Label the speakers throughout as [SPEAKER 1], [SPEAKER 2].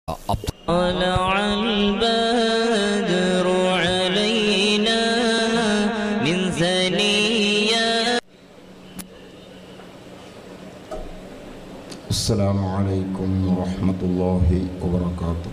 [SPEAKER 1] طلع البدر علينا من ثنيات
[SPEAKER 2] السلام عليكم ورحمة الله وبركاته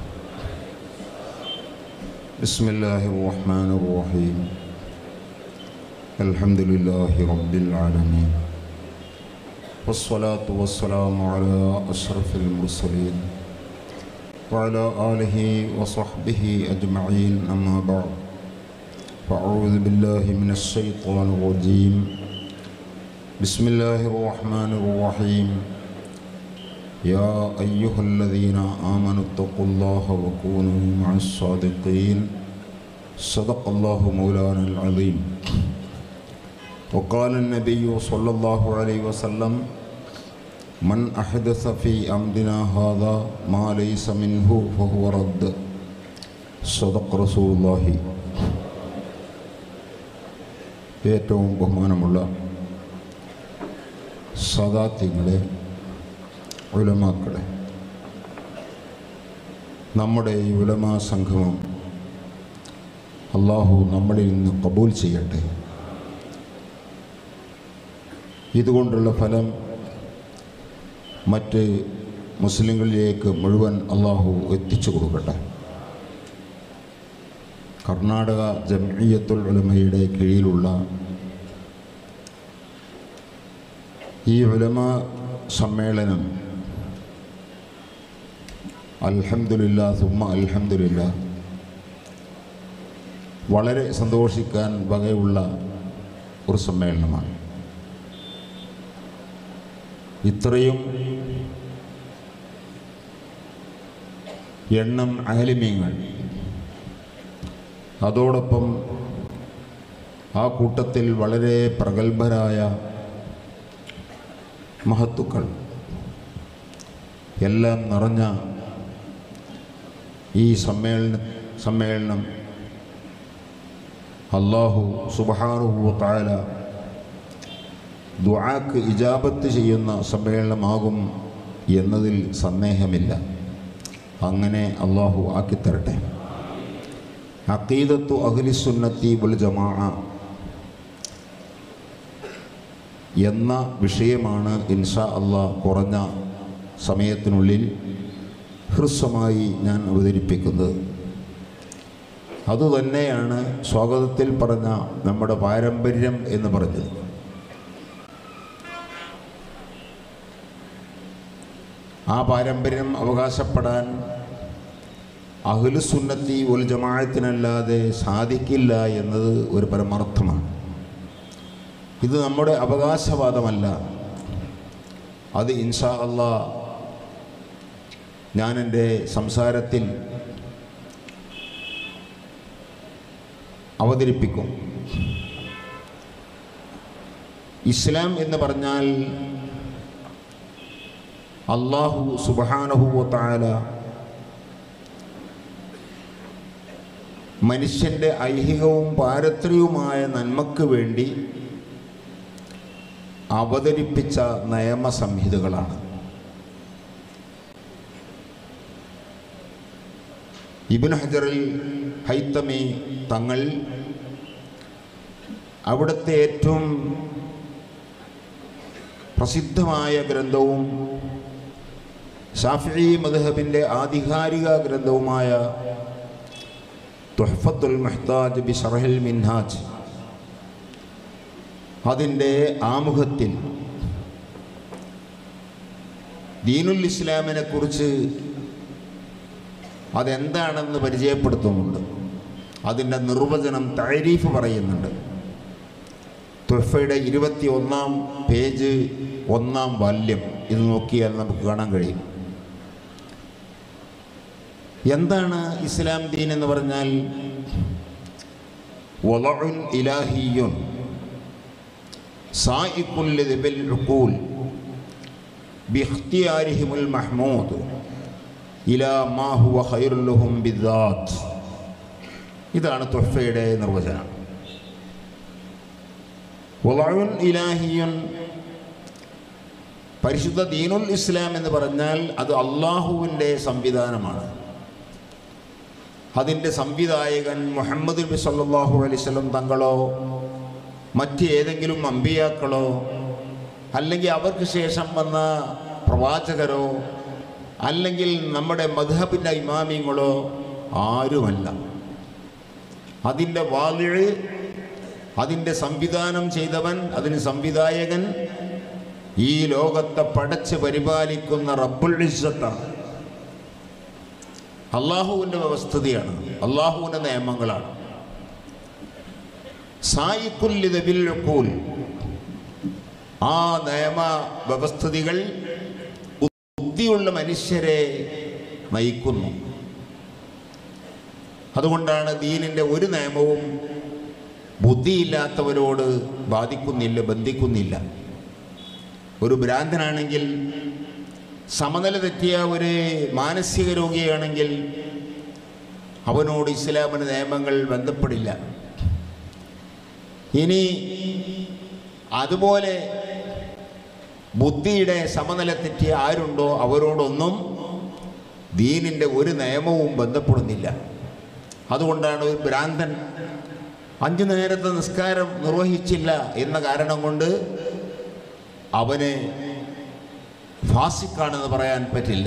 [SPEAKER 2] بسم الله الرحمن الرحيم الحمد لله رب العالمين والصلاة والسلام على أشرف المرسلين وعلى آله وصحبه أجمعين أما بعد فأعوذ بالله من الشيطان الرجيم بسم الله الرحمن الرحيم يا أيها الذين آمنوا اتقوا الله وكونوا مع الصادقين صدق الله مولانا العظيم وقال النبي صلى الله عليه وسلم من أحدث في أمرنا هذا ما ليس منه فهو رد صدق رسول الله ഏറ്റവും ബഹുമാനമുള്ള സദാത്യങ്ങളെ ഉലമാക്കളെ നമ്മുടെ ഈ ഉലമാ സംഗമം അള്ളാഹു നമ്മളിൽ നിന്ന് കബൂൽ ചെയ്യട്ടെ ഇതുകൊണ്ടുള്ള ഫലം മറ്റ് മുസ്ലിങ്ങളിലേക്ക് മുഴുവൻ അള്ളാഹു എത്തിച്ചു കൊടുക്കട്ടെ കർണാടക ജംഇയ്യത്തുൽ ഉലമയുടെ കീഴിലുള്ള ഈ ഉലമ സമ്മേളനം അൽഹംദുലില്ല സുമ്മ അൽഹംദുലില്ല വളരെ സന്തോഷിക്കാൻ വകയുള്ള ഒരു സമ്മേളനമാണ് ഇത്രയും എണ്ണം ആലിമ്യങ്ങൾ അതോടൊപ്പം ആ കൂട്ടത്തിൽ വളരെ പ്രഗത്ഭരായ മഹത്തുക്കൾ എല്ലാം നിറഞ്ഞ ഈ സമ്മേളന സമ്മേളനം അള്ളാഹു സുബഹാനുഹു താല ദുആക്ക് ഇജാബത്ത് ചെയ്യുന്ന സമ്മേളനമാകും എന്നതിൽ സന്ദേഹമില്ല അങ്ങനെ അള്ളാഹു ആക്കിത്തരട്ടെ അക്കീദത്തു അഖിലിസുന്നത്തി വൽ ജമാ എന്ന വിഷയമാണ് ഇൻഷാ അള്ളാഹ് കുറഞ്ഞ സമയത്തിനുള്ളിൽ ഹ്രസ്വമായി ഞാൻ അവതരിപ്പിക്കുന്നത് അതുതന്നെയാണ് സ്വാഗതത്തിൽ പറഞ്ഞ നമ്മുടെ പാരമ്പര്യം എന്ന് പറഞ്ഞത് ആ പാരമ്പര്യം അവകാശപ്പെടാൻ അഹ്ലുസുന്നത്തി ഉൽ ജമാഅത്തിനല്ലാതെ സാധിക്കില്ല എന്നത് ഒരു പരമാർത്ഥമാണ് ഇത് നമ്മുടെ അവകാശവാദമല്ല അത് ഇൻഷാ അള്ളാ ഞാൻ എൻ്റെ സംസാരത്തിൽ അവതരിപ്പിക്കും ഇസ്ലാം എന്ന് പറഞ്ഞാൽ അള്ളാഹു സുബാനഹുവത്തായ മനുഷ്യൻ്റെ ഐഹികവും പാരത്രികവുമായ നന്മക്ക് വേണ്ടി അവതരിപ്പിച്ച നിയമസംഹിതകളാണ് ഇബിൻ ഹജറിൽ ഹൈത്തമി തങ്ങൾ അവിടുത്തെ ഏറ്റവും പ്രസിദ്ധമായ ഗ്രന്ഥവും ഷാഫി മദ്ഹബിൻ്റെ ആധികാരിക ഗ്രന്ഥവുമായ തുഹഫത്തുൽ മെഹ്താജ് ബി ഷറഹിൽ മിൻഹാജ് അതിൻ്റെ ആമുഖത്തിൽ ദീനുൽ ഇസ്ലാമിനെ കുറിച്ച് അതെന്താണെന്ന് പരിചയപ്പെടുത്തുന്നുണ്ട് അതിൻ്റെ നിർവചനം താരീഫ് പറയുന്നുണ്ട് തുഫയുടെ ഇരുപത്തി ഒന്നാം പേജ് ഒന്നാം വാല്യം ഇത് നോക്കിയാൽ നമുക്ക് കാണാൻ കഴിയും എന്താണ് ഇസ്ലാം ദീൻ എന്ന് പറഞ്ഞാൽ വലഉൻ ഇലാഹിയുൻ സായിഖുൻ ലിദിൽ ഉഖൂൽ ബിഖ്തിയാരിഹിമുൽ മഹ്മൂദ് ഇലാ മാ ഹുവ ഖൈറുൽ ലഹും ബിദാത്ത് ഇതാണ് തുഹഫയുടെ നിർവചനം വലഉൻ ഇലാഹിയുൻ പരിശുദ്ധ ദീനുൽ ഇസ്ലാം എന്ന് പറഞ്ഞാൽ അത് അള്ളാഹുവിൻ്റെ സംവിധാനമാണ് അതിൻ്റെ സംവിധായകൻ മുഹമ്മദ് നബി സല്ലല്ലാഹു അലൈഹി വസല്ലം തങ്ങളോ മറ്റ് ഏതെങ്കിലും അമ്പിയാക്കളോ അല്ലെങ്കിൽ അവർക്ക് ശേഷം വന്ന പ്രവാചകരോ അല്ലെങ്കിൽ നമ്മുടെ മധുഹബിൻ്റെ ഇമാമിങ്ങളോ ആരുമല്ല അതിൻ്റെ വാലിഴ് അതിൻ്റെ സംവിധാനം ചെയ്തവൻ അതിന് സംവിധായകൻ ഈ ലോകത്തെ പടച്ച് പരിപാലിക്കുന്ന റബ്ബുൽ ഇസ്സത്താണ് അള്ളാഹുവിൻ്റെ വ്യവസ്ഥിതിയാണ് അള്ളാഹുവിൻ്റെ നിയമങ്ങളാണ് സായിക്കുല്ലിതബിൽക്കൂൽ ആ നിയമ വ്യവസ്ഥിതികൾ ബുദ്ധിയുള്ള മനുഷ്യരെ നയിക്കുന്നു അതുകൊണ്ടാണ് ദീനിൻ്റെ ഒരു നിയമവും ബുദ്ധിയില്ലാത്തവരോട് ബാധിക്കുന്നില്ല ബന്ധിക്കുന്നില്ല ഒരു ഭ്രാന്തനാണെങ്കിൽ സമനില തെറ്റിയ ഒരു മാനസിക രോഗിയാണെങ്കിൽ അവനോട് ഇസ്ലാമിന് നിയമങ്ങൾ ബന്ധപ്പെടില്ല ഇനി അതുപോലെ ബുദ്ധിയുടെ സമനില തെറ്റിയ ആരുണ്ടോ അവരോടൊന്നും ദീനിൻ്റെ ഒരു നിയമവും ബന്ധപ്പെടുന്നില്ല അതുകൊണ്ടാണ് ഒരു ഭ്രാന്തൻ അഞ്ചു നേരത്തെ നിസ്കാരം നിർവഹിച്ചില്ല എന്ന കാരണം കൊണ്ട് അവന് ഫാസിക്കാണെന്ന് പറയാൻ പറ്റില്ല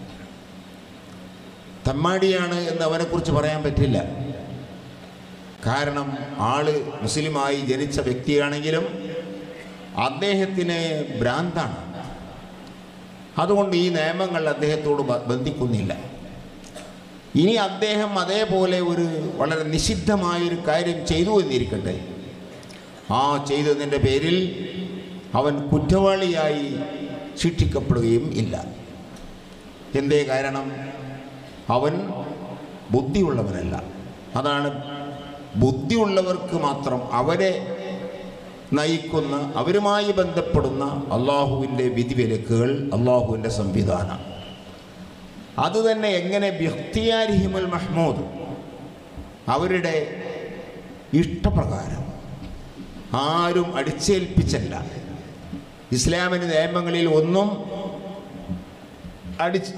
[SPEAKER 2] തമ്മാടിയാണ് എന്ന് അവനെക്കുറിച്ച് പറയാൻ പറ്റില്ല കാരണം ആള് മുസ്ലിമായി ജനിച്ച വ്യക്തിയാണെങ്കിലും അദ്ദേഹത്തിന് ഭ്രാന്താണ് അതുകൊണ്ട് ഈ നിയമങ്ങൾ അദ്ദേഹത്തോട് ബ- ബന്ധിക്കുന്നില്ല ഇനി അദ്ദേഹം അതേപോലെ ഒരു വളരെ നിഷിദ്ധമായൊരു കാര്യം ചെയ്തു എന്നിരിക്കട്ടെ ആ ചെയ്തതിൻ്റെ പേരിൽ അവൻ കുറ്റവാളിയായി ശിക്ഷിക്കപ്പെടുകയും ഇല്ല എന്തേ കാരണം അവൻ ബുദ്ധിയുള്ളവനല്ല അതാണ് ബുദ്ധിയുള്ളവർക്ക് മാത്രം അവരെ നയിക്കുന്ന അവരുമായി ബന്ധപ്പെടുന്ന അള്ളാഹുവിൻ്റെ വിധിവിലക്കുകൾ അള്ളാഹുവിൻ്റെ സംവിധാനം അത് തന്നെ എങ്ങനെ ബിഖ്തിയാരിഹിമുൽ മഹ്മൂദ് അവരുടെ ഇഷ്ടപ്രകാരം ആരും അടിച്ചേൽപ്പിച്ചല്ല ഇസ്ലാമിന് നിയമങ്ങളിൽ ഒന്നും അടിച്ച്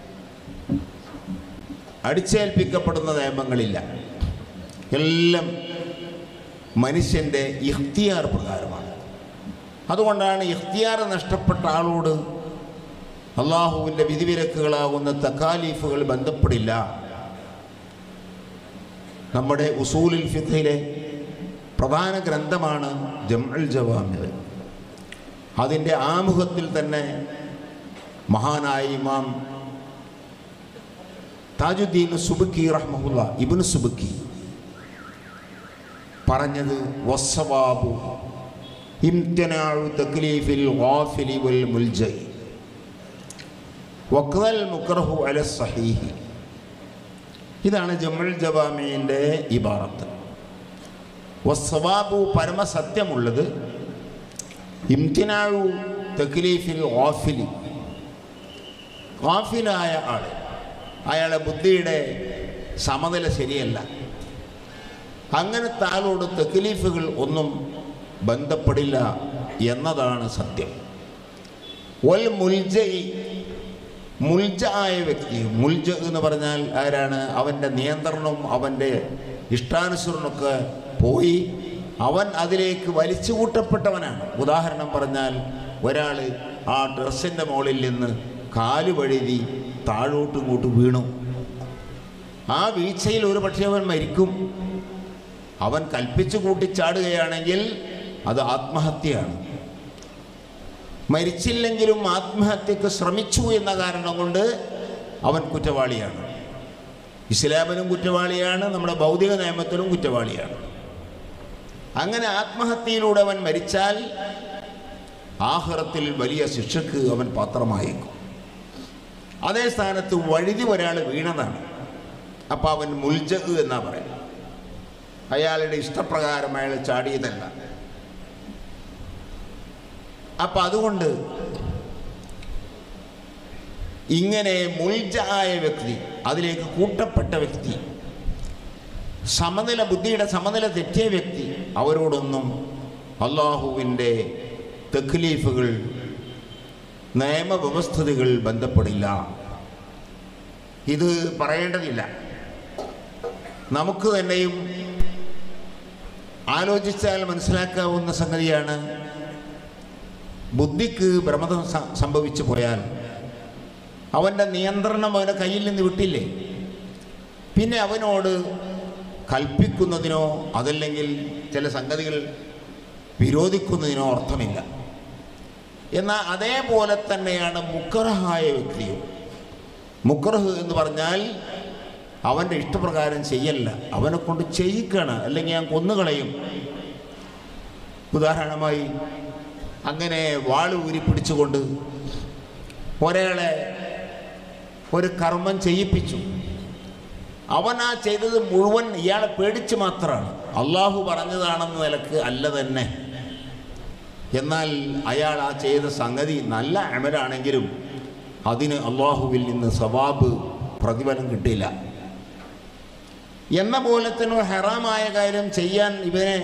[SPEAKER 2] അടിച്ചേൽപ്പിക്കപ്പെടുന്ന നിയമങ്ങളില്ല എല്ലാം മനുഷ്യൻ്റെ ഇഖ്തിയാർ പ്രകാരമാണ് അതുകൊണ്ടാണ് ഇഖ്തിയാർ നഷ്ടപ്പെട്ട ആളോട് അള്ളാഹുവിൻ്റെ വിധിവിലക്കുകളാകുന്ന തക്കാലീഫുകൾ ബന്ധപ്പെടില്ല നമ്മുടെ ഉസൂലുൽ ഫിഖിലെ പ്രധാന ഗ്രന്ഥമാണ് ജംഅൽ ജവാമിർ അതിൻ്റെ ആമുഖത്തിൽ തന്നെ മഹാനായ ഇമാം താജുദ്ദീൻ സുബുക്കി റഹ്മുല്ല ഇബ്നു സുബുക്കി പറഞ്ഞത് വസ്സവാബു ഇംതനാഉ തക്ലീഫിൽ ഗാഫിലി വൽ മുൽജയി വഖ്ദൽ മുക്റഹു അല സഹീഹി ഇതാണ് ജമുൽ ജവാമീൻ്റെ ഇബാറത്ത് വസ്സവാബു പരമസത്യമുള്ളത് ഇംതിനാഴു തക്ലീഫിൽ ഗാഫിലി ഗാഫിലായ ആൾ അയാളെ ബുദ്ധിയുടെ സമനില ശരിയല്ല അങ്ങനത്തെ ആളോട് തെക്ലീഫുകൾ ഒന്നും ബന്ധപ്പെടില്ല എന്നതാണ് സത്യം ഒൽ മുൽജ മുൽജ ആയ വ്യക്തി മുൽജ എന്ന് പറഞ്ഞാൽ ആരാണ് അവൻ്റെ നിയന്ത്രണവും അവൻ്റെ ഇഷ്ടാനുസരണമൊക്കെ പോയി അവൻ അതിലേക്ക് വലിച്ചു കൂട്ടപ്പെട്ടവനാണ് ഉദാഹരണം പറഞ്ഞാൽ ഒരാൾ ആ ഡ്രസ്സിൻ്റെ മുകളിൽ നിന്ന് കാല് വഴുതി താഴോട്ടും ഇങ്ങോട്ടും വീണു ആ വീഴ്ചയിൽ ഒരു പക്ഷേ അവൻ മരിക്കും അവൻ കൽപ്പിച്ചു കൂട്ടിച്ചാടുകയാണെങ്കിൽ അത് ആത്മഹത്യയാണ് മരിച്ചില്ലെങ്കിലും ആത്മഹത്യക്ക് ശ്രമിച്ചു എന്ന കാരണം കൊണ്ട് അവൻ കുറ്റവാളിയാണ് ഇസ്ലാമിനും കുറ്റവാളിയാണ് നമ്മുടെ ഭൗതിക നിയമത്തിലും കുറ്റവാളിയാണ് അങ്ങനെ ആത്മഹത്യയിലൂടെ അവൻ മരിച്ചാൽ ആഹ്റത്തിൽ വലിയ ശിക്ഷക്ക് അവൻ പാത്രമായേക്കും അതേ സ്ഥാനത്ത് വഴുതി ഒരാൾ വീണതാണ് അപ്പം അവൻ മുൽജഗ് എന്നാ പറയുന്നത് അയാളുടെ ഇഷ്ടപ്രകാരം അയാൾ ചാടിയതല്ല അപ്പം അതുകൊണ്ട് ഇങ്ങനെ മുൽജ ആയ വ്യക്തി അതിലേക്ക് കൂട്ടപ്പെട്ട വ്യക്തി സമനില ബുദ്ധിയുടെ സമനില തെറ്റിയ വ്യക്തി അവരോടൊന്നും അള്ളാഹുവിൻ്റെ തെക്ലീഫുകൾ നിയമവ്യവസ്ഥതകൾ ബന്ധപ്പെടില്ല ഇത് പറയേണ്ടതില്ല നമുക്ക് തന്നെയും ആലോചിച്ചാൽ മനസ്സിലാക്കാവുന്ന സംഗതിയാണ് ബുദ്ധിക്ക് ഭ്രമതം സ- സംഭവിച്ചു പോയാൽ അവൻ്റെ നിയന്ത്രണം അവൻ്റെ കയ്യിൽ നിന്ന് വിട്ടില്ലേ പിന്നെ അവനോട് കൽപ്പിക്കുന്നതിനോ അതല്ലെങ്കിൽ ചില സംഗതികൾ വിരോധിക്കുന്നതിനോ അർത്ഥമില്ല എന്നാൽ അതേപോലെ തന്നെയാണ് മുക്കറഹായ വ്യക്തിയും മുക്കറഹ് എന്ന് പറഞ്ഞാൽ അവൻ്റെ ഇഷ്ടപ്രകാരം ചെയ്യല്ല അവനെ കൊണ്ട് ചെയ്യിക്കണം അല്ലെങ്കിൽ ഞാൻ കൊന്നുകളയും ഉദാഹരണമായി അങ്ങനെ വാള് ഊരി പിടിച്ചുകൊണ്ട് ഒരാളെ ഒരു കർമ്മം ചെയ്യിപ്പിച്ചു അവൻ ആ ചെയ്തത് മുഴുവൻ ഇയാളെ പേടിച്ച് മാത്രമാണ് അള്ളാഹു പറഞ്ഞതാണെന്ന നിലക്ക് അല്ല തന്നെ എന്നാൽ അയാൾ ആ ചെയ്ത സംഗതി നല്ല അമലാണെങ്കിലും അതിന് അള്ളാഹുവിൽ നിന്ന് സവാബ് പ്രതിഫലം കിട്ടില്ല എന്ന പോലെ തന്നെ ഒരു ഹറാമായ കാര്യം ചെയ്യാൻ ഇവനെ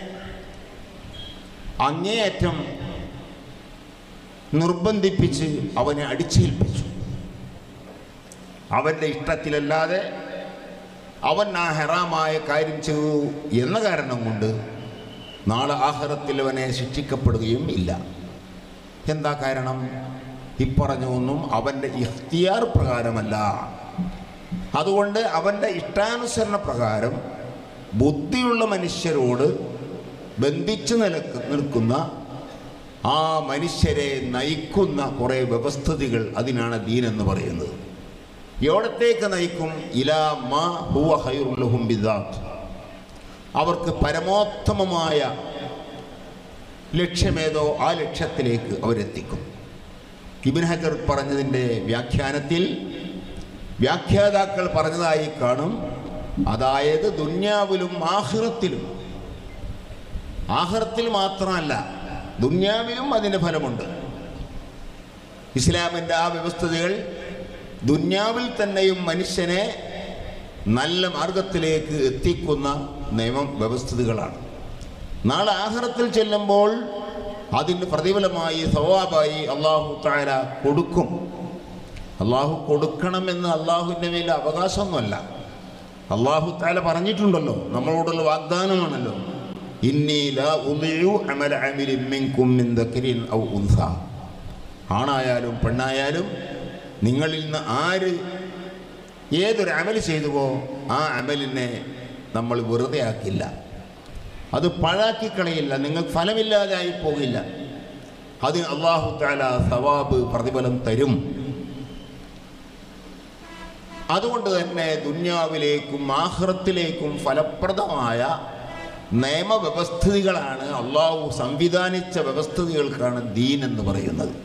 [SPEAKER 2] അങ്ങേയറ്റം നിർബന്ധിപ്പിച്ച് അവനെ അടിച്ചേൽപ്പിച്ചു അവൻ്റെ ഇഷ്ടത്തിലല്ലാതെ അവൻ ആ ഹറാമായ കാര്യം ചെയ്തു എന്ന കാരണം കൊണ്ട് നാളെ ആഹാരത്തിൽ അവനെ ശിക്ഷിക്കപ്പെടുകയും ഇല്ല എന്താ കാരണം ഇപ്പറഞ്ഞൊന്നും അവൻ്റെ ഇഖ്തിയാർ പ്രകാരമല്ല അതുകൊണ്ട് അവൻ്റെ ഇഷ്ടാനുസരണ പ്രകാരം ബുദ്ധിയുള്ള മനുഷ്യരോട് ബന്ധിച്ചു നിലക്ക് നിൽക്കുന്ന ആ മനുഷ്യരെ നയിക്കുന്ന കുറേ വ്യവസ്ഥിതികൾ അതിനാണ് ദീൻ എന്ന് പറയുന്നത് എവിടത്തേക്ക് നയിക്കും ഇലാ മാ ഹുവ ഹൈറുല്ലഹും ബിദാത്ത് അവർക്ക് പരമോത്തമമായ ലക്ഷ്യമേതോ ആ ലക്ഷ്യത്തിലേക്ക് അവരെത്തിക്കും ഇബിൻ ഹജർ പറഞ്ഞതിൻ്റെ വ്യാഖ്യാനത്തിൽ വ്യാഖ്യാതാക്കൾ പറഞ്ഞതായി കാണും അതായത് ദുന്യാവിലും ആഹ്റത്തിലും ആഹ്റത്തിൽ മാത്രമല്ല ദുന്യാവിലും അതിന് ഫലമുണ്ട് ഇസ്ലാമിൻ്റെ ആ വ്യവസ്ഥതകൾ ദുന്യാവിൽ തന്നെയും മനുഷ്യനെ നല്ല മാർഗത്തിലേക്ക് എത്തിക്കുന്ന നിയമം വ്യവസ്ഥിതികളാണ് നാളെ ആഹാരത്തിൽ ചെല്ലുമ്പോൾ അതിന് പ്രതിഫലമായി സവാബായി അള്ളാഹു താര കൊടുക്കും അള്ളാഹു കൊടുക്കണമെന്ന് അള്ളാഹുവിൻ്റെ മേൽ അവകാശമൊന്നുമല്ല അള്ളാഹു താല പറഞ്ഞിട്ടുണ്ടല്ലോ നമ്മളോടുള്ള വാഗ്ദാനമാണല്ലോ ഇന്നി ലാ ഉളിയു അമല അമിലിൻ മിൻകും മിൻ ദക്കരിൻ ഔ ഉൻസ ആണായാലും പെണ്ണായാലും നിങ്ങളിൽ നിന്ന് ആര് ഏതൊരു അമൽ ചെയ്തുവോ ആ അമലിനെ നമ്മൾ വെറുതെ ആക്കില്ല അത് പാഴാക്കി കളയില്ല നിങ്ങൾ ഫലമില്ലാതായി പോകില്ല അത് അള്ളാഹു താല സവാബ് പ്രതിഫലം തരും അതുകൊണ്ട് തന്നെ ദുന്യാവിലേക്കും ആഹ്റത്തിലേക്കും ഫലപ്രദമായ നിയമവ്യവസ്ഥിതികളാണ് അള്ളാഹു സംവിധാനിച്ച വ്യവസ്ഥിതികൾക്കാണ് ദീൻ എന്ന് പറയുന്നത്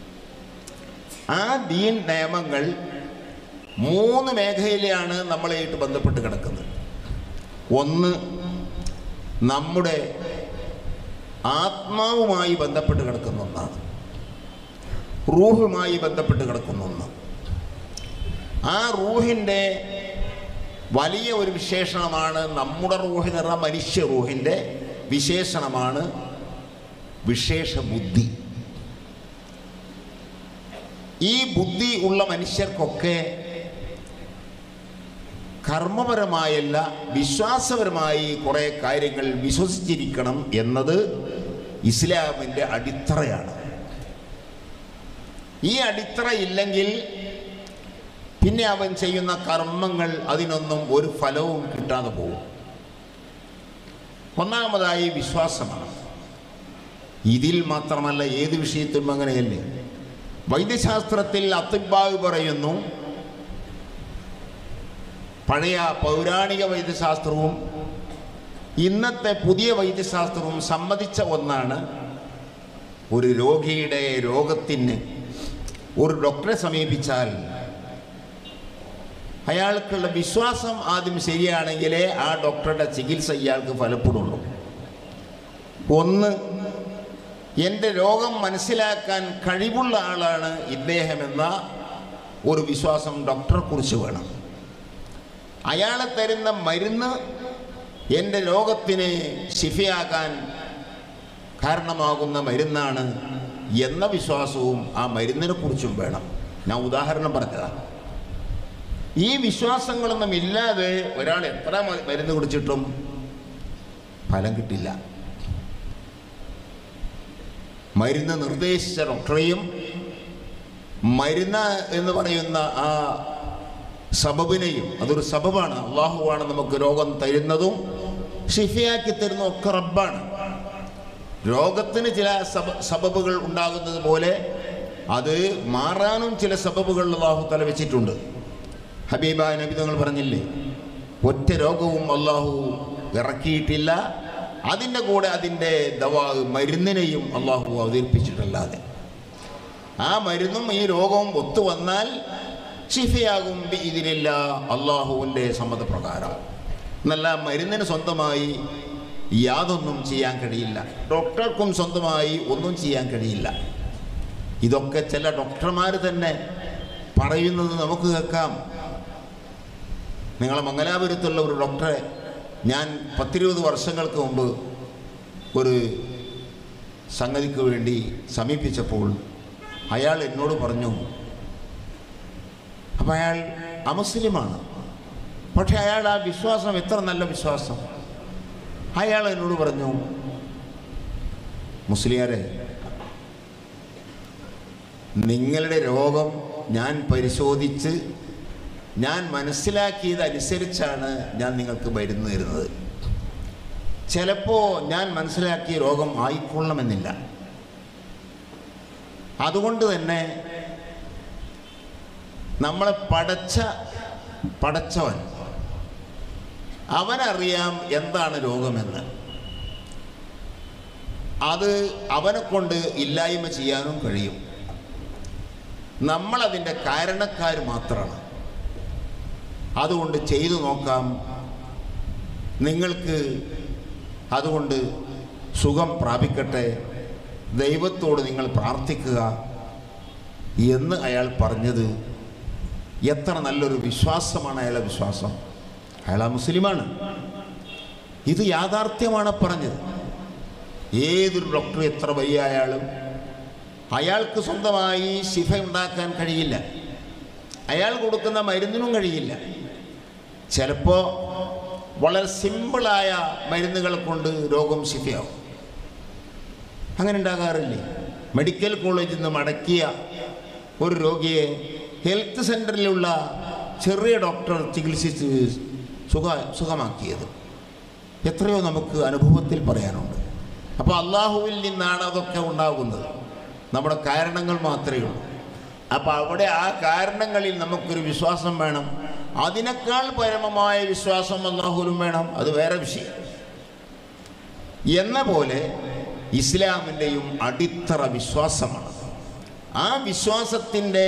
[SPEAKER 2] ആ ദീൻ നിയമങ്ങൾ മൂന്ന് മേഖലയിലാണ് നമ്മളായിട്ട് ബന്ധപ്പെട്ട് കിടക്കുന്നത് ഒന്ന് നമ്മുടെ ആത്മാവുമായി ബന്ധപ്പെട്ട് കിടക്കുന്ന ഒന്നാണ് റൂഹുമായി ബന്ധപ്പെട്ട് കിടക്കുന്ന ഒന്ന് ആ റൂഹിൻ്റെ വലിയ ഒരു വിശേഷണമാണ് നമ്മുടെ റൂഹിന് പറഞ്ഞ മനുഷ്യ റൂഹിൻ്റെ വിശേഷണമാണ് വിശേഷ ബുദ്ധി ഈ ബുദ്ധി ഉള്ള മനുഷ്യർക്കൊക്കെ കർമ്മപരമായല്ല വിശ്വാസപരമായി കുറേ കാര്യങ്ങൾ വിശ്വസിച്ചിരിക്കണം എന്നത് ഇസ്ലാമിൻ്റെ അടിത്തറയാണ് ഈ അടിത്തറ ഇല്ലെങ്കിൽ പിന്നെ അവൻ ചെയ്യുന്ന കർമ്മങ്ങൾ അതിനൊന്നും ഒരു ഫലവും കിട്ടാതെ പോകും ഒന്നാമതായി വിശ്വാസമാണ് ഇതിൽ മാത്രമല്ല ഏത് വിഷയത്തിലും അങ്ങനെയല്ലേ വൈദ്യശാസ്ത്രത്തിൽ അത്തിബാവ് പറയുന്നു പഴയ പൗരാണിക വൈദ്യശാസ്ത്രവും ഇന്നത്തെ പുതിയ വൈദ്യശാസ്ത്രവും സമ്മതിച്ച ഒന്നാണ് ഒരു രോഗിയുടെ രോഗത്തിന് ഒരു ഡോക്ടറെ സമീപിച്ചാൽ അയാൾക്കുള്ള വിശ്വാസം ആദ്യം ശരിയാണെങ്കിലേ ആ ഡോക്ടറുടെ ചികിത്സ ഇയാൾക്ക് ഫലപ്പെടുള്ളൂ ഒന്ന് എൻ്റെ രോഗം മനസ്സിലാക്കാൻ കഴിവുള്ള ആളാണ് ഇദ്ദേഹമെന്ന ഒരു വിശ്വാസം ഡോക്ടറെ കുറിച്ച് വേണം അയാളെ തരുന്ന മരുന്ന് എൻ്റെ രോഗത്തിന് ശിഫയാക്കാൻ കാരണമാകുന്ന മരുന്നാണ് എന്ന വിശ്വാസവും ആ മരുന്നിനെ കുറിച്ചും വേണം ഞാൻ ഉദാഹരണം പറഞ്ഞതാണ് ഈ വിശ്വാസങ്ങളൊന്നും ഇല്ലാതെ ഒരാൾ എത്ര മ- മരുന്ന് കുടിച്ചിട്ടും ഫലം കിട്ടില്ല മരുന്ന് നിർദ്ദേശിച്ച ഡോക്ടറെയും മരുന്ന് എന്ന് പറയുന്ന ആ സബബിനെയും അതൊരു സബബാണ് അള്ളാഹുവാണ് നമുക്ക് രോഗം തരുന്നതും ഷിഫയാക്കി തരുന്നതും ഒക്കെ റബ്ബാണ് രോഗത്തിന് ചില സബ സബബുകൾ ഉണ്ടാകുന്നത് പോലെ അത് മാറാനും ചില സബബുകൾ അള്ളാഹു തല വെച്ചിട്ടുണ്ട് ഹബീബ നബി തങ്ങൾ പറഞ്ഞില്ലേ ഒറ്റ രോഗവും അള്ളാഹു ഇറക്കിയിട്ടില്ല അതിൻ്റെ കൂടെ അതിൻ്റെ ദവാ മരുന്നിനെയും അള്ളാഹു അവതരിപ്പിച്ചിട്ടല്ലാതെ ആ മരുന്നും ഈ രോഗവും ഒത്തു വന്നാൽ ഷിഫയാകും ഇതിലില്ല അള്ളാഹുവിൻ്റെ സമ്മതപ്രകാരം എന്നല്ല മരുന്നിന് സ്വന്തമായി യാതൊന്നും ചെയ്യാൻ കഴിയില്ല ഡോക്ടർക്കും സ്വന്തമായി ഒന്നും ചെയ്യാൻ കഴിയില്ല ഇതൊക്കെ ചില ഡോക്ടർമാർ തന്നെ പറയുന്നത് നമുക്ക് കേൾക്കാം നിങ്ങളെ മംഗലാപുരത്തുള്ള ഒരു ഡോക്ടറെ ഞാൻ പത്തിരുപത് വർഷങ്ങൾക്ക് മുമ്പ് ഒരു സംഗതിക്ക് വേണ്ടി സമീപിച്ചപ്പോൾ അയാൾ എന്നോട് പറഞ്ഞു അപ്പം അയാൾ അമുസ്ലിമാണ് പക്ഷെ അയാൾ ആ വിശ്വാസം എത്ര നല്ല വിശ്വാസം അയാൾ എന്നോട് പറഞ്ഞു മുസ്ലിയാരെ നിങ്ങളുടെ രോഗം ഞാൻ പരിശോധിച്ച് ഞാൻ മനസ്സിലാക്കിയതനുസരിച്ചാണ് ഞാൻ നിങ്ങൾക്ക് മരുന്ന് തരുന്നത് ചിലപ്പോൾ ഞാൻ മനസ്സിലാക്കിയ രോഗം ആയിക്കൊള്ളണമെന്നില്ല അതുകൊണ്ട് തന്നെ നമ്മളെ പടച്ച പടച്ചവൻ അവനറിയാം എന്താണ് രോഗമെന്ന് അത് അവനെ കൊണ്ട് ഇല്ലായ്മ ചെയ്യാനും കഴിയും നമ്മളതിൻ്റെ കാരണക്കാർ മാത്രമാണ് അതുകൊണ്ട് ചെയ്തു നോക്കാം നിങ്ങൾക്ക് അതുകൊണ്ട് സുഖം പ്രാപിക്കട്ടെ ദൈവത്തോട് നിങ്ങൾ പ്രാർത്ഥിക്കുക എന്ന് അയാൾ പറഞ്ഞത് എത്ര നല്ലൊരു വിശ്വാസമാണ് അയാളെ വിശ്വാസം അയാൾ ആ മുസ്ലിമാണ് ഇത് യാഥാർത്ഥ്യമാണ് പറഞ്ഞത് ഏതൊരു ഡോക്ടർ എത്ര വലിയ അയാളും അയാൾക്ക് സ്വന്തമായി ശിഫ ഉണ്ടാക്കാൻ കഴിയില്ല അയാൾ കൊടുക്കുന്ന മരുന്നിനും കഴിയില്ല ചിലപ്പോൾ വളരെ സിമ്പിളായ മരുന്നുകൾ കൊണ്ട് രോഗം ശിഫയാവും അങ്ങനെ ഉണ്ടാകാറില്ലേ മെഡിക്കൽ കോളേജിൽ നിന്ന് മടക്കിയ ഒരു രോഗിയെ ഹെൽത്ത് സെൻറ്ററിലുള്ള ചെറിയ ഡോക്ടർ ചികിത്സിച്ച് സുഖ സുഖമാക്കിയത് എത്രയോ നമുക്ക് അനുഭവത്തിൽ പറയാനുണ്ട് അപ്പോൾ അള്ളാഹുവിൽ നിന്നാണ് അതൊക്കെ ഉണ്ടാകുന്നത് നമ്മുടെ കാരണങ്ങൾ മാത്രമേ ഉള്ളൂ അപ്പോൾ അവിടെ ആ കാരണങ്ങളിൽ നമുക്കൊരു വിശ്വാസം വേണം അതിനേക്കാൾ പരമമായ വിശ്വാസം അള്ളാഹുലും വേണം അത് വേറെ വിഷയം എന്ന പോലെ ഇസ്ലാമിൻ്റെയും അടിത്തറ വിശ്വാസമാണ് ആ വിശ്വാസത്തിൻ്റെ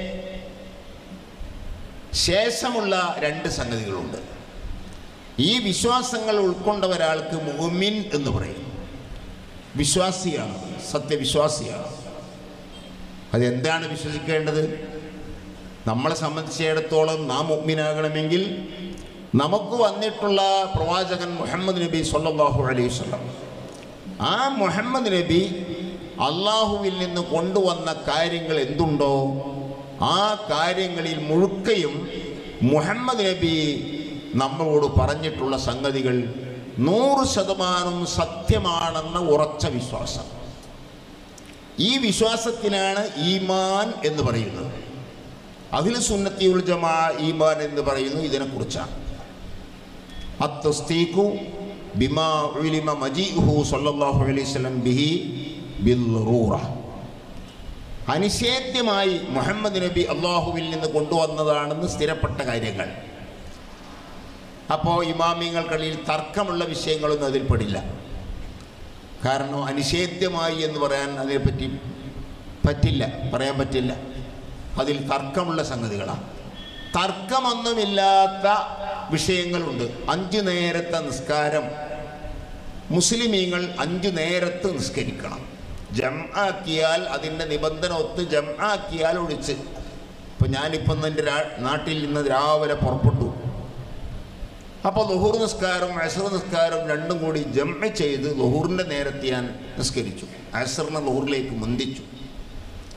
[SPEAKER 2] ശേഷമുള്ള രണ്ട് സംഗതികളുണ്ട് ഈ വിശ്വാസങ്ങൾ ഉൾക്കൊണ്ട ഒരാൾക്ക് മുഹമ്മിൻ എന്ന് പറയും വിശ്വാസിയാണ് സത്യവിശ്വാസിയാണ് അതെന്താണ് വിശ്വസിക്കേണ്ടത് നമ്മളെ സംബന്ധിച്ചിടത്തോളം നാം മുഗ്മിനാകണമെങ്കിൽ നമുക്ക് വന്നിട്ടുള്ള പ്രവാചകൻ മുഹമ്മദ് നബി സല്ലല്ലാഹു അലൈഹി വസല്ലം ആ മുഹമ്മദ് നബി അള്ളാഹുവിൽ നിന്ന് കൊണ്ടുവന്ന കാര്യങ്ങൾ എന്തുണ്ടോ ആ കാര്യങ്ങളിൽ മുഴുക്കയും മുഹമ്മദ് നബി നമ്മളോട് പറഞ്ഞിട്ടുള്ള സംഗതികൾ നൂറ് ശതമാനം സത്യമാണെന്ന ഉറച്ച വിശ്വാസം ഈ വിശ്വാസത്തിനാണ് ഈമാൻ എന്ന് പറയുന്നത് അഖില സുന്നത്തിയുൽ ജമാ ഈമാൻ എന്ന് പറയുന്നു ഇതിനെക്കുറിച്ചാണ് അത്തസ്തീഖു ബിമാ ഉലിമ മജീഹു സല്ലല്ലാഹു അലൈഹി വസല്ലം ബിഹി ബിൽറൂറ അനിഷേധ്യമായി മുഹമ്മദ് നബി അള്ളാഹുവിൽ നിന്ന് കൊണ്ടുവന്നതാണെന്ന് സ്ഥിരപ്പെട്ട കാര്യങ്ങൾ അപ്പോൾ ഇമാമിങ്ങൾക്കിടയിൽ തർക്കമുള്ള വിഷയങ്ങളൊന്നും അതിൽ പെടില്ല കാരണം അനിഷേധ്യമായി എന്ന് പറയാൻ അതിനെപ്പറ്റി പറ്റില്ല പറയാൻ പറ്റില്ല അതിൽ തർക്കമുള്ള സംഗതികളാണ് തർക്കമൊന്നുമില്ലാത്ത വിഷയങ്ങളുണ്ട് അഞ്ചു നേരത്തെ നിസ്കാരം മുസ്ലിമീങ്ങൾ അഞ്ചു നേരത്ത് നിസ്കരിക്കണം ജം ആക്കിയാൽ അതിൻ്റെ നിബന്ധന ഒത്ത് ജം ആക്കിയാൽ ഒഴിച്ച് ഇപ്പം ഞാനിപ്പം എൻ്റെ നാട്ടിൽ നിന്ന് രാവിലെ പുറപ്പെട്ടു അപ്പോൾ ലുഹൂർ നിസ്കാരം അസർ നിസ്കാരം രണ്ടും കൂടി ജമ്മ ചെയ്ത് ലുഹൂറിൻ്റെ നേരത്തെ ഞാൻ നിസ്കരിച്ചു അസറിനെ ലുഹൂറിലേക്ക് മുന്തിച്ചു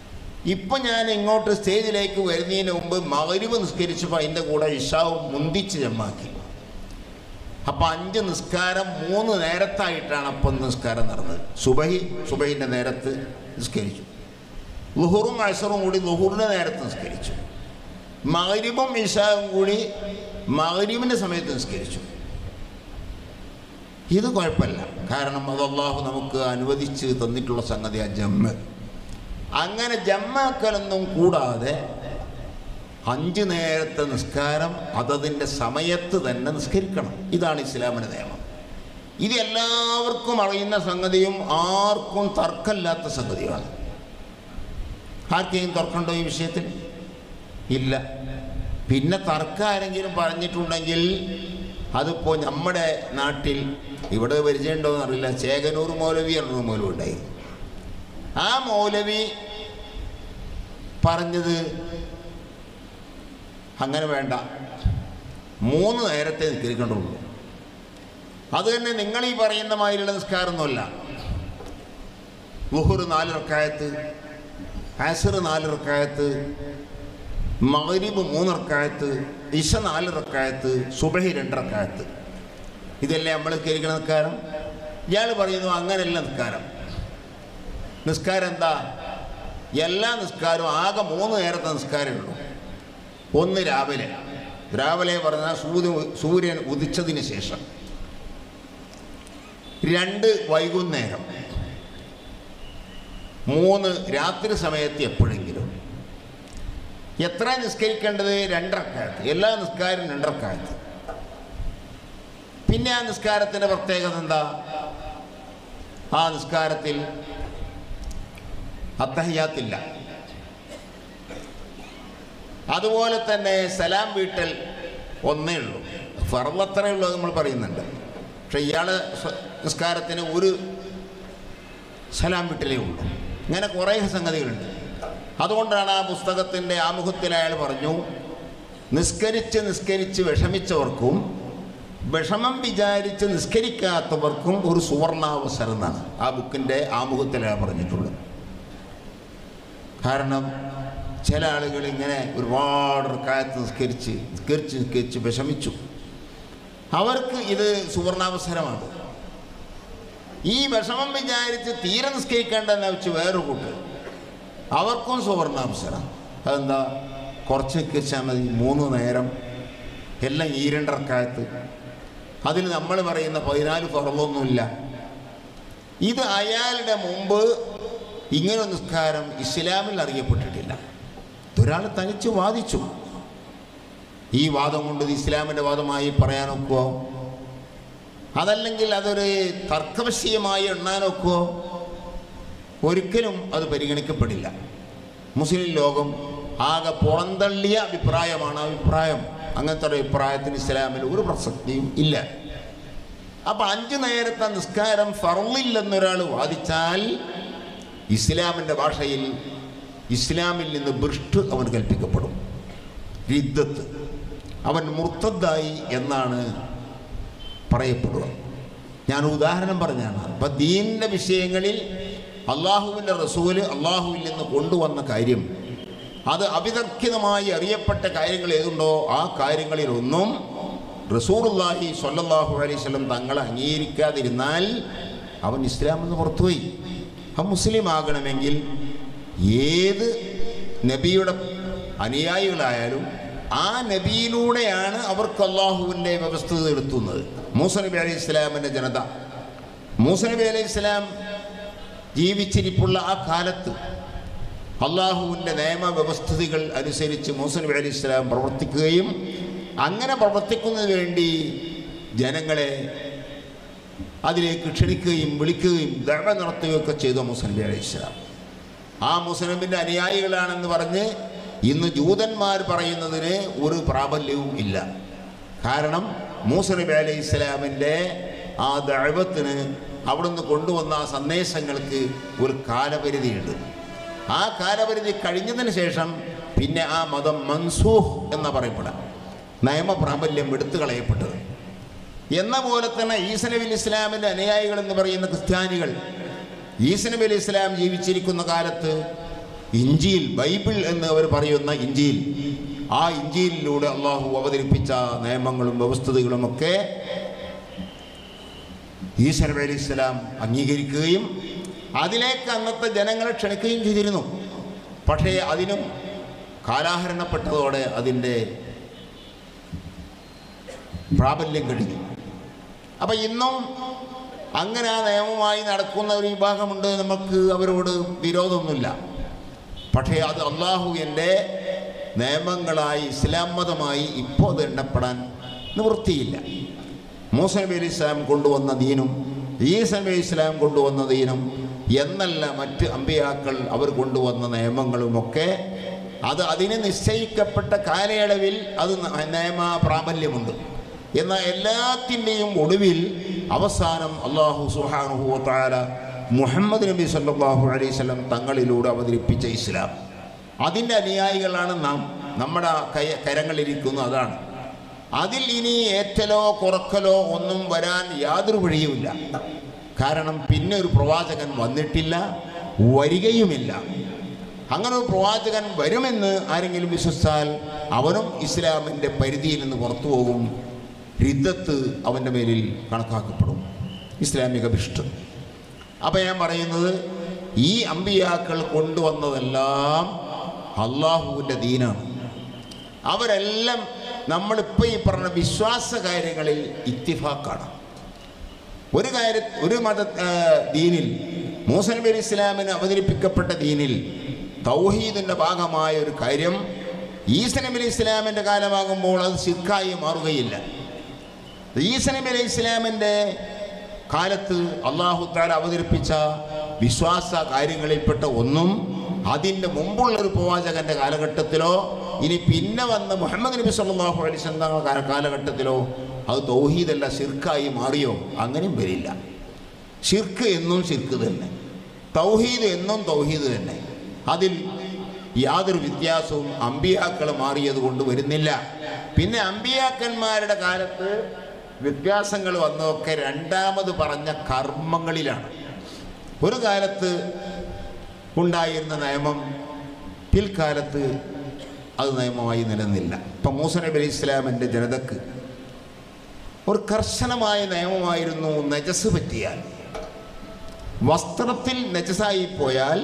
[SPEAKER 2] ഇപ്പം ഞാൻ ഇങ്ങോട്ട് സ്റ്റേജിലേക്ക് വരുന്നതിന് മുമ്പ് മകരിവ് നിസ്കരിച്ചപ്പോൾ അതിൻ്റെ കൂടെ ഇഷാവും മുന്തിച്ച് ജമ്മാക്കി അപ്പം അഞ്ച് നിസ്കാരം മൂന്ന് നേരത്തായിട്ടാണ് അപ്പം നിസ്കാരം നടന്നത് സുബഹി സുബഹിൻ്റെ നേരത്ത് നിസ്കരിച്ചു ലുഹുറും അസറും കൂടി ലുഹുറിൻ്റെ നേരത്ത് നിസ്കരിച്ചു മകരിബും ഇഷാവും കൂടി മകരിബിൻ്റെ സമയത്ത് നിസ്കരിച്ചു ഇത് കുഴപ്പമില്ല കാരണം അത് അള്ളാഹു നമുക്ക് അനുവദിച്ച് തന്നിട്ടുള്ള സംഗതി ആ ജമ്മ് അങ്ങനെ ജമ്മാക്കലൊന്നും കൂടാതെ അഞ്ച് നേരത്തെ നിസ്കാരം അതതിൻ്റെ സമയത്ത് തന്നെ നിസ്കരിക്കണം ഇതാണ് ഇസ്ലാമിൻ്റെ നിയമം ഇത് എല്ലാവർക്കും അറിയുന്ന സംഗതിയും ആർക്കും തർക്കമില്ലാത്ത സംഗതിയാണ് ആർക്കെങ്കിലും തർക്കമുണ്ടോ ഈ വിഷയത്തിൽ ഇല്ല പിന്നെ തർക്കം ആരെങ്കിലും പറഞ്ഞിട്ടുണ്ടെങ്കിൽ അതിപ്പോൾ നമ്മുടെ നാട്ടിൽ ഇവിടെ പരിചയമുണ്ടോ എന്നറിയില്ല ചേകനൂർ മൗലവി എന്നൊരു മൗലവി ഉണ്ടായി ആ മൗലവി പറഞ്ഞത് അങ്ങനെ വേണ്ട മൂന്ന് നേരത്തെ നിസ്കരിക്കേണ്ടുള്ളൂ അത് തന്നെ നിങ്ങൾ ഈ പറയുന്ന മാതിരിയുള്ള നിസ്കാരമൊന്നുമല്ല ലുഹുർ നാല് റക്കായത്ത് ആസർ നാല് റക്കായത്ത് മഗ്രിബ് മൂന്ന് റക്കായത്ത് ഇഷ നാല് റക്കായത്ത് സുബഹി രണ്ട് റക്കായത്ത് ഇതല്ലേ നമ്മൾ കരിക്കണ നിസ്കാരം ഇയാൾ പറയുന്നു അങ്ങനെയല്ല നിസ്കാരം നിസ്കാരം എന്താ എല്ലാ നിസ്കാരവും ആകെ മൂന്ന് നേരത്തെ നിസ്കാരമേ ഉള്ളൂ ഒന്ന് രാവിലെ രാവിലെ പറഞ്ഞാൽ സൂര്യ സൂര്യൻ ഉദിച്ചതിന് ശേഷം രണ്ട് വൈകുന്നേരം മൂന്ന് രാത്രി സമയത്ത് എപ്പോഴെങ്കിലും എത്ര നിസ്കരിക്കേണ്ടത് രണ്ടരക്കാലത്ത് എല്ലാ നിസ്കാരം രണ്ടരക്കാലത്ത് പിന്നെ ആ നിസ്കാരത്തിൻ്റെ പ്രത്യേകത എന്താ ആ നിസ്കാരത്തിൽ അത്തഹയ്യാത്തില്ല അതുപോലെ തന്നെ സലാം വീട്ടൽ ഒന്നേ ഉള്ളൂ ഫറവത്രേ ഉള്ളൂ നമ്മൾ പറയുന്നുണ്ട് പക്ഷെ ഇയാളെ സ്വ- നിസ്കാരത്തിന് ഒരു സലാം വീട്ടലേ ഉള്ളൂ ഇങ്ങനെ കുറേ സംഗതികളുണ്ട് അതുകൊണ്ടാണ് ആ പുസ്തകത്തിൻ്റെ ആമുഖത്തിൽ അയാൾ പറഞ്ഞു നിസ്കരിച്ച് നിസ്കരിച്ച് വിഷമിച്ചവർക്കും വിഷമം വിചാരിച്ച് നിസ്കരിക്കാത്തവർക്കും ഒരു സുവർണാവസരം എന്നാണ് ആ ബുക്കിൻ്റെ ആമുഖത്തിൽ അയാൾ പറഞ്ഞിട്ടുള്ളത് കാരണം ചില ആളുകൾ ഇങ്ങനെ ഒരുപാട് കാലത്ത് നിസ്കരിച്ച് നിസ്കരിച്ച് നിസ്കരിച്ച് വിഷമിച്ചു അവർക്ക് ഇത് സുവർണാവസരമാണ് ഈ വിഷമം വിചാരിച്ച് തീരെ നിസ്കരിക്കേണ്ടെന്ന് വെച്ച് വേറൊരു കൂട്ട് അവർക്കും സുവർണാവസരം അതെന്താ കുറച്ച് നിസ്കരിച്ചാൽ മതി മൂന്ന് നേരം എല്ലാം ഈ രണ്ടറക്കാലത്ത് അതിൽ നമ്മൾ പറയുന്ന പതിനാല് കുറവൊന്നുമില്ല ഇത് അയാളുടെ മുമ്പ് ഇങ്ങനെ നിസ്കാരം ഇസ്ലാമിൽ അറിയപ്പെട്ടിട്ടില്ല ഒരാൾ തനിച്ച് വാദിച്ചു ഈ വാദം കൊണ്ട് ഇത് ഇസ്ലാമിൻ്റെ വാദമായി പറയാനൊക്കുമോ അതല്ലെങ്കിൽ അതൊരു തർക്കവിഷയമായി എണ്ണാനൊക്കുമോ ഒരിക്കലും അത് പരിഗണിക്കപ്പെടില്ല മുസ്ലിം ലോകം ആകെ പുറന്തള്ളിയ അഭിപ്രായമാണ് ആ അഭിപ്രായം അങ്ങനത്തെ ഒരു അഭിപ്രായത്തിന് ഇസ്ലാമിൽ ഒരു പ്രസക്തിയും ഇല്ല അപ്പം അഞ്ചു നേരത്തെ നിസ്കാരം ഫറലില്ലെന്നൊരാൾ വാദിച്ചാൽ ഇസ്ലാമിൻ്റെ ഭാഷയിൽ ഇസ്ലാമിൽ നിന്ന് ഭ്രഷ്ട് അവൻ കൽപ്പിക്കപ്പെടും രിദ്ദത്ത് അവൻ മുർത്തദ്ദായി എന്നാണ് പറയപ്പെടുക ഞാൻ ഉദാഹരണം പറഞ്ഞാണ് അപ്പം ദീനിൻ്റെ വിഷയങ്ങളിൽ അള്ളാഹുവിൻ്റെ റസൂല് അള്ളാഹുവിൽ നിന്ന് കൊണ്ടുവന്ന കാര്യം അത് അവിതർക്കിതമായി അറിയപ്പെട്ട കാര്യങ്ങൾ ഏതുണ്ടോ ആ കാര്യങ്ങളിലൊന്നും റസൂറുല്ലാഹി സ്വല്ലല്ലാഹു അലൈഹി വസല്ലം തങ്ങളെ അംഗീകരിക്കാതിരുന്നാൽ അവൻ ഇസ്ലാമിൽ നിന്ന് പുറത്തുപോയി അവൻ മുസ്ലിം ആകണമെങ്കിൽ ഏത് നബിയുടെ അനുയായികളായാലും ആ നബിയിലൂടെയാണ് അവർക്ക് അള്ളാഹുവിൻ്റെ വ്യവസ്ഥ എടുത്തുന്നത് മൂസ നബി അലൈഹി ഇസ്ലാമിൻ്റെ ജനത മൂസ നബി അലൈഹി ഇസ്ലാം ജീവിച്ചിരിപ്പുള്ള ആ കാലത്ത് അള്ളാഹുവിൻ്റെ നിയമവ്യവസ്ഥിതികൾ അനുസരിച്ച് മൂസ നബി അലൈഹി ഇസ്ലാം പ്രവർത്തിക്കുകയും അങ്ങനെ പ്രവർത്തിക്കുന്നതിന് വേണ്ടി ജനങ്ങളെ അതിലേക്ക് ക്ഷണിക്കുകയും വിളിക്കുകയും ദഴ നടത്തുകയൊക്കെ ചെയ്ത മൂസ നബി അലൈഹി ഇസ്ലാം ആ മുസ്ലിമിൻ്റെ അനുയായികളാണെന്ന് പറഞ്ഞ് ഇന്ന് ജൂതന്മാർ പറയുന്നതിന് ഒരു പ്രാബല്യവും ഇല്ല കാരണം മൂസ നബി അലൈഹി ഇസ്ലാമിൻ്റെ ആ ദഴവത്തിന് അവിടുന്ന് കൊണ്ടുവന്ന ആ സന്ദേശങ്ങൾക്ക് ഒരു കാലപരിധിയുണ്ട് ആ കാലപരിധി കഴിഞ്ഞതിന് ശേഷം പിന്നെ ആ മതം മൻസൂഹ് എന്ന് പറയപ്പെടാം നിയമപ്രാബല്യം എടുത്തു കളയപ്പെട്ടത് എന്ന പോലെ തന്നെ ഈസ നബി ഇസ്ലാമിൻ്റെ അനുയായികൾ എന്ന് പറയുന്ന ക്രിസ്ത്യാനികൾ ഈസ നബി അലി ഇസ്ലാം ജീവിച്ചിരിക്കുന്ന കാലത്ത് ഇഞ്ചിയിൽ ബൈബിൾ എന്ന് അവർ പറയുന്ന ഇഞ്ചിയിൽ ആ ഇഞ്ചിയിലൂടെ അള്ളാഹു അവതരിപ്പിച്ച നിയമങ്ങളും വ്യവസ്ഥതകളും ഒക്കെ ഈശ്വര അലി ഇസ്ലാം അംഗീകരിക്കുകയും അതിലേക്ക് അന്നത്തെ ജനങ്ങളെ ക്ഷണിക്കുകയും ചെയ്തിരുന്നു പക്ഷേ അതിനും കാലാഹരണപ്പെട്ടതോടെ അതിൻ്റെ പ്രാബല്യം കഴിഞ്ഞു അപ്പം ഇന്നും അങ്ങനെ ആ നിയമമായി നടക്കുന്ന ഒരു വിഭാഗമുണ്ട് നമുക്ക് അവരോട് വിരോധമൊന്നുമില്ല പക്ഷേ അത് അള്ളാഹുവിൻ്റെ നിയമങ്ങളായി ഇസ്ലാം മതമായി ഇപ്പോൾ അത് എണ്ണപ്പെടാൻ നിവൃത്തിയില്ല മൂസ നബി അലി ഇസ്ലാം കൊണ്ടുവന്ന ദീനും ഈസ നബി ഇസ്ലാം കൊണ്ടുവന്ന ദീനും എന്നല്ല മറ്റ് അമ്പിയാക്കൾ അവർ കൊണ്ടുവന്ന നിയമങ്ങളുമൊക്കെ അത് അതിന് നിശ്ചയിക്കപ്പെട്ട കാലയളവിൽ അത് ന- നിയമ പ്രാബല്യമുണ്ട് എന്നാൽ എല്ലാത്തിൻ്റെയും ഒടുവിൽ അവസാനം അള്ളാഹു സുഹാനുഹു താല മുഹമ്മദ് നബി സല്ലല്ലാഹു അലൈഹി വസല്ലം തങ്ങളിലൂടെ അവതരിപ്പിച്ച ഇസ്ലാം അതിൻ്റെ അനുയായികളാണ് നാം നമ്മുടെ കൈ കരങ്ങളിരിക്കുന്നു അതാണ് അതിൽ ഇനി ഏറ്റലോ കുറക്കലോ ഒന്നും വരാൻ യാതൊരു വഴിയുമില്ല കാരണം പിന്നെ ഒരു പ്രവാചകൻ വന്നിട്ടില്ല വരികയുമില്ല അങ്ങനെ ഒരു പ്രവാചകൻ വരുമെന്ന് ആരെങ്കിലും വിശ്വസിച്ചാൽ അവനും ഇസ്ലാമിൻ്റെ പരിധിയിൽ നിന്ന് പുറത്തു പോകും രിദ്ധത്ത് അവൻ്റെ മേലിൽ കണക്കാക്കപ്പെടും ഇസ്ലാമിക വിഷ്ട് അപ്പം ഞാൻ പറയുന്നത് ഈ അമ്പിയാക്കൾ കൊണ്ടുവന്നതെല്ലാം അള്ളാഹുവിൻ്റെ ദീനാണ് അവരെല്ലാം നമ്മളിപ്പോൾ ഈ പറഞ്ഞ വിശ്വാസ കാര്യങ്ങളിൽ ഇത്തിഫാക്കാണ് ഒരു കാര്യ ഒരു മത ആ, ദീനിൽ മൂസ നബി അലി ഇസ്ലാമിന് അവതരിപ്പിക്കപ്പെട്ട ദീനിൽ തൗഹീദിൻ്റെ ഭാഗമായ ഒരു കാര്യം ഈസ നബി അലി ഇസ്ലാമിൻ്റെ കാലമാകുമ്പോൾ അത് സിക്കായി മാറുകയില്ല ഈസ നബി അലൈഹി ഇസ്ലാമിൻ്റെ കാലത്ത് അള്ളാഹു താല അവതരിപ്പിച്ച വിശ്വാസ കാര്യങ്ങളിൽപ്പെട്ട ഒന്നും അതിൻ്റെ മുമ്പുള്ള ഒരു പ്രവാചകന്റെ കാലഘട്ടത്തിലോ ഇനി പിന്നെ വന്ന മുഹമ്മദ് നബി സല്ലല്ലാഹു അലൈഹി വസല്ലം കാല- കാലഘട്ടത്തിലോ അത് തൗഹീദല്ല ശിർക്കായി മാറിയോ അങ്ങനെയും വരില്ല ഷിർക്ക് എന്നും ഷിർക്ക് തന്നെ തൗഹീദ് എന്നും തൗഹീദ് തന്നെ അതിൽ യാതൊരു വ്യത്യാസവും അമ്പിയാക്കൾ മാറിയത് കൊണ്ട് വരുന്നില്ല പിന്നെ അമ്പിയാക്കന്മാരുടെ കാലത്ത് വ്യത്യാസങ്ങൾ വന്നതൊക്കെ രണ്ടാമത് പറഞ്ഞ കർമ്മങ്ങളിലാണ് ഒരു കാലത്ത് ഉണ്ടായിരുന്ന നിയമം പിൽക്കാലത്ത് അത് നിയമമായി നിലനിന്നില്ല ഇപ്പം മൂസ നബി അലൈഹി ഇസ്ലാമിൻ്റെ ജനതക്ക് ഒരു കർശനമായ നിയമമായിരുന്നു നജസ് പറ്റിയാൽ വസ്ത്രത്തിൽ നജസായി പോയാൽ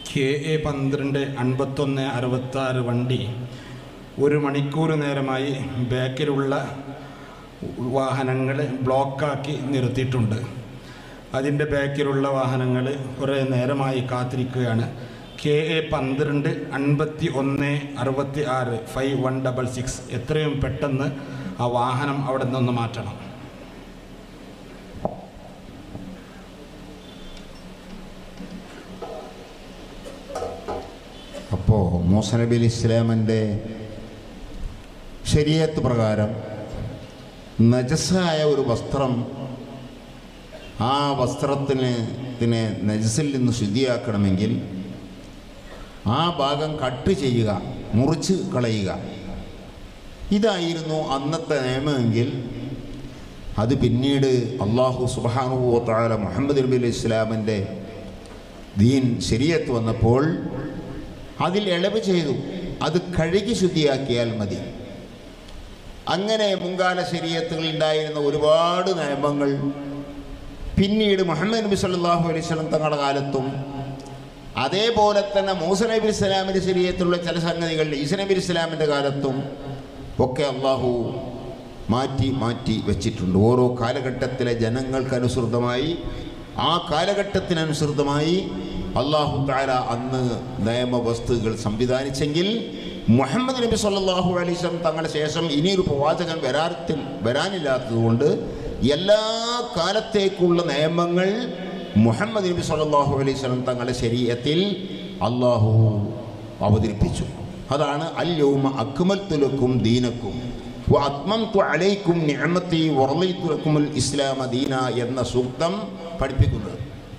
[SPEAKER 3] കെ എ പന്ത്രണ്ട് അൻപത്തൊന്ന് അറുപത്താറ് വണ്ടി ഒരു മണിക്കൂർ നേരമായി ബാക്കിലുള്ള വാഹനങ്ങൾ ബ്ലോക്കാക്കി നിർത്തിയിട്ടുണ്ട് അതിൻ്റെ ബാക്കിലുള്ള വാഹനങ്ങൾ കുറേ നേരമായി കാത്തിരിക്കുകയാണ് കെ എ പന്ത്രണ്ട് അൻപത്തി ഒന്ന് അറുപത്തി ആറ് ഫൈവ് വൺ ഡബിൾ സിക്സ് എത്രയും പെട്ടെന്ന് ആ വാഹനം അവിടെ നിന്ന് മാറ്റണം
[SPEAKER 2] അപ്പോൾ മൂസ നബി അലി ഇസ്ലാമിൻ്റെ ശരീരത്ത് പ്രകാരം നജസായ ഒരു വസ്ത്രം ആ വസ്ത്രത്തിന് ത്തിനെ നജസിൽ നിന്ന് ശുദ്ധിയാക്കണമെങ്കിൽ ആ ഭാഗം കട്ട് ചെയ്യുക മുറിച്ച് കളയുക ഇതായിരുന്നു അന്നത്തെ നിയമമെങ്കിൽ അത് പിന്നീട് അള്ളാഹു സുബാനുഭവത്തായ മുഹമ്മദ് നബി അലൈഹി ഇസ്ലാമിൻ്റെ ദീൻ ശരിയത്ത് വന്നപ്പോൾ അതിൽ ഇളവ് ചെയ്തു അത് കഴുകി ശുദ്ധിയാക്കിയാൽ മതി അങ്ങനെ മുൻകാല ശരീരത്തുകളിൽ ഉണ്ടായിരുന്ന ഒരുപാട് നിയമങ്ങൾ പിന്നീട് മുഹമ്മദ് നബി സല്ലല്ലാഹു അലൈഹി വസല്ലം തങ്ങളുടെ കാലത്തും അതേപോലെ തന്നെ മൂസ നബി ഇസ്ലാമിൻ്റെ ശരീരത്തിലുള്ള ചില സംഗതികൾ ഈസ നബി ഇസ്ലാമിൻ്റെ കാലത്തും ഒക്കെ അള്ളാഹു മാറ്റി മാറ്റി വെച്ചിട്ടുണ്ട് ഓരോ കാലഘട്ടത്തിലെ ജനങ്ങൾക്കനുസൃതമായി ആ കാലഘട്ടത്തിനനുസൃതമായി അള്ളാഹു താല അന്ന് നിയമവസ്തുക്കൾ സംവിധാനിച്ചെങ്കിൽ മുഹമ്മദ് നബി സല്ലല്ലാഹു അലൈഹി വസല്ലം തങ്ങളുടെ ശേഷം ഇനിയൊരു പ്രവാചകൻ വരാത്തിൽ വരാനില്ലാത്തതുകൊണ്ട് എല്ലാ കാലത്തേക്കുള്ള നിയമങ്ങൾ മുഹമ്മദ് നബി സല്ലല്ലാഹു അലൈഹി വസല്ലം തങ്ങളുടെ ശരീരത്തിൽ അള്ളാഹു അവതരിപ്പിച്ചു അതാണ് അല്യൗമ അക്മൽത്തുലക്കും ദീനക്കും അത്മംതു അലൈക്കും നിഅമത്തി വറളൈത്തുലക്കുമുൽ ഇസ്ലാമ ദീന എന്ന സൂക്തം പഠിപ്പിക്കുന്നത്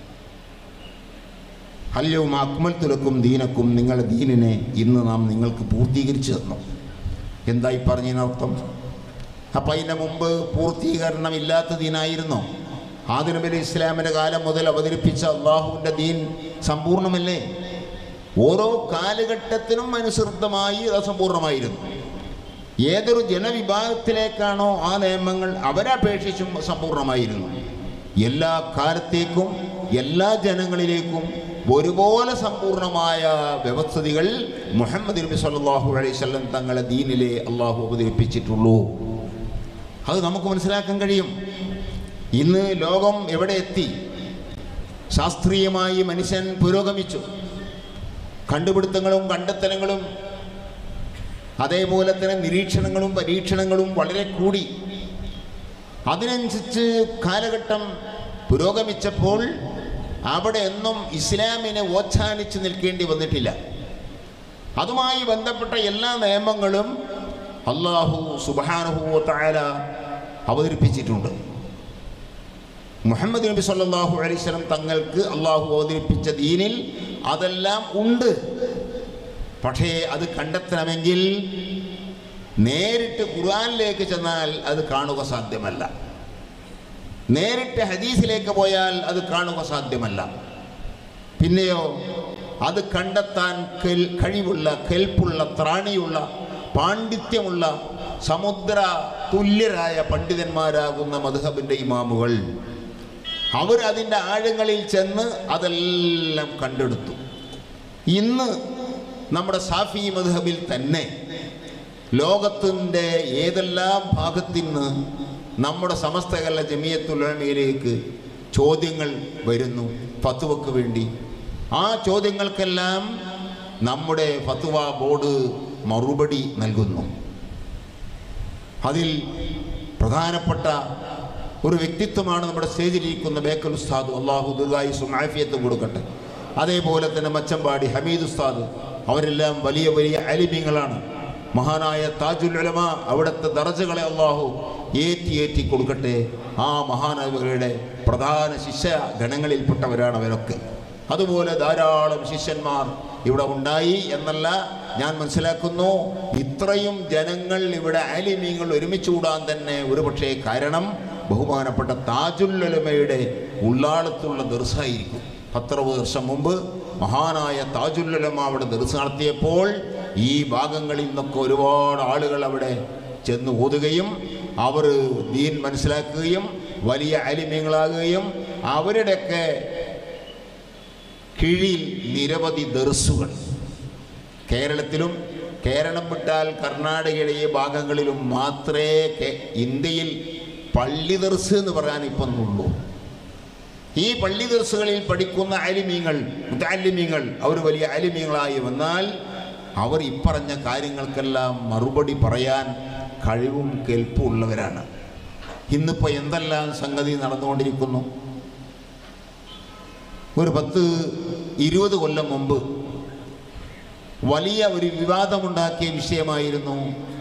[SPEAKER 2] അല്യവും അക്മൽത്തുലക്കും ദീനക്കും നിങ്ങളുടെ ദീനിനെ ഇന്ന് നാം നിങ്ങൾക്ക് പൂർത്തീകരിച്ചു തന്നു എന്തായി പറഞ്ഞതിനർത്ഥം അപ്പം അതിൻ്റെ മുമ്പ് പൂർത്തീകരണമില്ലാത്ത ദീനായിരുന്നോ ആദ്യ നബി അലൈഹി ഇസ്ലാമിൻ്റെ കാലം മുതൽ അവതരിപ്പിച്ച അള്ളാഹുവിൻ്റെ ദീൻ സമ്പൂർണ്ണമല്ലേ ഓരോ കാലഘട്ടത്തിനും അനുസൃതമായി അത് സമ്പൂർണ്ണമായിരുന്നു ഏതൊരു ജനവിഭാഗത്തിലേക്കാണോ ആ നിയമങ്ങൾ അവരപേക്ഷിച്ചും സമ്പൂർണ്ണമായിരുന്നു എല്ലാ കാലത്തേക്കും എല്ലാ ജനങ്ങളിലേക്കും ഒരുപോലെ സമ്പൂർണ്ണമായ വ്യവസ്ഥിതികൾ മുഹമ്മദ് നബി സല്ലല്ലാഹു അലൈഹി വസല്ലം തങ്ങളെ ദീനിലെ അള്ളാഹു അവതരിപ്പിച്ചിട്ടുള്ളൂ അത് നമുക്ക് മനസ്സിലാക്കാൻ കഴിയും ഇന്ന് ലോകം എവിടെ എത്തി ശാസ്ത്രീയമായി മനുഷ്യൻ പുരോഗമിച്ചു കണ്ടുപിടുത്തങ്ങളും കണ്ടെത്തലുകളും അതേപോലെ തന്നെ നിരീക്ഷണങ്ങളും പരീക്ഷണങ്ങളും വളരെ കൂടി അതിനനുസരിച്ച് കാലഘട്ടം പുരോഗമിച്ചപ്പോൾ അവിടെ എന്നും ഇസ്ലാമിനെ ഓച്ഛാനിച്ച് നിൽക്കേണ്ടി വന്നിട്ടില്ല അതുമായി ബന്ധപ്പെട്ട എല്ലാ നിയമങ്ങളും അള്ളാഹു സുബാനുഹു താല അവതരിപ്പിച്ചിട്ടുണ്ട് മുഹമ്മദ് നബി സല്ലല്ലാഹു അലൈഹി വസല്ലം തങ്ങൾക്ക് അള്ളാഹു അവതരിപ്പിച്ച ദീനിൽ അതെല്ലാം ഉണ്ട് പക്ഷേ അത് കണ്ടെത്തണമെങ്കിൽ നേരിട്ട് ഖുർആനിലേക്ക് ചെന്നാൽ അത് കാണുക സാധ്യമല്ല നേരിട്ട് ഹദീസിലേക്ക് പോയാൽ അത് കാണുക സാധ്യമല്ല പിന്നെയോ അത് കണ്ടെത്താൻ കെൽ കഴിവുള്ള കെൽപ്പുള്ള ത്രാണിയുള്ള പാണ്ഡിത്യമുള്ള സമുദ്ര തുല്യരായ പണ്ഡിതന്മാരാകുന്ന മധുഹബിൻ്റെ ഇമാമുകൾ അവരതിൻ്റെ ആഴങ്ങളിൽ ചെന്ന് അതെല്ലാം കണ്ടെടുത്തു ഇന്ന് നമ്മുടെ സാഫി മധുഹബിൽ തന്നെ ലോകത്തിൻ്റെ ഏതെല്ലാം ഭാഗത്തുനിന്ന് നമ്മുടെ സമസ്ത കേരള ജമിയത്തുലമയിലേക്ക് ചോദ്യങ്ങൾ വരുന്നു ഫത്തുവക്ക് വേണ്ടി ആ ചോദ്യങ്ങൾക്കെല്ലാം നമ്മുടെ ഫത്തുവ ബോർഡ് മറുപടി നൽകുന്നു അതിൽ പ്രധാനപ്പെട്ട ഒരു വ്യക്തിത്വമാണ് നമ്മുടെ സ്റ്റേജിലിരിക്കുന്ന ബേക്കൽ ഉസ്താദ് അള്ളാഹു ദുർഗായുസും ആഫിയത്തും കൊടുക്കട്ടെ അതേപോലെ തന്നെ മച്ചമ്പാടി ഹമീദ് ഉസ്താദ് അവരെല്ലാം വലിയ വലിയ അലിമ്യങ്ങളാണ് മഹാനായ താജുൽ ഉലമ അവിടുത്തെ ദറജകളെ അള്ളാഹു ഏറ്റി ഏറ്റി കൊടുക്കട്ടെ ആ മഹാനവരുടെ പ്രധാന ശിഷ്യ ഗണങ്ങളിൽപ്പെട്ടവരാണ് അവരൊക്കെ അതുപോലെ ധാരാളം ശിഷ്യന്മാർ ഇവിടെ ഉണ്ടായി എന്നല്ല ഞാൻ മനസ്സിലാക്കുന്നു ഇത്രയും ജനങ്ങൾ ഇവിടെ ആലിമീങ്ങൾ ഒരുമിച്ച് കൂടാൻ തന്നെ ഒരുപക്ഷെ കാരണം ബഹുമാനപ്പെട്ട താജുല്ലുലമയുടെ ഉള്ളാളത്തുള്ള ദർശായിരിക്കും പത്തറുപത് വർഷം മുമ്പ് മഹാനായ താജുല്ലുലമ അവിടെ ദർശ നടത്തിയപ്പോൾ ഈ ഭാഗങ്ങളിൽ നിന്നൊക്കെ ഒരുപാട് ആളുകൾ അവിടെ ചെന്ന് ഓതുകയും അവർ ദീൻ മനസ്സിലാക്കുകയും വലിയ അലിമ്യങ്ങളാകുകയും അവരുടെയൊക്കെ കീഴിൽ നിരവധി ദർസുകൾ കേരളത്തിലും കേരളം വിട്ടാൽ കർണാടകയുടെ ഈ ഭാഗങ്ങളിലും മാത്രമേ കെ- ഇന്ത്യയിൽ പള്ളി ദർസ് എന്ന് പറയാൻ ഇപ്പം ഉള്ളൂ ഈ പള്ളി ദർസുകളിൽ പഠിക്കുന്ന അലിമീങ്ങൾ മുത്താലിമീങ്ങൾ അവർ വലിയ അലിമീങ്ങളായി വന്നാൽ അവർ ഇപ്പറഞ്ഞ കാര്യങ്ങൾക്കെല്ലാം മറുപടി പറയാൻ കഴിവും കെൽപ്പും ഉള്ളവരാണ് ഇന്നിപ്പോൾ എന്തെല്ലാം സംഗതി നടന്നുകൊണ്ടിരിക്കുന്നു ഒരു പത്ത് ഇരുപത് കൊല്ലം മുമ്പ് വലിയ ഒരു വിവാദമുണ്ടാക്കിയ വിഷയമായിരുന്നു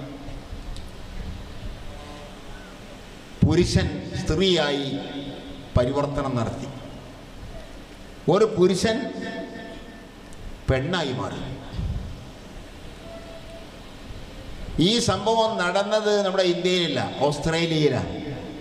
[SPEAKER 2] പുരുഷൻ സ്ത്രീയായി പരിവർത്തനം നടത്തി ഒരു പുരുഷൻ പെണ്ണായി മാറി ഈ സംഭവം നടന്നത് നമ്മുടെ ഇന്ത്യയിലല്ല ഓസ്ട്രേലിയയിലാണ്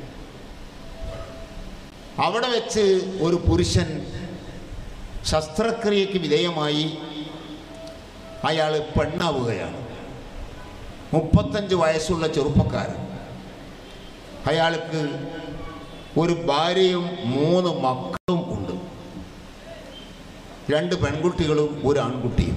[SPEAKER 2] അവിടെ വെച്ച് ഒരു പുരുഷൻ ശസ്ത്രക്രിയക്ക് വിധേയമായി അയാൾ പെണ്ണാവുകയാണ് മുപ്പത്തഞ്ച് വയസ്സുള്ള ചെറുപ്പക്കാരൻ അയാൾക്ക് ഒരു ഭാര്യയും മൂന്ന് മക്കളും ഉണ്ട് രണ്ട് പെൺകുട്ടികളും ഒരു ആൺകുട്ടിയും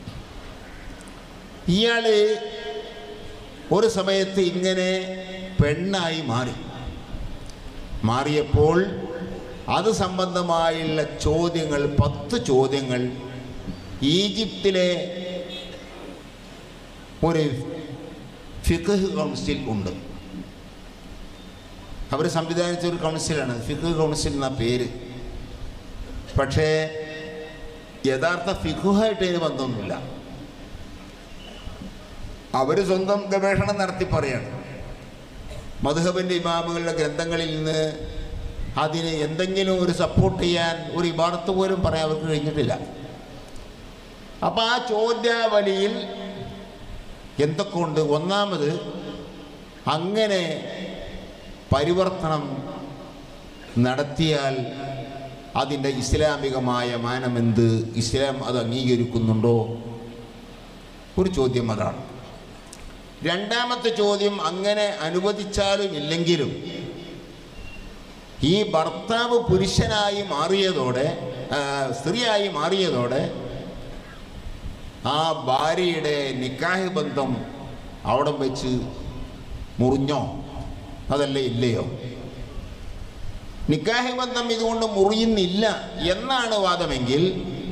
[SPEAKER 2] ഇയാൾ ഒരു സമയത്ത് ഇങ്ങനെ പെണ്ണായി മാറി മാറിയപ്പോൾ അത് സംബന്ധമായുള്ള ചോദ്യങ്ങൾ പത്ത് ചോദ്യങ്ങൾ ഈജിപ്തിലെ ഒരു ഫിഖ് കൗൺസിൽ ഉണ്ട് അവർ സംവിധാനിച്ച ഒരു കൗൺസിലാണ് ഫിഖ് കൗൺസിൽ എന്ന പേര് പക്ഷേ യഥാർത്ഥ ഫിഖുഹായിട്ട് ഇതിന് ബന്ധമൊന്നുമില്ല അവർ സ്വന്തം ഗവേഷണം നടത്തി പറയാണ് മധുഹബിൻ്റെ ഇമാമുകളുടെ ഗ്രന്ഥങ്ങളിൽ നിന്ന് അതിന് എന്തെങ്കിലും ഒരു സപ്പോർട്ട് ചെയ്യാൻ ഒരു ഇബാർത്ത് പോലും പറയാൻ അവർക്ക് കഴിഞ്ഞിട്ടില്ല അപ്പോൾ ആ ചോദ്യാവലിയിൽ എന്തൊക്കെ ഉണ്ട് ഒന്നാമത് അങ്ങനെ പരിവർത്തനം നടത്തിയാൽ അതിൻ്റെ ഇസ്ലാമികമായ മാനമെന്ത് ഇസ്ലാം അത് അംഗീകരിക്കുന്നുണ്ടോ ഒരു ചോദ്യം അതാണ് രണ്ടാമത്തെ ചോദ്യം അങ്ങനെ അനുവദിച്ചാലും ഇല്ലെങ്കിലും ഈ ഭർത്താവ് പുരുഷനായി മാറിയതോടെ ആ, സ്ത്രീയായി മാറിയതോടെ ആ ഭാര്യയുടെ നിക്കാഹ് ബന്ധം അവിടെ വെച്ച് മുറിഞ്ഞോ അതല്ല ഇല്ലയോ നിക്കാഹ് ബന്ധം ഇതുകൊണ്ട് മുറിയുന്നില്ല എന്നാണ് വാദമെങ്കിൽ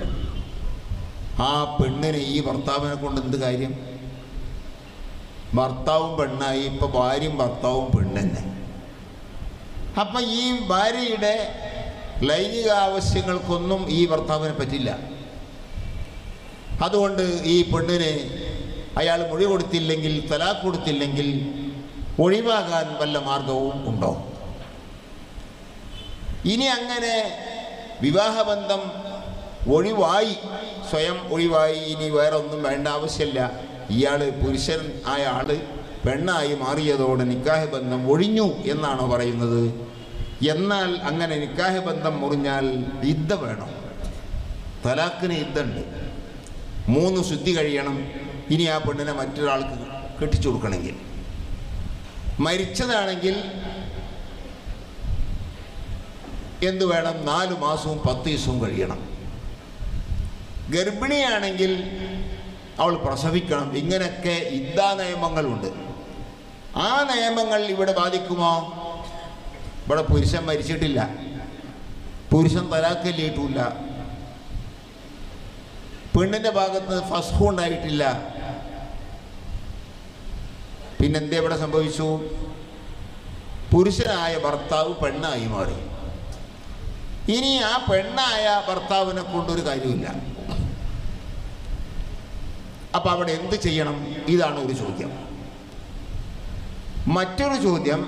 [SPEAKER 2] ആ പെണ്ണിന് ഈ ഭർത്താവിനെ കൊണ്ട് എന്ത് കാര്യം ഭർത്താവും പെണ്ണായി ഇപ്പൊ ഭാര്യയും ഭർത്താവും പെണ്ണെന്നെ അപ്പം ഈ ഭാര്യയുടെ ലൈംഗിക ആവശ്യങ്ങൾക്കൊന്നും ഈ ഭർത്താവിനെ പറ്റില്ല അതുകൊണ്ട് ഈ പെണ്ണിന് അയാൾ മൊഴി കൊടുത്തില്ലെങ്കിൽ തലാഖ് കൊടുത്തില്ലെങ്കിൽ ഒഴിവാകാൻ വല്ല മാർഗവും ഉണ്ടോ ഇനി അങ്ങനെ വിവാഹബന്ധം ഒഴിവായി സ്വയം ഒഴിവായി ഇനി വേറെ ഒന്നും വേണ്ട ആവശ്യമില്ല ഇയാൾ പുരുഷൻ ആയ ആള് പെണ്ണായി മാറിയതോടെ നിക്കാഹ് ബന്ധം ഒഴിഞ്ഞു എന്നാണോ പറയുന്നത് എന്നാൽ അങ്ങനെ നിക്കാഹ് ബന്ധം മുറിഞ്ഞാൽ ഇദ്ദ വേണം തലാഖിന് ഇദ്ദുണ്ട് മൂന്ന് ശുദ്ധി കഴിയണം ഇനി ആ പെണ്ണിനെ മറ്റൊരാൾക്ക് കെട്ടിച്ചു കൊടുക്കണമെങ്കിൽ മരിച്ചതാണെങ്കിൽ എന്ത് വേണം നാല് മാസവും പത്ത് ദിവസവും കഴിയണം ഗർഭിണിയാണെങ്കിൽ അവൾ പ്രസവിക്കണം ഇങ്ങനെയൊക്കെ ഇദ്ദാ നിയമങ്ങളുണ്ട് ആ നിയമങ്ങൾ ഇവിടെ ബാധിക്കുമോ ഇവിടെ പുരുഷൻ മരിച്ചിട്ടില്ല പുരുഷൻ തലാക്കല്ലിയിട്ടില്ല പെണ്ണിൻ്റെ ഭാഗത്ത് ഫസ്ഹു ഉണ്ടായിട്ടില്ല പിന്നെന്തേ ഇവിടെ സംഭവിച്ചു പുരുഷനായ ഭർത്താവ് പെണ്ണായി മാറി ഇനി ആ പെണ്ണായ ഭർത്താവിനെ കൊണ്ടൊരു കാര്യമില്ല അപ്പം അവിടെ എന്ത് ചെയ്യണം ഇതാണ് ഒരു ചോദ്യം മറ്റൊരു ചോദ്യം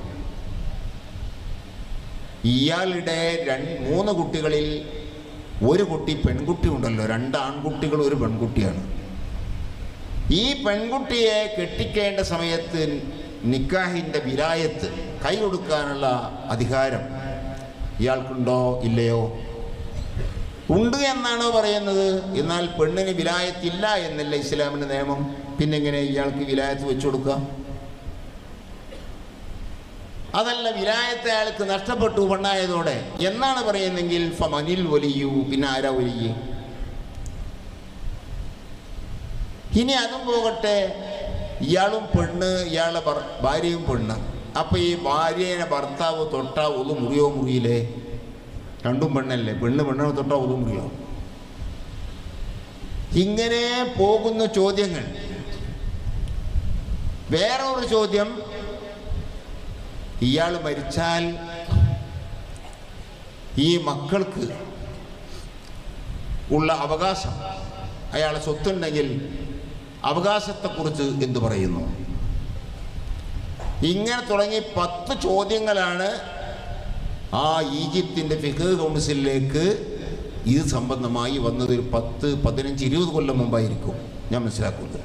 [SPEAKER 2] ഇയാളുടെ രണ്ട് മൂന്ന് കുട്ടികളിൽ ഒരു കുട്ടി പെൺകുട്ടി ഉണ്ടല്ലോ രണ്ട് ആൺകുട്ടികൾ ഒരു പെൺകുട്ടിയാണ് ഈ പെൺകുട്ടിയെ കെട്ടിക്കേണ്ട സമയത്ത് നിക്കാഹിൻ്റെ വിലായത്ത് കൈ കൊടുക്കാനുള്ള അധികാരം ഇയാൾക്കുണ്ടോ ഇല്ലയോ ഉണ്ട് എന്നാണോ പറയുന്നത് എന്നാൽ പെണ്ണിന് വിലായത്തില്ല എന്നല്ല ഇസ്ലാമിൻ്റെ നിയമം പിന്നെ എങ്ങനെ ഇയാൾക്ക് വിലായത്ത് വെച്ചു കൊടുക്കാം അതല്ല വിലായത്തെ അയാൾക്ക് നഷ്ടപ്പെട്ടു പെണ്ണായതോടെ എന്നാണ് പറയുന്നെങ്കിൽ ഫമനിൽ വലിയു പിന്നെ ആരാ വലിയ ഇനി അതും പോകട്ടെ ഇയാളും പെണ്ണ് ഇയാളുടെ ഭർ- ഭാര്യയും പെണ്ണ് അപ്പൊ ഈ ഭാര്യനെ ഭർത്താവ് തൊട്ടാ ഒതു മുറിയോ മുറിയില്ലേ രണ്ടും പെണ്ണല്ലേ പെണ്ണ് പെണ്ണിനെ തൊട്ടാ ഒതു മുറിയോ ഇങ്ങനെ പോകുന്ന ചോദ്യങ്ങൾ വേറെ ഒരു ചോദ്യം ഇയാൾ മരിച്ചാൽ ഈ മക്കൾക്ക് ഉള്ള അവകാശം അയാളെ സ്വത്തുണ്ടെങ്കിൽ അവകാശത്തെക്കുറിച്ച് എന്തു പറയുന്നു ഇങ്ങനെ തുടങ്ങി പത്ത് ചോദ്യങ്ങളാണ് ആ ഈജിപ്തിൻ്റെ ഫിഖ് കൗൺസിലിലേക്ക് ഇത് സംബന്ധമായി വന്നത് ഒരു പത്ത് പതിനഞ്ച് ഇരുപത് കൊല്ലം മുമ്പായിരിക്കും ഞാൻ മനസ്സിലാക്കുന്നത്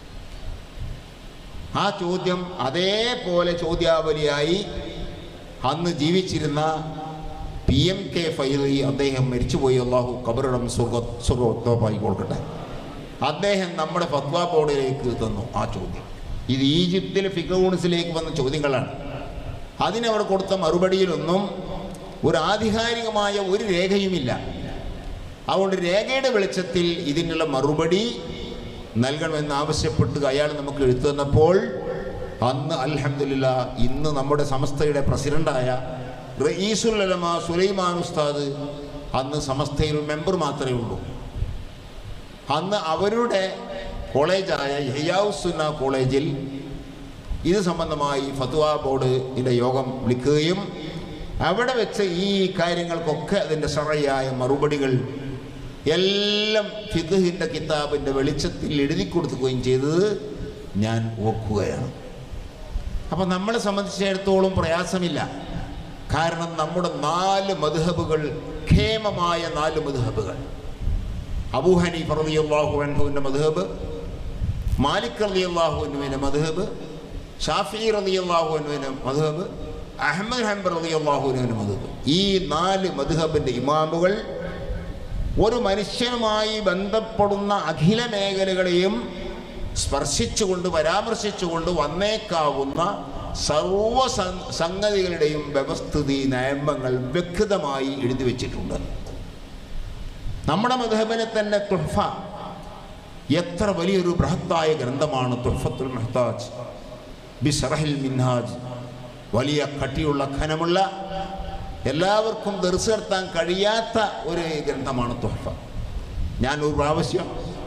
[SPEAKER 2] ആ ചോദ്യം അതേപോലെ ചോദ്യാവലിയായി അന്ന് ജീവിച്ചിരുന്ന പി എം കെ ഫൈലി അദ്ദേഹം മരിച്ചുപോയി അള്ളാഹു കബറിടം സുഖ സുഖോത്തമായി കൊടുക്കട്ടെ അദ്ദേഹം നമ്മുടെ ഫത്വ ബോർഡിലേക്ക് തന്നു ആ ചോദ്യം ഇത് ഈജിപ്തിലെ ഫിക്കൗൺസിലേക്ക് വന്ന ചോദ്യങ്ങളാണ് അതിനവർ കൊടുത്ത മറുപടിയിലൊന്നും ഒരു ആധികാരികമായ ഒരു രേഖയുമില്ല അതുകൊണ്ട് രേഖയുടെ വെളിച്ചത്തിൽ ഇതിനുള്ള മറുപടി നൽകണമെന്ന് ആവശ്യപ്പെട്ട് അയാൾ നമുക്ക് എഴുത്തു തന്നപ്പോൾ അന്ന് അൽഹംദുലില്ല ഇന്ന് നമ്മുടെ സമസ്തയുടെ പ്രസിഡന്റായ റയീസുൽ അലമ സുലൈമാൻ ഉസ്താദ് അന്ന് സമസ്തയിൽ ഒരു മെമ്പർ മാത്രമേ ഉള്ളൂ അന്ന് അവരുടെ കോളേജായ യഹിയാവുസുന്ന കോളേജിൽ ഇത് സംബന്ധമായി ഫത്വ ബോർഡിൻ്റെ യോഗം വിളിക്കുകയും അവിടെ വെച്ച് ഈ കാര്യങ്ങൾക്കൊക്കെ അതിൻ്റെ സറയായ മറുപടികൾ എല്ലാം ഫിഖിൻ്റെ കിതാബിൻ്റെ വെളിച്ചത്തിൽ എഴുതി കൊടുക്കുകയും ചെയ്തത് ഞാൻ ഓർക്കുകയാണ് അപ്പം നമ്മളെ സംബന്ധിച്ചിടത്തോളം പ്രയാസമില്ല കാരണം നമ്മുടെ നാല് മധുഹബുകൾ ക്ഷേമമായ നാല് മധുഹബുകൾ അബൂ ഹനീഫ് റളിയല്ലാഹു അൻഹുവിൻ്റെ മധുഹബ് മാലിക് റളിയല്ലാഹു അൻഹുവിൻ്റെ മധുഹബ് ഷാഫി റളിയല്ലാഹു അൻഹുവിൻ്റെ മധുഹബ് അഹമ്മദ് ഹംബർ റളിയല്ലാഹു അൻഹുവിൻ്റെ മധുഹബ് ഈ നാല് മധുഹബിൻ്റെ ഇമാമുകൾ ഒരു മനുഷ്യനുമായി ബന്ധപ്പെടുന്ന അഖില മേഖലകളെയും സ്പർശിച്ചുകൊണ്ട് പരാമർശിച്ചുകൊണ്ട് വന്നേക്കാവുന്ന സർവ സം- സംഗതികളുടെയും വ്യവസ്ഥിതി നിയമങ്ങൾ വ്യക്തമായി എഴുതി വച്ചിട്ടുണ്ട് നമ്മുടെ മധുഹബിനെ തന്നെ തുഹഫ എത്ര വലിയൊരു ബൃഹത്തായ ഗ്രന്ഥമാണ് തുഹഫത്തുൽ മെഹ്താജ് ബിസറഹിൽ മിൻഹാജ് വലിയ കട്ടിയുള്ള ഖനമുള്ള എല്ലാവർക്കും ദർസ് നടത്താൻ കഴിയാത്ത ഒരു ഗ്രന്ഥമാണ് തുഹഫ ഞാൻ ഒരു പ്രാവശ്യം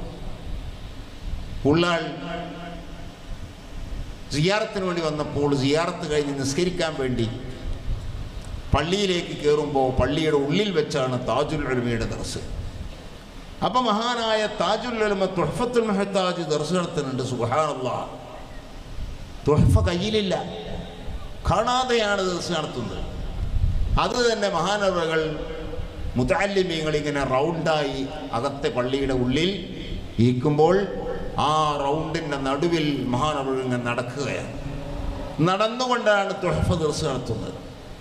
[SPEAKER 2] ഉള്ളാൾ സിയാറത്തിന് വേണ്ടി വന്നപ്പോൾ സിയാറത്ത് കഴിഞ്ഞ് നിസ്കരിക്കാൻ വേണ്ടി പള്ളിയിലേക്ക് കയറുമ്പോൾ പള്ളിയുടെ ഉള്ളിൽ വെച്ചാണ് താജുൽ ഉലമയുടെ ദർസ് അപ്പം മഹാനായ താജുൽ ഉലമ തുഹഫത്തുൽ മെഹത്താജ് ദർസ് നടത്തുന്നുണ്ട് സുഹാനുള്ള തുഹഫ കയ്യിലില്ല കാണാതെയാണ് ദർസ് നടത്തുന്നത് അത് തന്നെ മഹാനവകൾ മുതാലിമീങ്ങൾ ഇങ്ങനെ റൗണ്ടായി അകത്തെ പള്ളിയുടെ ഉള്ളിൽ ഇരിക്കുമ്പോൾ ആ റൗണ്ടിൻ്റെ നടുവിൽ മഹാനവകൾ ഇങ്ങനെ നടക്കുകയാണ് നടന്നുകൊണ്ടാണ് തുഹഫ ദർസ് നടത്തുന്നത്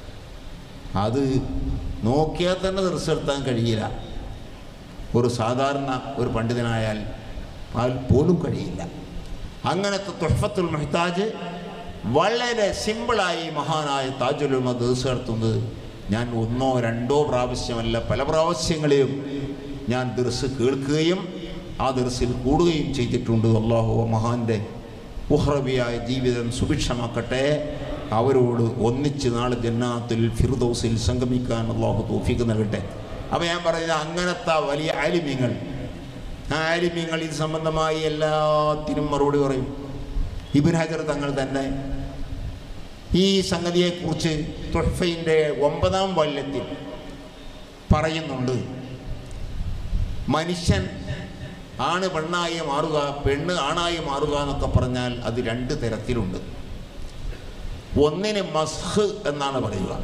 [SPEAKER 2] അത് നോക്കിയാൽ തന്നെ ദർസ് നടത്താൻ കഴിയില്ല ഒരു സാധാരണ ഒരു പണ്ഡിതനായാൽ ആൽ പോലും കഴിയില്ല അങ്ങനത്തെ തുഹഫത്തുൽ മെഹ്താജ് വളരെ സിമ്പിളായി മഹാനായ താജുലുമ ദർസ് നടത്തുന്നത് ഞാൻ ഒന്നോ രണ്ടോ പ്രാവശ്യമല്ല പല പ്രാവശ്യങ്ങളിലും ഞാൻ ദർസ് കേൾക്കുകയും ആ ദർസിൽ കൂടുകയും ചെയ്തിട്ടുണ്ട് അള്ളാഹു മഹാൻ്റെ ഉഹ്റബിയായ ജീവിതം സുഭിക്ഷമാക്കട്ടെ അവരോട് ഒന്നിച്ച് നാളെ ജന്നാത്തിൽ ഫിർദൗസിൽ സംഗമിക്കാൻ അള്ളാഹു തോഫിക്ക് നൽകട്ടെ അപ്പോൾ ഞാൻ പറയുന്നത് അങ്ങനത്തെ വലിയ ആലിമ്യങ്ങൾ ആ ആലിമ്യങ്ങൾ ഇത് സംബന്ധമായി എല്ലാത്തിനും മറുപടി പറയും ഇബിൻ ഹജർ തങ്ങൾ തന്നെ ഈ സംഗതിയെക്കുറിച്ച് തുഹഫയിൻ്റെ ഒമ്പതാം വല്യത്തിൽ പറയുന്നുണ്ട് മനുഷ്യൻ ആണ് പെണ്ണായി മാറുക പെണ്ണ് ആണായി മാറുക എന്നൊക്കെ പറഞ്ഞാൽ അത് രണ്ട് തരത്തിലുണ്ട് ഒന്നിന് മസ്ഹ് എന്നാണ് പറയുക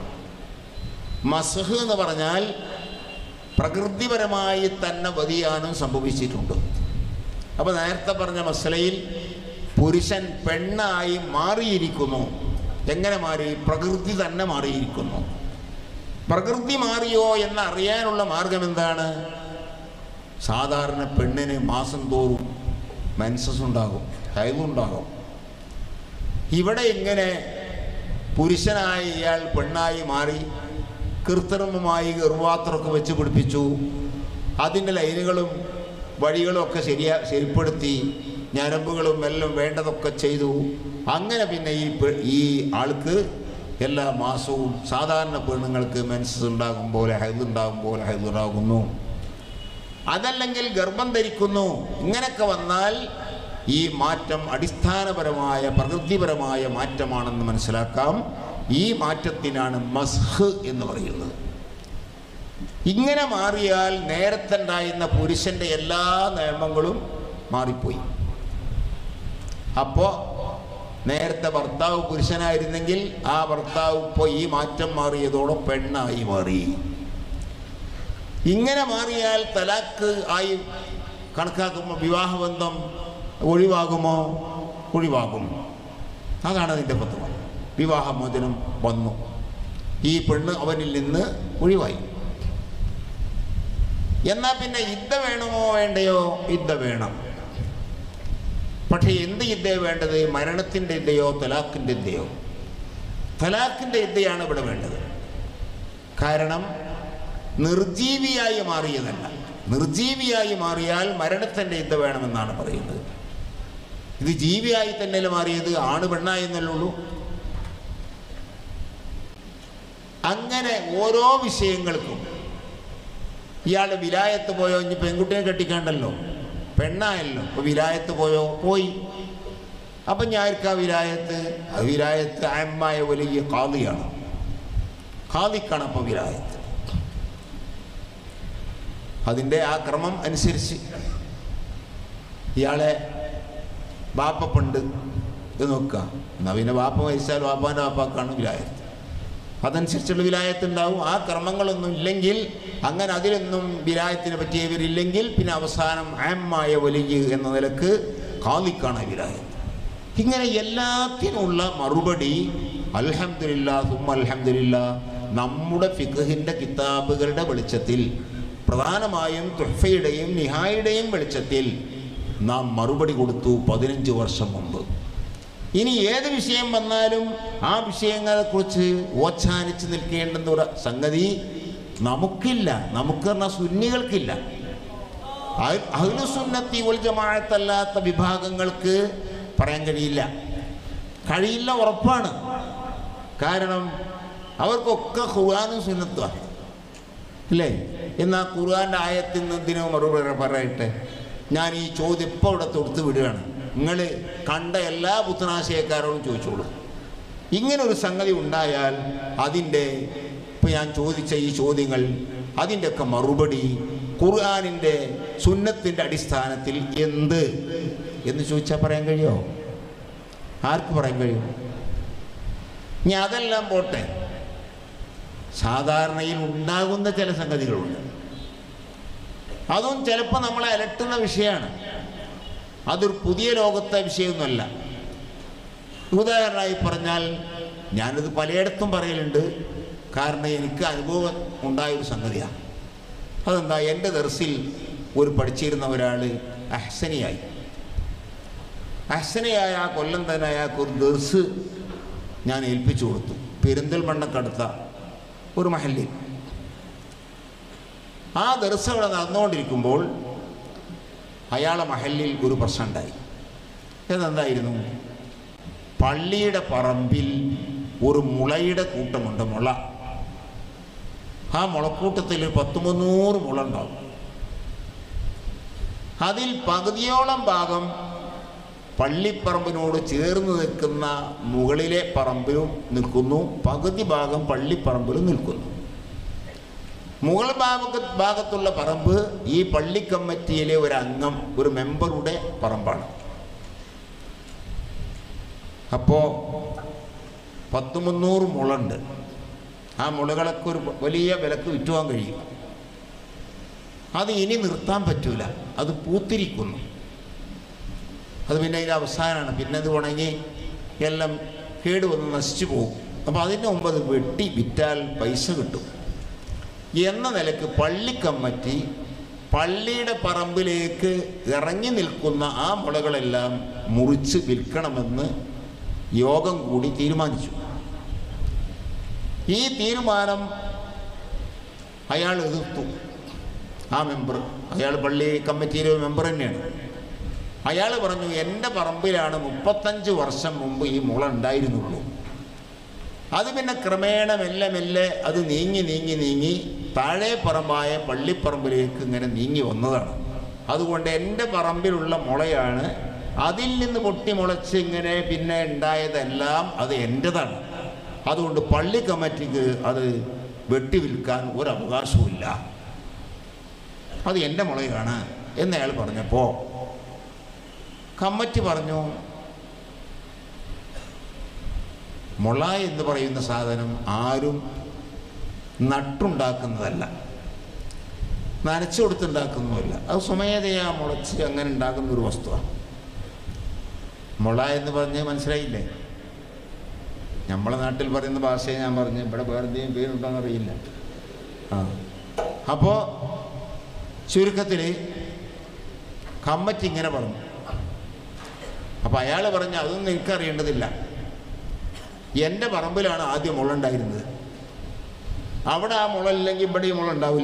[SPEAKER 2] മസ്ഹ് എന്ന് പറഞ്ഞാൽ പ്രകൃതിപരമായി തന്നെ വ്യതിയാനം സംഭവിച്ചിട്ടുണ്ട് അപ്പോൾ നേരത്തെ പറഞ്ഞ മസലയിൽ പുരുഷൻ പെണ്ണായി മാറിയിരിക്കുന്നു എങ്ങനെ മാറി പ്രകൃതി തന്നെ മാറിയിരിക്കുന്നു പ്രകൃതി മാറിയോ എന്ന് അറിയാനുള്ള മാർഗം എന്താണ് സാധാരണ പെണ്ണിന് മാസം തോറും മെൻസസ് ഉണ്ടാകും ഹൈലുണ്ടാകും ഇവിടെ ഇങ്ങനെ പുരുഷനായ ഇയാൾ പെണ്ണായി മാറി കൃത്രിമമായി ഗർഭാത്രമൊക്കെ വെച്ച് പിടിപ്പിച്ചു അതിൻ്റെ ലൈനുകളും വഴികളും ഒക്കെ ശരിയാ ശരിപ്പെടുത്തി ഞരമ്പുകളും എല്ലാം വേണ്ടതൊക്കെ ചെയ്തു അങ്ങനെ പിന്നെ ഈ പെ- ഈ ആൾക്ക് എല്ലാ മാസവും സാധാരണ പെണ്ണുങ്ങൾക്ക് മെൻസസ് ഉണ്ടാകും പോലെ ഹൈദ് ഉണ്ടാകും പോലെ ഹൈദ് ഉണ്ടാകുന്നു അതല്ലെങ്കിൽ ഗർഭം ധരിക്കുന്നു ഇങ്ങനെയൊക്കെ വന്നാൽ ഈ മാറ്റം അടിസ്ഥാനപരമായ പ്രകൃതിപരമായ മാറ്റമാണെന്ന് മനസ്സിലാക്കാം ഈ മാറ്റത്തിനാണ് മസ്ഹ് എന്ന് പറയുന്നത് ഇങ്ങനെ മാറിയാൽ നേരത്തെ ഉണ്ടായിരുന്ന പുരുഷന്റെ എല്ലാ നിയമങ്ങളും മാറിപ്പോയി അപ്പോൾ നേരത്തെ ഭർത്താവ് പുരുഷനായിരുന്നെങ്കിൽ ആ ഭർത്താവ് ഇപ്പോൾ ഈ മാറ്റം മാറിയതോടെ പെണ്ണായി മാറി ഇങ്ങനെ മാറിയാൽ തലാക്ക് ആയി കണക്കാക്കുമ്പോൾ വിവാഹബന്ധം ഒഴിവാകുമോ ഒഴിവാകും അതാണ് അതിൻ്റെ പത്വം വിവാഹമോചനം വന്നു ഈ പെണ്ണ് അവനിൽ നിന്ന് ഒഴിവായി എന്നാൽ പിന്നെ യുദ്ധ വേണമോ വേണ്ടയോ യുദ്ധ വേണം പക്ഷേ എന്ത് യുദ്ധയോ വേണ്ടത് മരണത്തിൻ്റെ യുദ്ധയോ തലാഖിൻ്റെ യുദ്ധയോ തലാഖിൻ്റെ യുദ്ധയാണ് ഇവിടെ വേണ്ടത് കാരണം നിർജീവിയായി മാറിയതല്ല നിർജീവിയായി മാറിയാൽ മരണത്തിൻ്റെ യുദ്ധ വേണമെന്നാണ് പറയുന്നത് ഇത് ജീവിയായി തന്നെ മാറിയത് ആണ് പെണ്ണായി എന്നല്ലേ ഉള്ളൂ അങ്ങനെ ഓരോ വിഷയങ്ങൾക്കും ഇയാൾ വിലായത്ത് പോയോ ഇനി പെൺകുട്ടിയെ കെട്ടിക്കണ്ടല്ലോ പെണ്ണായല്ലോ അപ്പോൾ വിലായത്ത് പോയോ പോയി അപ്പം ഞാർക്കാ വിലായത്ത് ആ വിലായത്ത് അമ്മായ വലിയ കാതിയാണ് കാതിക്കാണ് അപ്പോൾ വിലായത്ത് അതിൻ്റെ ആ ക്രമം അനുസരിച്ച് ഇയാളെ ബാപ്പ പണ്ട് ഇത് നോക്കുക എന്നാൽ പിന്നെ ബാപ്പ മരിച്ചാൽ ബാപ്പാൻ്റെ ബാപ്പാക്കാണ് വിലായത്ത് അതനുസരിച്ചുള്ള വിലായത്ത് ഉണ്ടാവും ആ ക്രമങ്ങളൊന്നും ഇല്ലെങ്കിൽ അങ്ങനെ അതിലൊന്നും വിലായത്തിനെ പറ്റിയവരില്ലെങ്കിൽ പിന്നെ അവസാനം ആമായ വലിയ എന്ന നിലക്ക് കാലിക്കാണ് വിലായത്ത് ഇങ്ങനെ എല്ലാത്തിനുള്ള മറുപടി അൽഹംദുലില്ലാ സുമ്മ അൽഹംദുലില്ലാ നമ്മുടെ ഫിഖഹിൻ്റെ കിതാബുകളുടെ വെളിച്ചത്തിൽ പ്രധാനമായും തുഹഫയുടെയും നിഹായുടെയും വെളിച്ചത്തിൽ നാം മറുപടി കൊടുത്തു പതിനഞ്ച് വർഷം മുമ്പ് ഇനി ഏത് വിഷയം വന്നാലും ആ വിഷയങ്ങളെക്കുറിച്ച് ഓച്ചാനിച്ച് നിൽക്കേണ്ടുന്ന ഒരു സംഗതി നമുക്കില്ല നമുക്ക് പറഞ്ഞാൽ സുന്നികൾക്കില്ല അഹ്ലുസുന്നത്തി ഉൽ ജമാഅത്തല്ലാത്ത വിഭാഗങ്ങൾക്ക് പറയാൻ കഴിയില്ല കഴിയില്ല ഉറപ്പാണ് കാരണം അവർക്കൊക്കെ ഖുർആാനും സുന്നത്തുമാണ് ഇല്ലേ എന്നാൽ ഖുർആൻ്റെ ആയത്തിൽ നിന്ന് ഇതിനോ മറുപടി പറയട്ടെ ഞാൻ ഈ ചോദ്യം ഇപ്പോൾ ഇവിടെ തൊടുത്ത് വിടുകയാണ് നിങ്ങൾ കണ്ട എല്ലാ പുത്തനാശയക്കാരോടും ചോദിച്ചോളൂ ഇങ്ങനെ ഒരു സംഗതി ഉണ്ടായാൽ അതിൻ്റെ ഇപ്പോൾ ഞാൻ ചോദിച്ച ഈ ചോദ്യങ്ങൾ അതിൻ്റെയൊക്കെ മറുപടി ഖുർആാനിൻ്റെ സുന്നത്തിൻ്റെ അടിസ്ഥാനത്തിൽ എന്ത് എന്ന് ചോദിച്ചാൽ പറയാൻ കഴിയുമോ ആർക്ക് പറയാൻ കഴിയും ഇനി അതെല്ലാം പോട്ടെ സാധാരണയിൽ ഉണ്ടാകുന്ന ചില സംഗതികളുണ്ട് അതും ചിലപ്പോൾ നമ്മളെ അലട്ടുന്ന വിഷയമാണ് അതൊരു പുതിയ ലോകത്തെ വിഷയമൊന്നുമല്ല ഉദാഹരണമായി പറഞ്ഞാൽ ഞാനിത് പലയിടത്തും പറയലുണ്ട് കാരണം എനിക്ക് അനുഭവം ഉണ്ടായൊരു സംഗതിയാണ് അതെന്താ എൻ്റെ ദർസിൽ ഒരു പഠിച്ചിരുന്ന ഒരാൾ അഹ്സനിയായി അഹ്സനിയായ ആ കൊല്ലം തന്നെ അയാൾക്ക് ഒരു ദർസ് ഞാൻ ഏൽപ്പിച്ചു കൊടുത്തു പെരിന്തൽമണ്ണക്കടുത്ത ഒരു മഹല്ലിൽ ആ ദർസ് അവിടെ നടന്നുകൊണ്ടിരിക്കുമ്പോൾ അയാളെ മഹല്ലിൽ ഒരു പ്രശ്നം ഉണ്ടായി അതെന്തായിരുന്നു പള്ളിയുടെ പറമ്പിൽ ഒരു മുളയുടെ കൂട്ടമുണ്ട് മുള ആ മുളക്കൂട്ടത്തിൽ പത്ത് മുന്നൂറ് മുള ഉണ്ടാവും അതിൽ പകുതിയോളം ഭാഗം പള്ളിപ്പറമ്പിനോട് ചേർന്ന് നിൽക്കുന്ന മുകളിലെ പറമ്പിലും നിൽക്കുന്നു പകുതി ഭാഗം പള്ളിപ്പറമ്പിലും നിൽക്കുന്നു മുകൾ ഭാഗ ഭാഗത്തുള്ള പറമ്പ് ഈ പള്ളി കമ്മിറ്റിയിലെ ഒരു അംഗം ഒരു മെമ്പറുടെ പറമ്പാണ് അപ്പോൾ പത്ത് മുന്നൂറ് മുളുണ്ട് ആ മുളകളൊക്കെ ഒരു വലിയ വിലക്ക് വിറ്റുവാൻ കഴിയും അത് ഇനി നിർത്താൻ പറ്റൂല അത് പൂത്തിരിക്കുന്നു അത് പിന്നെ അതിൻ്റെ അവസാനമാണ് പിന്നെ അത് ഉണങ്ങി എല്ലാം കേടുവന്ന് നശിച്ചു പോകും അപ്പോൾ അതിന് മുമ്പ് അത് വെട്ടി വിറ്റാൽ പൈസ കിട്ടും എന്ന നിലക്ക് പള്ളി കമ്മിറ്റി പള്ളിയുടെ പറമ്പിലേക്ക് ഇറങ്ങി നിൽക്കുന്ന ആ മുളകളെല്ലാം മുറിച്ച് വിൽക്കണമെന്ന് യോഗം കൂടി തീരുമാനിച്ചു ഈ തീരുമാനം അയാൾ എതിർത്തു ആ മെമ്പർ അയാൾ പള്ളി കമ്മിറ്റിയിലെ ഒരു മെമ്പർ തന്നെയാണ് അയാൾ പറഞ്ഞു എൻ്റെ പറമ്പിലാണ് മുപ്പത്തഞ്ച് വർഷം മുമ്പ് ഈ മുള ഉണ്ടായിരുന്നുള്ളൂ അത് പിന്നെ ക്രമേണ മെല്ലെ മെല്ലെ അത് നീങ്ങി നീങ്ങി നീങ്ങി താഴെ പറമ്പായ പള്ളിപ്പറമ്പിലേക്ക് ഇങ്ങനെ നീങ്ങി വന്നതാണ് അതുകൊണ്ട് എൻ്റെ പറമ്പിലുള്ള മുളയാണ് അതിൽ നിന്ന് പൊട്ടി മുളച്ച് ഇങ്ങനെ പിന്നെ ഉണ്ടായതെല്ലാം അത് എൻ്റെതാണ് അതുകൊണ്ട് പള്ളി കമ്മിറ്റിക്ക് അത് വെട്ടി വിൽക്കാൻ ഒരു അവകാശവുമില്ല അത് എൻ്റെ മുളയാണ് എന്നയാൾ പറഞ്ഞപ്പോൾ കമ്മിറ്റി പറഞ്ഞു മുള എന്ന് പറയുന്ന സാധനം ആരും നട്ടുണ്ടാക്കുന്നതല്ല നനച്ചു കൊടുത്തുണ്ടാക്കുന്നതല്ല അത് സ്വമേധയാ മുളച്ച് അങ്ങനെ ഉണ്ടാക്കുന്ന ഒരു വസ്തുവാണ് മുള എന്ന് പറഞ്ഞ് മനസ്സിലായില്ലേ നമ്മളെ നാട്ടിൽ പറയുന്ന ഭാഷയെ ഞാൻ പറഞ്ഞു ഇവിടെ വേറെ എന്തെങ്കിലും പേരുണ്ടോയെന്ന് അറിയില്ല ആ അപ്പോൾ ചുരുക്കത്തിൽ കമ്മറ്റി ഇങ്ങനെ പറഞ്ഞു അപ്പോൾ അയാൾ പറഞ്ഞു അതൊന്നും എനിക്കറിയേണ്ടതില്ല എൻ്റെ പറമ്പിലാണ് ആദ്യം മുള ഉണ്ടായിരുന്നത് അവിടെ ആ മുള ഇല്ലെങ്കിൽ ഇവിടെ ഈ മുള ഉണ്ടാവില്ല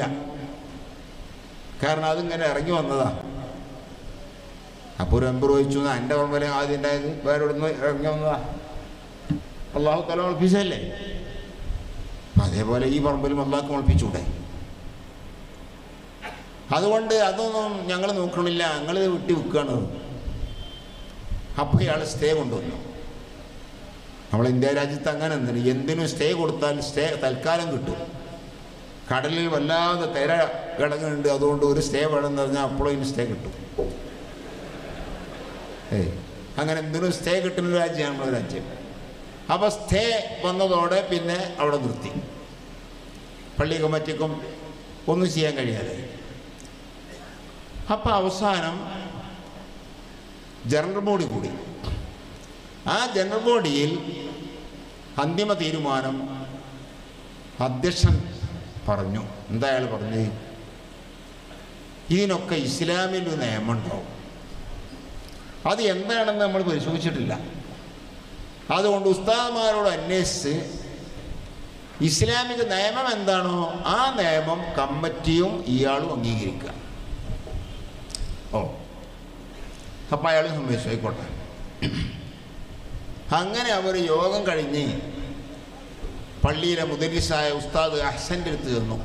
[SPEAKER 2] കാരണം അതിങ്ങനെ ഇറങ്ങി വന്നതാ അപ്പോൾ ഒരു എമ്പർ ചോദിച്ചു "എന്നാ എൻ്റെ പറമ്പിലെ ആദ്യം ഉണ്ടായത് വേറെ ഇവിടുന്ന് ഇറങ്ങി വന്നതാ അള്ളാഹു തല മുളപ്പിച്ചല്ലേ അപ്പം അതേപോലെ ഈ പറമ്പിലും അള്ളാഹ് മുളപ്പിച്ചൂടെ അതുകൊണ്ട് അതൊന്നും ഞങ്ങൾ നോക്കണില്ല ഞങ്ങൾ വിട്ടി വെക്കുകയാണ് അപ്പോൾ ഇയാൾ സ്റ്റേ കൊണ്ടുവന്നു നമ്മൾ ഇന്ത്യ രാജ്യത്ത് അങ്ങനെ എന്തിന് എന്തിനും സ്റ്റേ കൊടുത്താൽ സ്റ്റേ തൽക്കാലം കിട്ടും കടലിൽ വല്ലാതെ തിര കിടങ്ങുന്നുണ്ട് അതുകൊണ്ട് ഒരു സ്റ്റേ വേണമെന്ന് പറഞ്ഞാൽ അപ്പോഴും ഇതിന് സ്റ്റേ കിട്ടും ഏയ് അങ്ങനെ എന്തിനും സ്റ്റേ കിട്ടുന്ന ഒരു രാജ്യമാണ് നമ്മുടെ രാജ്യം അപ്പോൾ സ്റ്റേ വന്നതോടെ പിന്നെ അവിടെ നിർത്തി പള്ളി കമ്മിറ്റിക്കും ഒന്നും ചെയ്യാൻ കഴിയാതെ അപ്പം അവസാനം ജനറൽ ബോഡി കൂടി ആ ജനറൽ ബോഡിയിൽ അന്തിമ തീരുമാനം അധ്യക്ഷൻ പറഞ്ഞു എന്താ അയാൾ പറഞ്ഞത് ഇതിനൊക്കെ ഇസ്ലാമിൽ ഒരു നിയമമുണ്ടാവും അത് എന്താണെന്ന് നമ്മൾ പരിശോധിച്ചിട്ടില്ല അതുകൊണ്ട് ഉസ്താദ്മാരോട് അന്വേഷിച്ച് ഇസ്ലാമിക നിയമം എന്താണോ ആ നിയമം കമ്മിറ്റിയും ഇയാളും അംഗീകരിക്കുക ഓ അപ്പം അയാൾ സമ്മതിച്ചു ആയിക്കോട്ടെ അങ്ങനെ അവർ യോഗം കഴിഞ്ഞ് പള്ളിയിലെ മുദരിസായ ഉസ്താദ് അഹ്സൻ്റെ അടുത്ത് ചെന്നു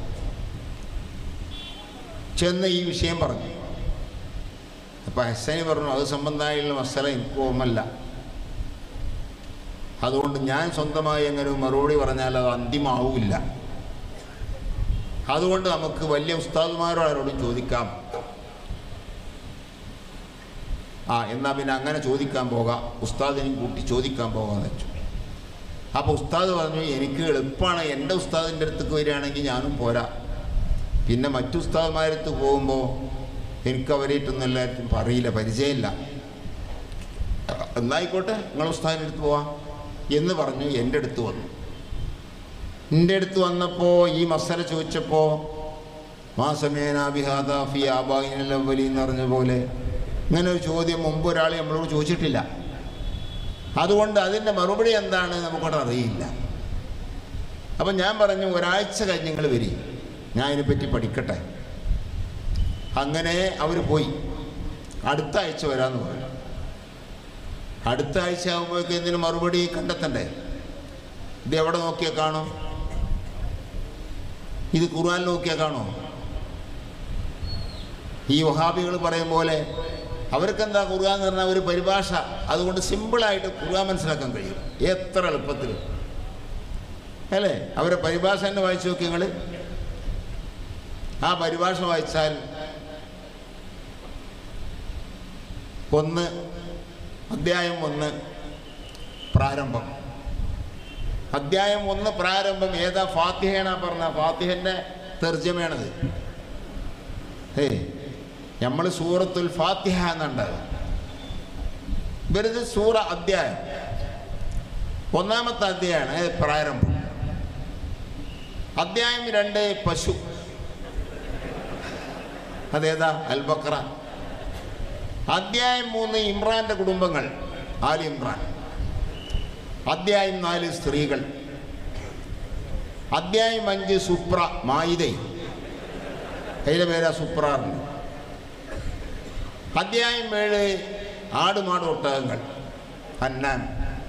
[SPEAKER 2] ചെന്ന് ഈ വിഷയം പറഞ്ഞു അപ്പം അഹ്സനി പറഞ്ഞു അത് സംബന്ധമായുള്ള മസല എനിക്ക് ഓർമ്മല്ല അതുകൊണ്ട് ഞാൻ സ്വന്തമായി അങ്ങനെ ഒരു മറുപടി പറഞ്ഞാൽ അത് അന്തിമാവില്ല അതുകൊണ്ട് നമുക്ക് വലിയ ഉസ്താദുമാരോട് ആരോടും ചോദിക്കാം ആ എന്നാൽ പിന്നെ അങ്ങനെ ചോദിക്കാൻ പോകാം ഉസ്താദിനെയും കൂട്ടി ചോദിക്കാൻ പോകാമെന്ന് വെച്ചു അപ്പോൾ ഉസ്താദ് പറഞ്ഞു എനിക്ക് എളുപ്പമാണ് എൻ്റെ ഉസ്താദിൻ്റെ അടുത്തേക്ക് വരികയാണെങ്കിൽ ഞാനും പോരാ പിന്നെ മറ്റു ഉസ്താദ്മാരുടെ അടുത്ത് പോകുമ്പോൾ എനിക്ക് അവരായിട്ടൊന്നും എല്ലാവർക്കും അറിയില്ല പരിചയമില്ല എന്നായിക്കോട്ടെ നിങ്ങൾ ഉസ്താദിൻ്റെ അടുത്ത് പോവാം എന്ന് പറഞ്ഞു എൻ്റെ അടുത്ത് വന്നു എൻ്റെ അടുത്ത് വന്നപ്പോൾ ഈ മസല ചോദിച്ചപ്പോൾ മാസമേനാബിഹാദ ഫി ആബായിനല്ലവലി എന്ന് പറഞ്ഞ പോലെ ഇങ്ങനെ ഒരു ചോദ്യം മുമ്പ് ഒരാൾ നമ്മളോട് ചോദിച്ചിട്ടില്ല അതുകൊണ്ട് അതിൻ്റെ മറുപടി എന്താണ് നമുക്കവിടെ അറിയില്ല അപ്പം ഞാൻ പറഞ്ഞു ഒരാഴ്ച കഴിഞ്ഞ് നിങ്ങൾ വരി ഞാൻ ഇതിനെപ്പറ്റി പഠിക്കട്ടെ അങ്ങനെ അവർ പോയി അടുത്ത ആഴ്ച വരാമെന്ന് പറഞ്ഞു അടുത്ത ആഴ്ച ആകുമ്പോഴേക്കും ഇതിന് മറുപടി കണ്ടെത്തണ്ടേ ഇത് എവിടെ നോക്കിയാൽ കാണും ഇത് ഖുർആൻ നോക്കിയാൽ കാണോ ഈ വഹാബികൾ പറയും പോലെ അവർക്കെന്താ ഖുർആൻ എന്ന് പറഞ്ഞാൽ ഒരു പരിഭാഷ അതുകൊണ്ട് സിമ്പിളായിട്ട് ഖുർആൻ മനസ്സിലാക്കാൻ കഴിയും എത്ര എളുപ്പത്തിൽ അല്ലേ അവരെ പരിഭാഷ തന്നെ വായിച്ചു നോക്കി നിങ്ങൾ ആ പരിഭാഷ വായിച്ചാൽ ഒന്ന് അധ്യായം ഒന്ന് പ്രാരംഭം അധ്യായം ഒന്ന് പ്രാരംഭം ഏതാ ഫാത്തിഹേണ പറഞ്ഞ ഫാത്തിഹൻ്റെ തെർജ്ജമയാണത് ഏയ് നമ്മൾ സൂറത്തുൽ ഫാത്തിഹ എന്നുണ്ട് ഇവരത് സൂറ അധ്യായം ഒന്നാമത്തെ അധ്യായമാണ് ഏത് പ്രാരംഭം അധ്യായം രണ്ട് പശു അതേതാ അൽബക്ര അധ്യായം മൂന്ന് ഇമ്രാന്റെ കുടുംബങ്ങൾ ആൽ ഇമ്രാൻ അധ്യായം നാല് സ്ത്രീകൾ അധ്യായം അഞ്ച് സുപ്ര മായിതൈ അതിലെ പേരാ സുപ്രാറിന് അധ്യായം ഏഴ് ആടുമാട് ഒട്ടകങ്ങൾ അന്നാൻ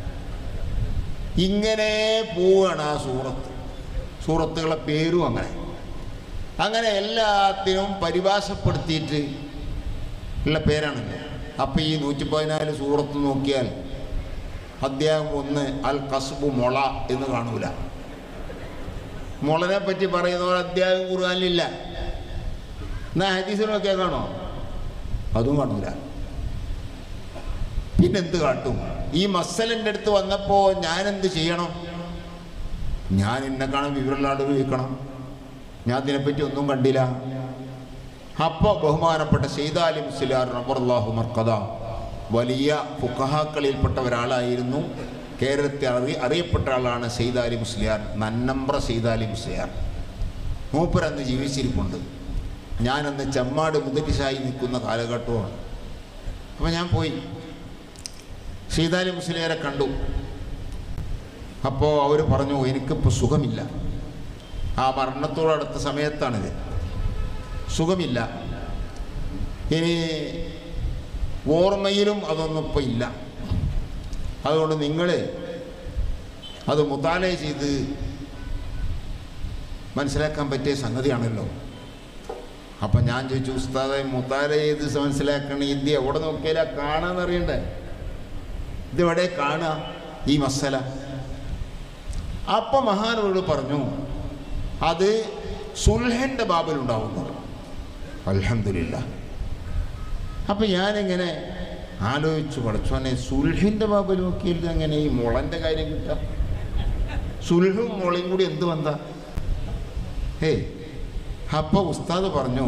[SPEAKER 2] ഇങ്ങനെ പോവുകയാണ് ആ സൂറത്ത് സൂറത്തുകളെ പേരും അങ്ങനെ അങ്ങനെ എല്ലാത്തിനും പരിഭാഷപ്പെടുത്തിയിട്ട് ഉള്ള പേരാണല്ലോ അപ്പം ഈ നൂറ്റി പതിനാല് സൂറത്ത് നോക്കിയാൽ അധ്യായം ഒന്ന് അൽ കസ്ബു മൊള എന്ന് കാണൂല മുളനെ പറ്റി പറയുന്ന ഒരു അധ്യായം ഖുർആനിലില്ല എന്നാ ഹദീസിൽ നോക്കിയാൽ കാണോ അതും കാണൂല പിന്നെന്ത് കാട്ടും ഈ മസലിൻ്റെ അടുത്ത് വന്നപ്പോൾ ഞാൻ എന്ത് ചെയ്യണം ഞാൻ എന്നെ കാണാൻ വിവരമില്ലാണ്ട് ചോദിക്കണം ഞാൻ ഇതിനെപ്പറ്റി ഒന്നും കണ്ടില്ല അപ്പോൾ ബഹുമാനപ്പെട്ട സെയ്താലി മുസ്ലിയാർ റബർലാഹു മർക്കദ വലിയ ഫുക്കഹാക്കളിൽപ്പെട്ട ഒരാളായിരുന്നു കേരളത്തിൽ അറി അറിയപ്പെട്ട ആളാണ് സെയ്താലി മുസ്ലിയാർ നന്നമ്പ്ര സെയ്താലി മുസ്ലിയാർ മൂപ്പരന്ന് ജീവിച്ചിരിപ്പുണ്ട് ഞാനന്ന് ചെമ്മാട് മുതലിസായി നിൽക്കുന്ന കാലഘട്ടമാണ് അപ്പോൾ ഞാൻ പോയി സീതാലി മുസ്ലിയാരെ കണ്ടു അപ്പോൾ അവർ പറഞ്ഞു എനിക്കിപ്പോൾ സുഖമില്ല ആ മരണത്തോടടുത്ത സമയത്താണിത് സുഖമില്ല ഇനി ഓർമ്മയിലും അതൊന്നും ഇപ്പോൾ ഇല്ല അതുകൊണ്ട് നിങ്ങൾ അത് മുത്താലയ ചെയ്ത് മനസ്സിലാക്കാൻ പറ്റിയ സംഗതിയാണല്ലോ അപ്പം ഞാൻ ചോദിച്ചു ഉസ്താദെ മുത്താല ചെയ്ത് മനസ്സിലാക്കണ ഇത് എവിടെ നോക്കിയാലാ കാണാന്നറിയണ്ടേ ഇതെവിടെ കാണുക ഈ മസല അപ്പം മഹാനവരോട് പറഞ്ഞു അത് സുൽഹൻ്റെ ബാബിലുണ്ടാവുന്നു അലഹമില്ല അപ്പം ഞാനിങ്ങനെ ആലോചിച്ചു പഠിച്ചോനെ സുൽഹിൻ്റെ ബാബിൽ നോക്കിയിട്ട് എങ്ങനെ ഈ മുളൻ്റെ കാര്യം കിട്ടാം സുൽഹും മുളയും കൂടി എന്ത് വന്ന ഏ അപ്പോൾ ഉസ്താദ് പറഞ്ഞു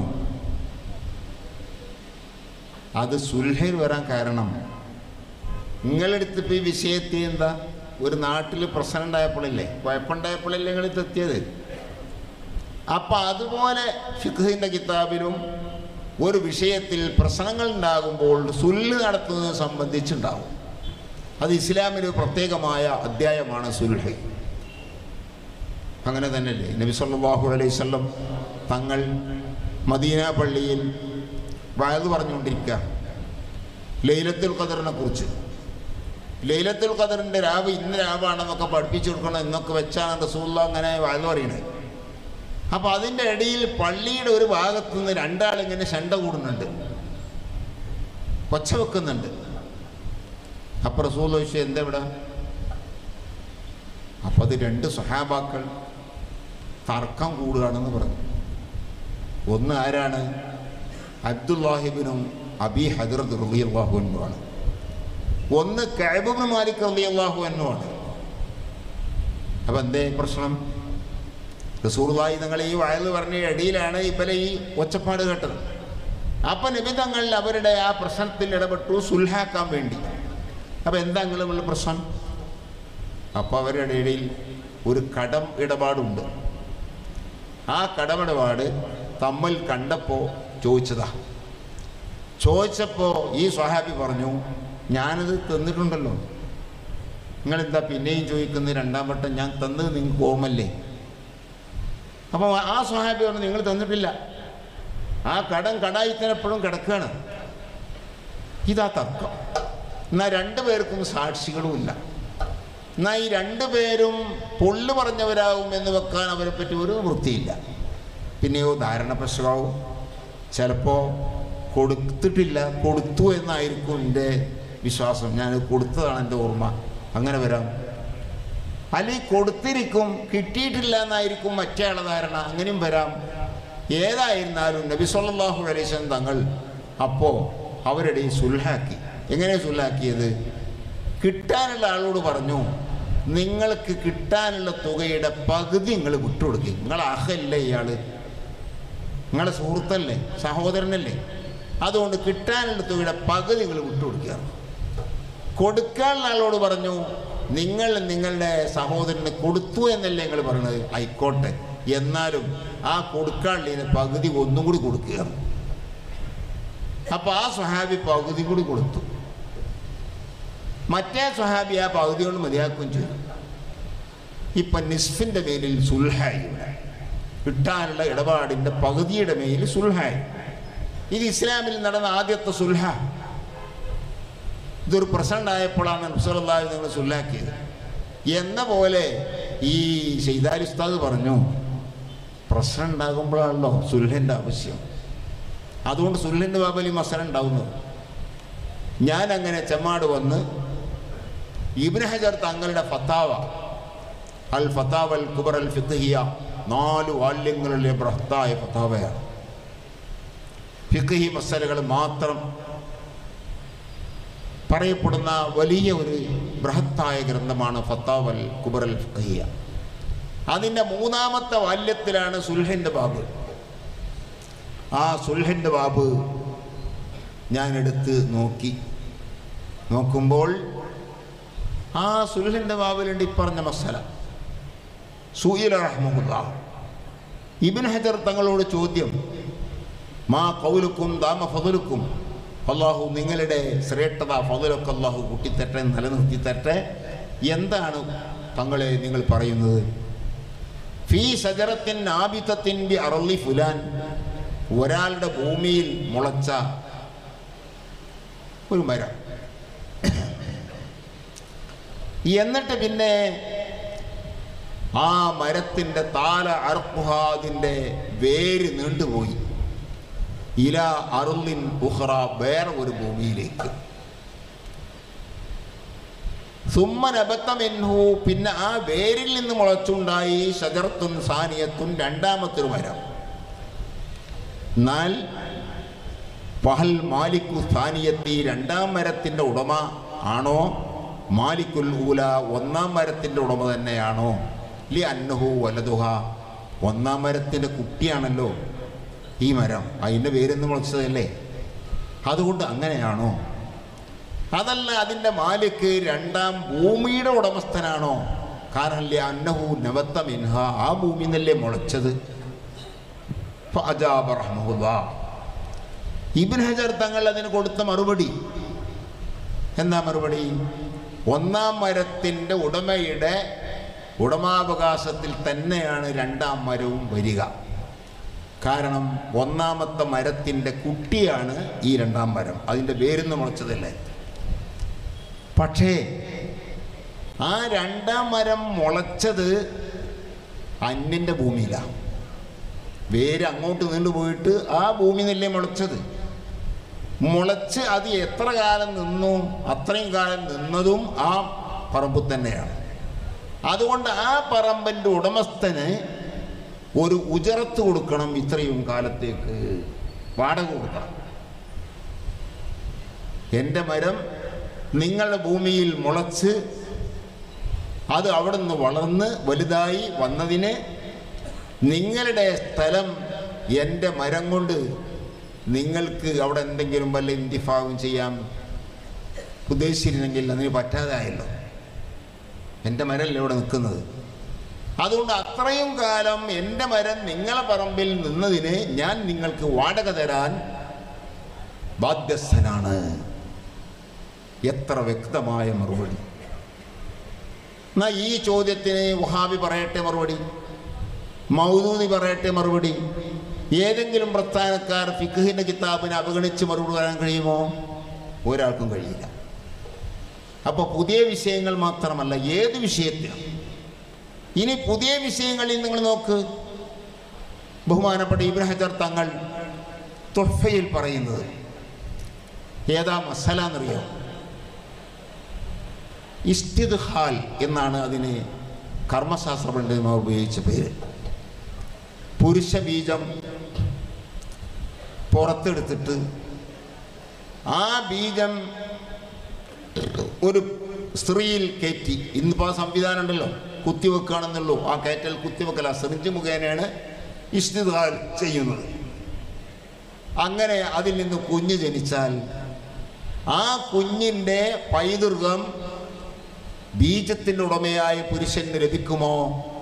[SPEAKER 2] അത് സുൽഹയിൽ വരാൻ കാരണം നിങ്ങളെടുത്ത് ഇപ്പോൾ ഈ വിഷയത്തിൽ എന്താ ഒരു നാട്ടിൽ പ്രശ്നം ഉണ്ടായപ്പോഴല്ലേ കുഴപ്പമുണ്ടായപ്പോഴല്ലേ നിങ്ങൾ എത്തിയത് അപ്പം അതുപോലെ ഫിഖിൻ്റെ കിതാബിലും ഒരു വിഷയത്തിൽ പ്രശ്നങ്ങൾ ഉണ്ടാകുമ്പോൾ സുല്ല് നടത്തുന്നത് സംബന്ധിച്ചുണ്ടാവും അത് ഇസ്ലാമിന് പ്രത്യേകമായ അധ്യായമാണ് സുൽഹ് അങ്ങനെ തന്നെയല്ലേ നബി സല്ലല്ലാഹു അലൈഹി വസല്ലം തങ്ങൾ മദീന പള്ളിയിൽ വയത് പറഞ്ഞുകൊണ്ടിരിക്കുക ലൈലത്തുൽ ഖദറിനെ കുറിച്ച് ലൈലത്തുൽ ഖദറിൻ്റെ രാവ് ഇന്ന രാവാണെന്നൊക്കെ പഠിപ്പിച്ചു കൊടുക്കണം എന്നൊക്കെ വെച്ചാണ് റസൂല്ല അങ്ങനെ വയത് പറയണത് അപ്പോൾ അതിൻ്റെ ഇടയിൽ പള്ളിയുടെ ഒരു ഭാഗത്തു നിന്ന് രണ്ടാളിങ്ങനെ ശണ്ട കൂടുന്നുണ്ട് കൊച്ച വെക്കുന്നുണ്ട് അപ്പോൾ റസൂൽ ചോദിച്ചു എന്താ ഇവിടെ അപ്പോൾ അത് രണ്ട് സഹാബാക്കൾ തർക്കം കൂടുകയാണെന്ന് പറഞ്ഞു ഒന്ന് ആരാണ് അബ്ദുല്ലാഹിബിനും അബി ഹദറത്ത് റളിയല്ലാഹു അൻഹുമാണ് ഒന്ന് കഅബിബ്നു മാലിക് റളിയല്ലാഹു അൻഹുമാണ് അപ്പം എന്തേ പ്രശ്നം റസൂർവായി നിങ്ങൾ ഈ വയല് പറഞ്ഞ ഇടയിലാണ് ഇവരെ ഈ ഒച്ചപ്പാട് കേട്ടത് അപ്പം നബി തങ്ങൾ അവരുടെ ആ പ്രശ്നത്തിൽ ഇടപെട്ടു സുൽഹാക്കാൻ വേണ്ടി അപ്പം എന്തെങ്കിലുമുള്ള പ്രശ്നം അപ്പോൾ അവരുടെ ഇടയിൽ ഒരു കടം ഇടപാടുണ്ട് ആ കടമിടപാട് തമ്മിൽ കണ്ടപ്പോൾ ചോദിച്ചതാ ചോദിച്ചപ്പോൾ ഈ സ്വഹാബി പറഞ്ഞു ഞാനത് തന്നിട്ടുണ്ടല്ലോ നിങ്ങളെന്താ പിന്നെയും ചോദിക്കുന്നത് രണ്ടാം വട്ടം ഞാൻ തന്നത് നിങ്ങൾക്ക് ഓർമ്മല്ലേ അപ്പോൾ ആ സ്വഹാബി പറഞ്ഞു നിങ്ങൾ തന്നിട്ടില്ല ആ കടം കടായിത്തനെപ്പോഴും കിടക്കുകയാണ് ഇതാ തർക്കം എന്നാൽ രണ്ടു പേർക്കും സാക്ഷികളുമില്ല എന്നാൽ ഈ രണ്ടു പേരും പൊള്ളു പറഞ്ഞവരാകും എന്ന് വെക്കാൻ അവരെ പറ്റി ഒരു വൃത്തിയില്ല പിന്നെയോ ധാരണ പ്രശ്നമാവും ചിലപ്പോൾ കൊടുത്തിട്ടില്ല കൊടുത്തു എന്നായിരിക്കും എൻ്റെ വിശ്വാസം ഞാൻ കൊടുത്തതാണ് എൻ്റെ ഓർമ്മ അങ്ങനെ വരാം അല്ലെങ്കിൽ കൊടുത്തിരിക്കും കിട്ടിയിട്ടില്ല എന്നായിരിക്കും മറ്റേ ആളെ ധാരണ അങ്ങനെയും വരാം ഏതായിരുന്നാലും നബി സല്ലല്ലാഹു അലൈഹി വസല്ലം തങ്ങൾ അപ്പോൾ അവരുടെ ഈ സുൽഹാക്കി എങ്ങനെ സുൽഹാക്കിയത് കിട്ടാനുള്ള ആളോട് പറഞ്ഞു നിങ്ങൾക്ക് കിട്ടാനുള്ള തുകയുടെ പകുതി നിങ്ങൾ വിട്ടുകൊടുക്കുക നിങ്ങൾ അഹല്ലേ ഇയാൾ നിങ്ങളെ സുഹൃത്തല്ലേ സഹോദരനല്ലേ അതുകൊണ്ട് കിട്ടാനുള്ള തുകയുടെ പകുതി നിങ്ങൾ വിട്ടുകൊടുക്കുക കൊടുക്കാനുള്ള ആളോട് പറഞ്ഞു നിങ്ങൾ നിങ്ങളുടെ സഹോദരന് കൊടുത്തു എന്നല്ലേ നിങ്ങൾ പറയുന്നത് ആയിക്കോട്ടെ എന്നാലും ആ കൊടുക്കാനുള്ളതിന് പകുതി ഒന്നും കൂടി കൊടുക്കുക അപ്പോൾ ആ സ്വഹാബി പകുതി കൂടി കൊടുത്തു മറ്റേ സ്വഹാബി ആ പകുതി കൊണ്ട് മതിയാക്കുകയും ചെയ്തു ഇപ്പം നിസ്ഫിൻ്റെ മേലിൽ സുൽഹായി ഇവിടെ കിട്ടാനുള്ള ഇടപാടിൻ്റെ പകുതിയുടെ മേലിൽ സുൽഹായി ഇത് ഇസ്ലാമിൽ നടന്ന ആദ്യത്തെ സുൽഹ ഇതൊരു പ്രസന്റ് ആയപ്പോഴാണ് നബ്സലാഹി നിങ്ങൾ സുല്ലാക്കിയത് എന്ന പോലെ ഈ ഷെയ്ദാലി ഉസ്താദ് പറഞ്ഞു പ്രശ്നം ഉണ്ടാകുമ്പോഴാണല്ലോ സുൽഹിൻ്റെ ആവശ്യം അതുകൊണ്ട് സുൽഹിൻ്റെ ബാബലി മസല ഉണ്ടാവുന്നത് ഞാൻ അങ്ങനെ ചെമ്മാട് വന്ന് ഇബ്നു ഹജർ തങ്ങളുടെ ഫത്താവ അൽ ഫത്താവ് അൽ കുബർ അൽ ഫിഖ്ഹിയ നാല് വാല്യങ്ങളിലെ ബൃഹത്തായ ഫത്താവയാണ് ഫിഖ്ഹി മസലകൾ മാത്രം പറയപ്പെടുന്ന വലിയ ഒരു ബൃഹത്തായ ഗ്രന്ഥമാണ് ഫത്താവ് അൽ കുബർ അൽ ഫിഖ്ഹിയ അതിൻ്റെ മൂന്നാമത്തെ വാല്യത്തിലാണ് സുൽഹിൻ്റെ ബാബ് ആ സുൽഹിൻ്റെ ബാബ് ഞാൻ എടുത്ത് നോക്കി നോക്കുമ്പോൾ ആ സുൽഹിൻ്റെ ബാബിലുണ്ട് ഇപ്പറഞ്ഞ മസല സൂയില റഹ്മുല്ല ഇബിൻ ഹജർ തങ്ങളോട് ചോദ്യം മാ കൗലുക്കും ദാമ ഫതുലുക്കും അള്ളാഹു നിങ്ങളുടെ ശ്രേഷ്ഠത ഫതുലൊക്കെ അള്ളാഹു കൂട്ടിത്തട്ടെ നിലനിർത്തി തട്ടെ എന്താണ് തങ്ങളെ നിങ്ങൾ പറയുന്നത് ഫീ സജറത്തിൻ ആബിത്തത്തിൻ ബി അറളി ഫുലാൻ ഒരാളുടെ ഭൂമിയിൽ മുളച്ച ഒരു മരം എന്നിട്ട് പിന്നെ ആ മരത്തിൻ്റെ താല അർക്കുഹാദിൻ്റെ വേര് നീണ്ടുപോയി ഇല അറുലിൻ ഉഹ്റ വേറെ ഒരു ഭൂമിയിലേക്ക് സുമ്മനബത്തമെൻഹു പിന്നെ ആ വേരിൽ നിന്ന് മുളച്ചുണ്ടായി ഷജറത്തുൻ സാനിയത്തുൻ രണ്ടാമത്തൊരു മരം എന്നാൽ പഹൽ മാലിക്കു സ്ഥാനിയത്തി രണ്ടാം മരത്തിൻ്റെ ഉടമ ആണോ മാലിക്കുൽ ഊല ഒന്നാം മരത്തിൻ്റെ ഉടമ തന്നെയാണോ ലി അന്നഹു വലതുഹ ഒന്നാം മരത്തിൻ്റെ കുട്ടിയാണല്ലോ ഈ മരം അതിൻ്റെ പേരെന്ന് മുളച്ചതല്ലേ അതുകൊണ്ട് അങ്ങനെയാണോ അതല്ല അതിൻ്റെ മാലിക്ക് രണ്ടാം ഭൂമിയുടെ ഉടമസ്ഥനാണോ കാരണം ലി അന്നഹു നവത്ത മിൻഹ ആ ഭൂമി നിന്നല്ലേ മുളച്ചത് ഫഅജാബ റഹ്മഹുല്ലാ ഇബിൻ ഹജർ തങ്ങൾ അതിന് കൊടുത്ത മറുപടി എന്താ മറുപടി ഒന്നാം മരത്തിൻ്റെ ഉടമയുടെ ഉടമാവകാശത്തിൽ തന്നെയാണ് രണ്ടാം മരവും വരിക കാരണം ഒന്നാമത്തെ മരത്തിൻ്റെ കുട്ടിയാണ് ഈ രണ്ടാം മരം അതിൻ്റെ വേരിന്ന് മുളച്ചതല്ലേ പക്ഷേ ആ രണ്ടാം മരം മുളച്ചത് അന്യൻ്റെ ഭൂമിയിലാണ് വേര് അങ്ങോട്ട് നീണ്ടുപോയിട്ട് ആ ഭൂമി നെല്ലേ മുളച്ചത് മുളച്ച് അത് എത്ര കാലം നിന്നു അത്രയും കാലം നിന്നതും ആ പറമ്പ് തന്നെയാണ് അതുകൊണ്ട് ആ പറമ്പിൻ്റെ ഉടമസ്ഥന് ഒരു ഉജറത്ത് കൊടുക്കണം ഇത്രയും കാലത്തേക്ക് വാടക കൊടുക്കണം എൻ്റെ മരം നിങ്ങളുടെ ഭൂമിയിൽ മുളച്ച് അത് അവിടെ നിന്ന് വളർന്ന് വലുതായി വന്നതിന് നിങ്ങളുടെ സ്ഥലം എൻ്റെ മരം കൊണ്ട് നിങ്ങൾക്ക് അവിടെ എന്തെങ്കിലും വല്ല ഇന്തിഫാവും ചെയ്യാൻ ഉദ്ദേശിച്ചിരുന്നെങ്കിൽ അതിന് പറ്റാതായല്ലോ എൻ്റെ മരമല്ലേ ഇവിടെ നിൽക്കുന്നത് അതുകൊണ്ട് അത്രയും കാലം എൻ്റെ മരം നിങ്ങളെ പറമ്പിൽ നിന്നതിന് ഞാൻ നിങ്ങൾക്ക് വാടക തരാൻ ബാധ്യസ്ഥനാണ് എത്ര വ്യക്തമായ മറുപടി എന്നാ ഈ ചോദ്യത്തിന് വഹാബി പറയട്ടെ മറുപടി മൗദൂദി പറയട്ടെ മറുപടി ഏതെങ്കിലും പ്രസ്ഥാനക്കാർ ഫിഖിൻ്റെ കിതാബിനെ അവഗണിച്ച് മറുപടി പറയാൻ കഴിയുമോ ഒരാൾക്കും കഴിയില്ല അപ്പോൾ പുതിയ വിഷയങ്ങൾ മാത്രമല്ല ഏത് വിഷയത്തിനും ഇനി പുതിയ വിഷയങ്ങളിൽ നിങ്ങൾ നോക്ക് ബഹുമാനപ്പെട്ട ഇബ്രാഹിം ഹജർ തങ്ങൾ തൊഫയിൽ പറയുന്നത് ഏതാ മസല എന്നറിയോ ഇസ്തിദ്ഹാൽ എന്നാണ് അതിന് കർമ്മശാസ്ത്ര പണ്ഡിതന്മാർ ഉപയോഗിച്ച പേര് പുരുഷ ബീജം പുറത്തെടുത്തിട്ട് ആ ബീജം ഒരു സ്ത്രീയിൽ കയറ്റി ഇന്നിപ്പോൾ ആ സംവിധാനം ഉണ്ടല്ലോ കുത്തിവെക്കുകയാണെന്നുള്ളൂ ആ കയറ്റൽ കുത്തിവെക്കല സിറിഞ്ച് മുഖേനയാണ് ഇഷ്ടിദാൽ ചെയ്യുന്നത് അങ്ങനെ അതിൽ നിന്ന് കുഞ്ഞ് ജനിച്ചാൽ ആ കുഞ്ഞിൻ്റെ പൈതൃകം ബീജത്തിൻ്റെ ഉടമയായ പുരുഷന് ലഭിക്കുമോ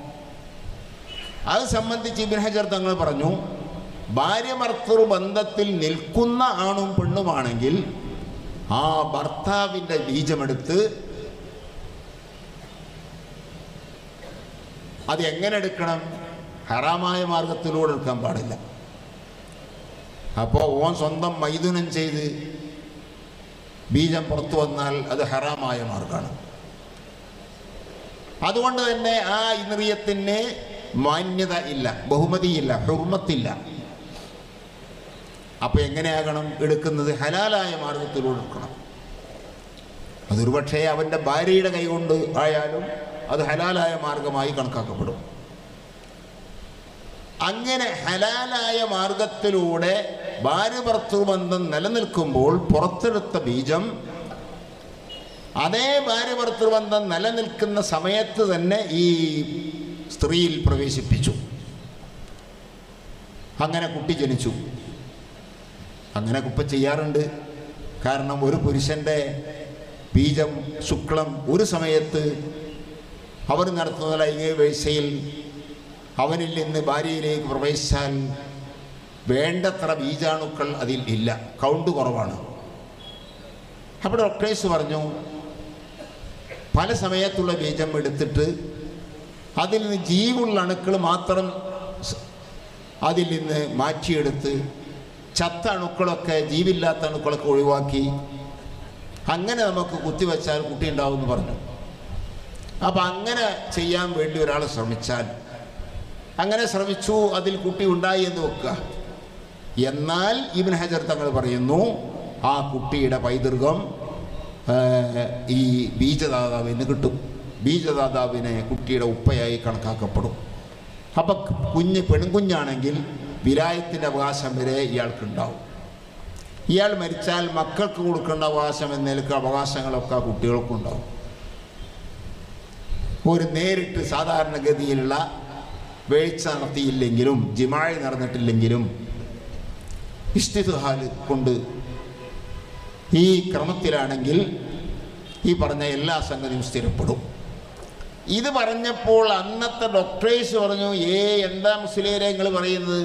[SPEAKER 2] അത് സംബന്ധിച്ച് ഇബിൻ ഹജർ തങ്ങൾ പറഞ്ഞു ഭാര്യ ഭർത്തൃ ബന്ധത്തിൽ നിൽക്കുന്ന ആണും പെണ്ണുമാണെങ്കിൽ ആ ഭർത്താവിൻ്റെ ബീജമെടുത്ത് അത് എങ്ങനെ എടുക്കണം ഹറാമായ മാർഗത്തിലൂടെ എടുക്കാൻ പാടില്ല അപ്പോൾ ഓൻ സ്വന്തം മൈഥുനം ചെയ്ത് ബീജം പുറത്തു വന്നാൽ അത് ഹറാമായ മാർഗമാണ് അതുകൊണ്ട് തന്നെ ആ ഇന്ദ്രിയത്തിന് മാന്യത ഇല്ല ബഹുമതിയില്ല ഹുർമത്തില്ല അപ്പോൾ എങ്ങനെയാകണം എടുക്കുന്നത് ഹലാലായ മാർഗത്തിലൂടെ എടുക്കണം അതൊരു പക്ഷേ അവൻ്റെ ഭാര്യയുടെ കൈകൊണ്ട് ആയാലും അത് ഹലാലായ മാർഗമായി കണക്കാക്കപ്പെടും അങ്ങനെ ഹലാലായ മാർഗത്തിലൂടെ ഭാര്യ ഭർത്തൃബന്ധം നിലനിൽക്കുമ്പോൾ പുറത്തെടുത്ത ബീജം അതേ ഭാര്യ ഭർത്തൃബന്ധം നിലനിൽക്കുന്ന സമയത്ത് തന്നെ ഈ സ്ത്രീയിൽ പ്രവേശിപ്പിച്ചു അങ്ങനെ കുട്ടി ജനിച്ചു അങ്ങനെ കുപ്പ ചെയ്യാറുണ്ട് കാരണം ഒരു പുരുഷൻ്റെ ബീജം ശുക്ലം ഒരു സമയത്ത് അവർ നടത്തുന്ന ലൈംഗിക വീഴ്ചയിൽ അവനിൽ നിന്ന് ഭാര്യയിലേക്ക് പ്രവേശിച്ചാൽ വേണ്ടത്ര ബീജാണുക്കൾ അതിൽ ഇല്ല കൗണ്ട് കുറവാണ് അപ്പോൾ ഡോക്ടേഴ്സ് പറഞ്ഞു പല സമയത്തുള്ള ബീജം എടുത്തിട്ട് അതിൽ നിന്ന് ജീവുള്ള അണുക്കൾ മാത്രം സ് അതിൽ നിന്ന് മാറ്റിയെടുത്ത് ചത്ത അണുക്കളൊക്കെ ജീവില്ലാത്ത അണുക്കളൊക്കെ ഒഴിവാക്കി അങ്ങനെ നമുക്ക് കുത്തിവെച്ചാൽ കുട്ടി ഉണ്ടാവും എന്ന് പറഞ്ഞു അപ്പം അങ്ങനെ ചെയ്യാൻ വേണ്ടി ഒരാൾ ശ്രമിച്ചാൽ അങ്ങനെ ശ്രമിച്ചു അതിൽ കുട്ടി ഉണ്ടായി എന്ന് വെക്കുക എന്നാൽ ഇബിൻ ഹജർ തങ്ങൾ പറയുന്നു ആ കുട്ടിയുടെ പൈതൃകം ആ, ഈ ബീജദാതാവിന് കിട്ടും ബീജദാതാവിനെ കുട്ടിയുടെ ഉപ്പയായി കണക്കാക്കപ്പെടും അപ്പം കുഞ്ഞ് പെൺകുഞ്ഞാണെങ്കിൽ വിരായത്തിൻ്റെ അവകാശം വരെ ഇയാൾക്കുണ്ടാവും ഇയാൾ മരിച്ചാൽ മക്കൾക്ക് കൊടുക്കേണ്ട അവകാശം എന്നതിലേക്ക് അവകാശങ്ങളൊക്കെ ആ കുട്ടികൾക്കുണ്ടാവും ഒരു നേരിട്ട് സാധാരണഗതിയിലുള്ള വേഴ്ച നടത്തിയില്ലെങ്കിലും ജിമാഴ് നടന്നിട്ടില്ലെങ്കിലും ഇഷ്ടിഹാൽ കൊണ്ട് ഈ ക്രമത്തിലാണെങ്കിൽ ഈ പറഞ്ഞ എല്ലാ സംഗതിയും സ്ഥിരപ്പെടും ഇത് പറഞ്ഞപ്പോൾ അന്നത്തെ ഡോക്ടേഴ്സ് പറഞ്ഞു ഏ എന്താ മുസ്ലിരെ നിങ്ങൾ പറയുന്നത്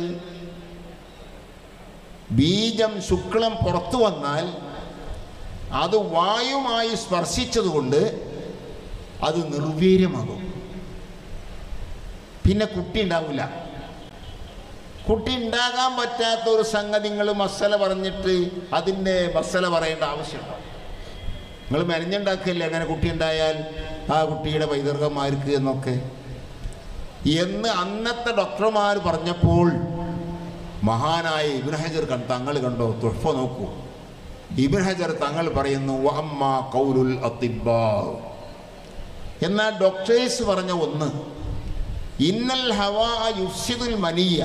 [SPEAKER 2] ബീജം ശുക്ലം പുറത്തു വന്നാൽ അത് വായുമായി സ്പർശിച്ചതുകൊണ്ട് അത് നിർവീര്യമാകും പിന്നെ കുട്ടി ഉണ്ടാവില്ല കുട്ടി ഉണ്ടാകാൻ പറ്റാത്ത ഒരു സംഗതി നിങ്ങൾ മസല പറഞ്ഞിട്ട് അതിൻ്റെ മസല പറയേണ്ട ആവശ്യമുണ്ടോ നിങ്ങൾ മെനഞ്ഞുണ്ടാക്കില്ലേ അങ്ങനെ കുട്ടി ഉണ്ടായാൽ ആ കുട്ടിയുടെ പൈതൃകമാർക്ക് എന്നൊക്കെ എന്ന് അന്നത്തെ ഡോക്ടർമാർ പറഞ്ഞപ്പോൾ മഹാനായ ഇബിൻ ഹജർ കൺ തങ്ങൾ കണ്ടോ തുഴഫ നോക്കൂ ഇബിൻ ഹജർ തങ്ങൾ പറയുന്നു വഅമ്മ കൗലുൽ അത്തിബ്ബാ എന്നാൽ ഡോക്ടേഴ്സ് പറഞ്ഞ ഒന്ന് ഇന്നൽ ഹവാ യുഫ്സിദുൽ മനിയ